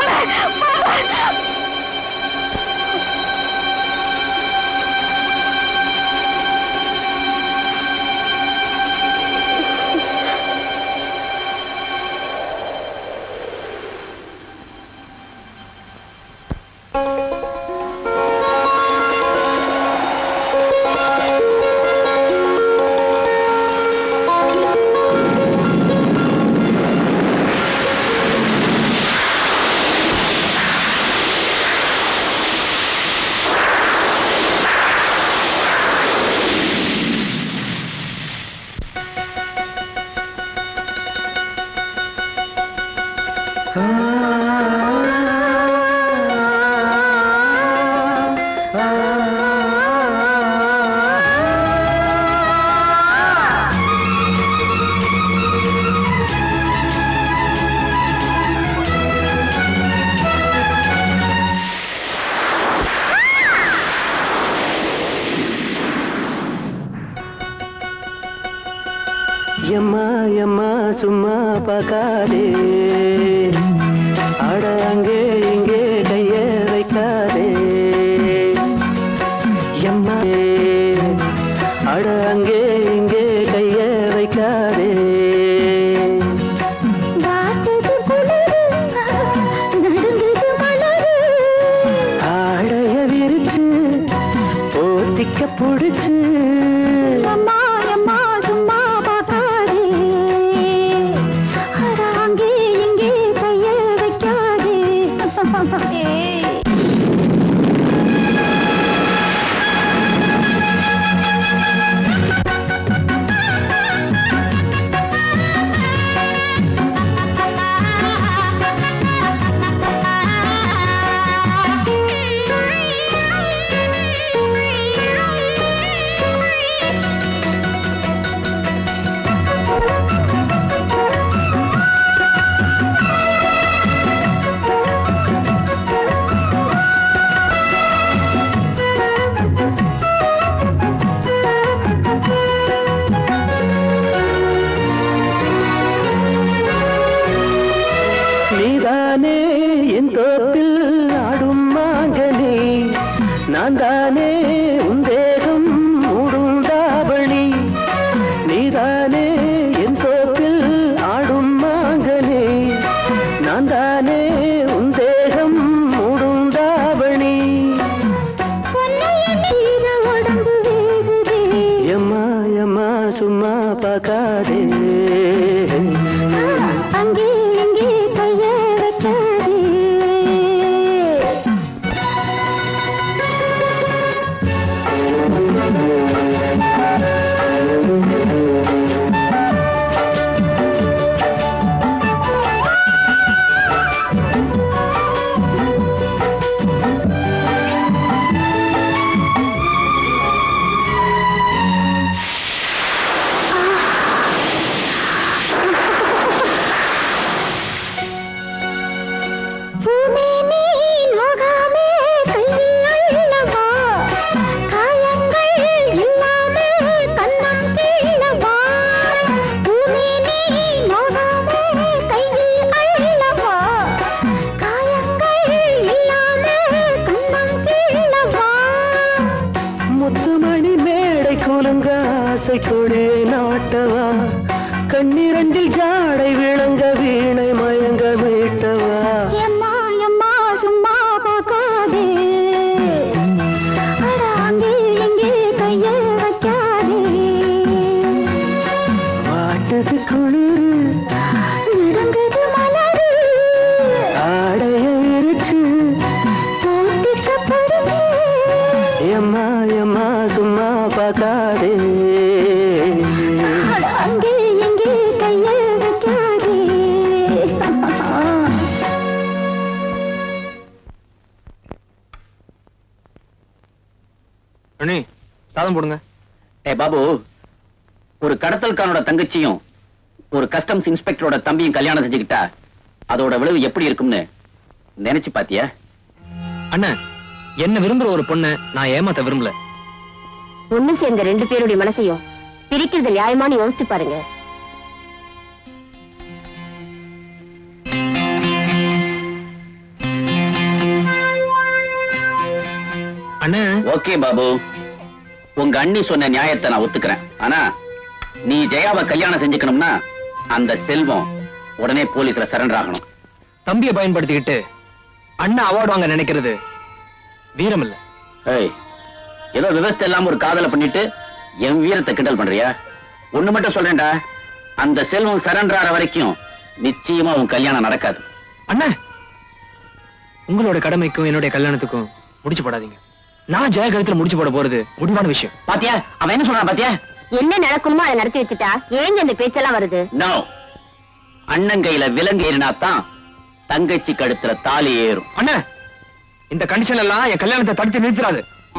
எம்மா எம்மா சும்மா பார்க்காதே அட அங்கே இங்கே கைய வைக்காதே எம்மா அட அங்கே இங்கே கைய வைக்காதே ஆடைய விரிச்சு போத்திக்க புடிச்சு அம்மா அம்மா சும்மா பார்க்காதே அட அங்கே இங்கே கைய வைக்காதே நீதானே என் தோப்பில் ஆடும் மாங்கனி நான் தானே உன் தேகம் மூடும் தாவணி நீதானே என் தோப்பில் ஆடும் மாங்கனி நான் தானே உன் தேகம் மூடும் தாவணி எம்மா எம்மா சும்மா பார்க்காதே அங்கே இங்கே கைய வைக்காதே பூமி நீ நோகாமே கையில் அள்ளவா காயங்கள் இல்லாமல் கண்ணம் கீழவா பூமி நீ நோகாமே கையில் அள்ளவா காயங்கள் இல்லாமல் கண்ணம் கீழவா முத்துமணி மேடை குலுங்க ஆசை கொடே நாட்டவா கண்ணிரண்டில் ஜாடை விளங்க வீணை மயங்க மீட்டவா எம்மா எம்மா சும்மா பார்க்காதே அட அங்கே இங்கே கைய வைக்காதே வாட்டது குளிரு நடுங்குது மலரு ஆடைய விரிச்சு போட்டிக்க பிடிச்சு எம்மா எம்மா சும்மா பார்க்காதே அட அங்கே இங்கே கைய வைக்காதே சாதம் போடுங்க ஏ பாபு ஒரு கடத்தல்காரனோட தங்கச்சியும் ஒரு கஸ்டம்ஸ் இன்ஸ்பெக்டரோட தம்பியும் கல்யாணம் செஞ்சுக்கிட்டா அதோட விளைவு எப்படி இருக்கும்னு நினைச்சு பாத்தியா அண்ணன் என்ன விரும்புற ஒரு பொண்ணை நான் ஏமாத்த விரும்பல ஒண்ணு சேர்ந்த ரெண்டு பேருடைய மனசையும் பிரிக்கிறது நியாயமான்னு யோசிச்சு பாருங்க அண்ணன் ஓகே பாபு உங்க அண்ணி சொன்ன நியாயத்தை நான் ஒத்துக்கிறேன் ஆனா நீ ஜெயாவை கல்யாணம் செஞ்சுக்கணும்னா அந்த செல்வம் உடனே போலீஸ்ல சரண்டர் ஆகணும் தம்பியை பயன்படுத்திக்கிட்டு அண்ணன் அவார்டு வாங்க நினைக்கிறது வீரம் இல்ல ஏய் ஏதோ விவசாயம் இல்லாம ஒரு காதலை பண்ணிட்டு என் வீரத்தை கிண்டல் பண்றியா ஒண்ணு மட்டும் சொல்றேன்டா அந்த செல்வம் சரண்டர் ஆற வரைக்கும் நிச்சயமா உன் கல்யாணம் நடக்காது அண்ணன் உங்களோட கடமைக்கும் என்னுடைய கல்யாணத்துக்கும் முடிச்சு போடாதீங்க நான் ஜெய கழுத்துல முடிச்சு போட போறது முடிவான விஷயம் பாத்தியா அவன் என்ன சொல்றான் பாத்தியா என்ன நடக்கணுமோ அதை நடத்தி வச்சுட்டா ஏங்க இந்த பேச்செல்லாம் வருது நோ அண்ணன் கையில விலங்கு ஏறினா தான் தங்கச்சி கழுத்துல தாலி ஏறும் அண்ணன் இந்த கண்டிஷன் எல்லாம் என் கல்யாணத்தை தடுத்து நிறுத்திடாது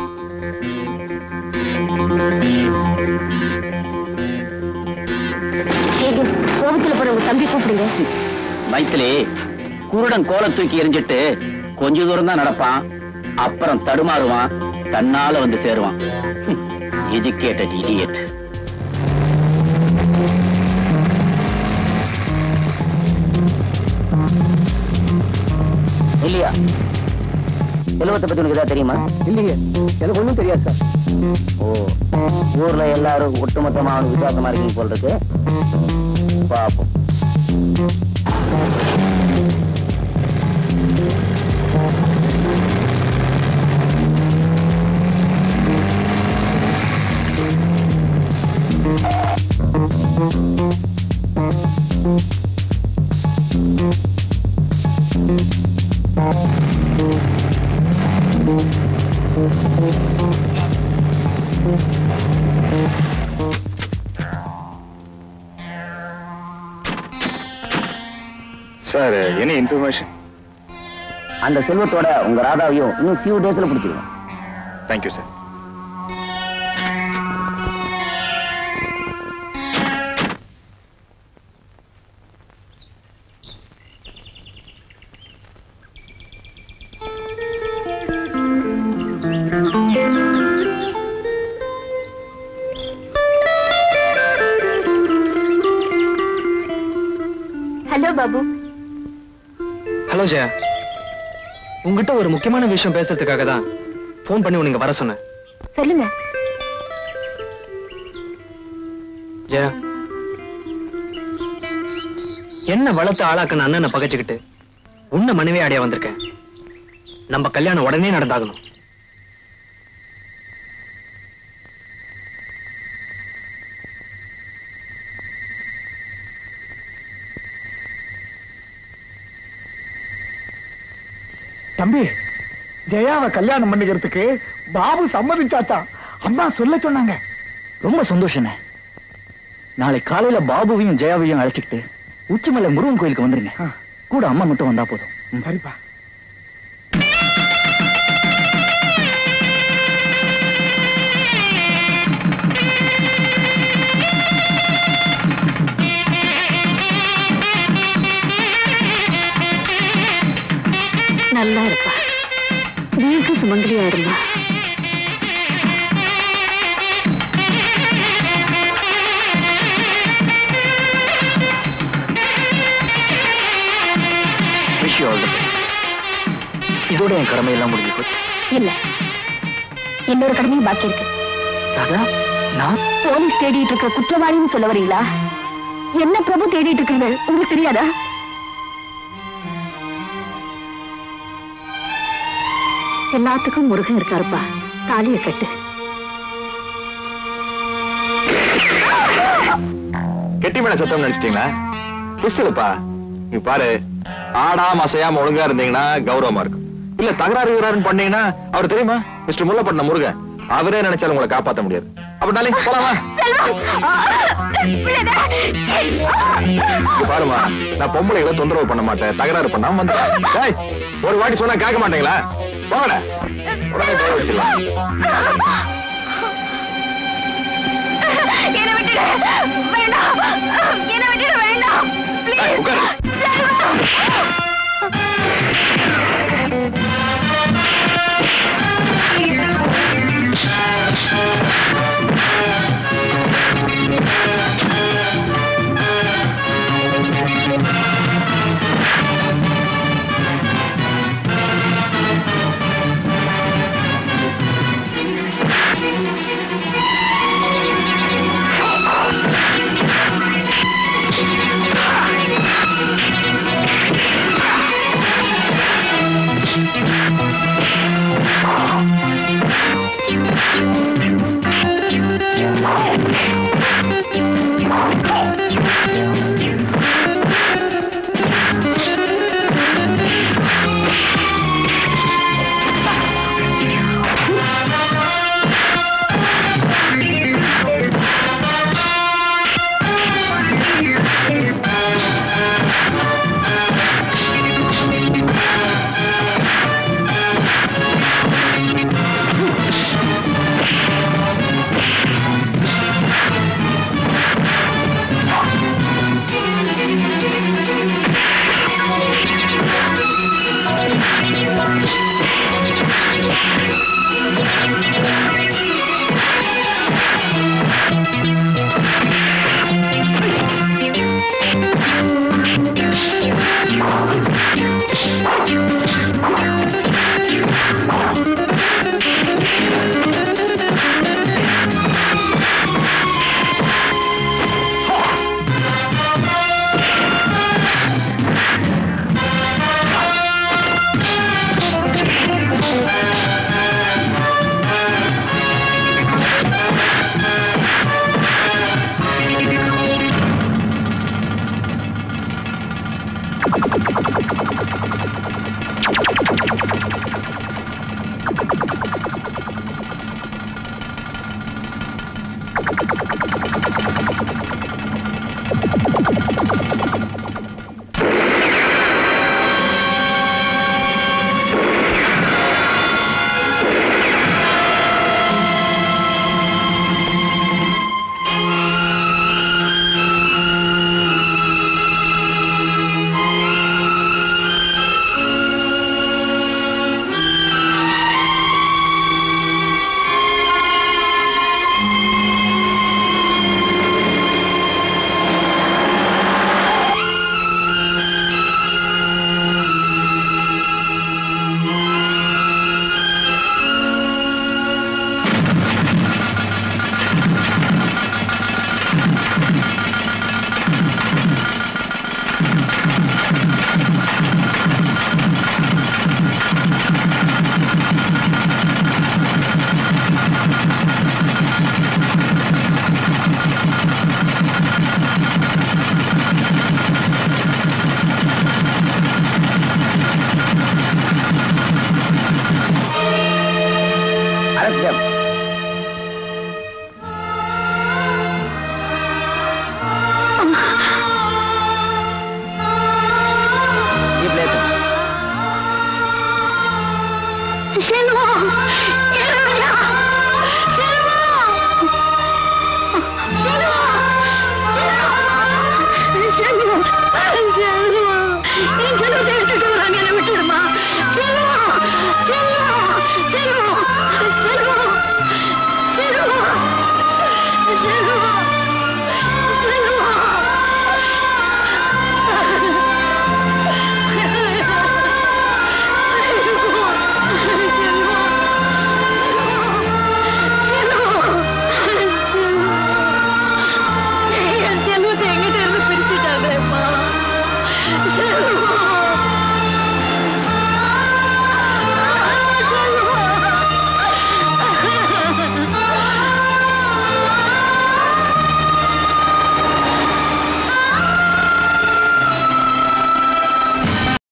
ஏங்க, கோபத்துல போற உங்க தம்பி கூப்பிடுங்க மைத்திலி குருடன் கோல தூக்கி எரிஞ்சிட்டு கொஞ்ச தூரம் தான் நடப்பான் அப்புறம் தடுமாறுவான் தன்னால வந்து சேருவான் எஜுகேட்டட் இடியட் இல்லையா செல்வத்தை பத்தி உனக்கு ஏதாவது தெரியுமா இல்லையே எனக்கு ஒண்ணும் தெரியாது சார் ஓ ஊர்ல எல்லாரும் ஒட்டுமொத்தமா அவனுக்கு விசுவாசமா இருக்கீங்க போல் இருக்கு பாப்போம் சார் எனி இன்ஃபர்மேஷன் அந்த செல்வத்தோட உங்க ராதாவையும் இன்னும் ஃபியூ டேஸ்ல பிடிச்சிருவோம் thank you sir hello Babu hello Jaya உங்ககிட்ட ஒரு முக்கியமான விஷயம் பேசுறதுக்காக தான் ஃபோன் பண்ணி உனக்கு வர சொன்னேன் சொல்லுங்க ஜெயா என்ன வளர்த்து ஆளாக்குன அண்ணனை பகைச்சுக்கிட்டு உன்னை மனைவி அடைய வந்திருக்கேன் நம்ம கல்யாணம் உடனே நடந்தாகணும் தம்பி ஜெயாவை கல்யாணம் பண்ணிக்கிறதுக்கு பாபு சம்மதிச்சாச்சான் அம்மா சொல்ல சொன்னாங்க ரொம்ப சந்தோஷண்ணே நாளை காலையில பாபுவையும் ஜெயாவையும் அழைச்சிக்கிட்டு உச்சிமலை முருகன் கோயிலுக்கு வந்துருங்க கூட அம்மா மட்டும் வந்தா போதும் சரிப்பா நல்லா இருப்பா தீர்க்க சுமங்கலியா இருமா விஷ் யூ ஆல் தி இதோட என் கடமையெல்லாம் முடிஞ்சு போச்சு இல்ல இன்னொரு கடமையும் பாக்கி இருக்கு ராதா நான் போலீஸ் தேடிட்டு இருக்க குற்றவாளின்னு சொல்ல வரீங்களா என்ன பிரபு தேடிட்டு இருக்கீங்க உங்களுக்கு தெரியாதா எல்லாத்துக்கும் முருகன் இருக்காருப்பா தாலியை கட்டு கெட்டி மேல சத்தம் நினைச்சிட்டீங்களா பிஸ்டலுப்பா நீ பாரு ஆடாம அசையாம ஒழுங்கா இருந்தீங்கன்னா கௌரவமா இருக்கும் இல்ல தகராறு தகராறுன்னு பண்ணீங்கன்னா அவர் தெரியுமா மிஸ்டர் முல்லப்பட்டினம் முருகன் அவரே நினைச்சாலும் உங்களை காப்பாத்த முடியாது அப்படின்னாலே போலாமா இங்க பாருமா நான் பொம்பளைகளை தொந்தரவு பண்ண மாட்டேன் தகராறு பண்ணாம வந்து டேய், ஒரு வாட்டி சொன்னா கேட்க மாட்டீங்களா போங்கடா உடனே போக வச்சிடலாம் என்ன விட்டுடு வேண்டாம் என்ன விட்டுடு வேண்டாம் ப்ளீஸ்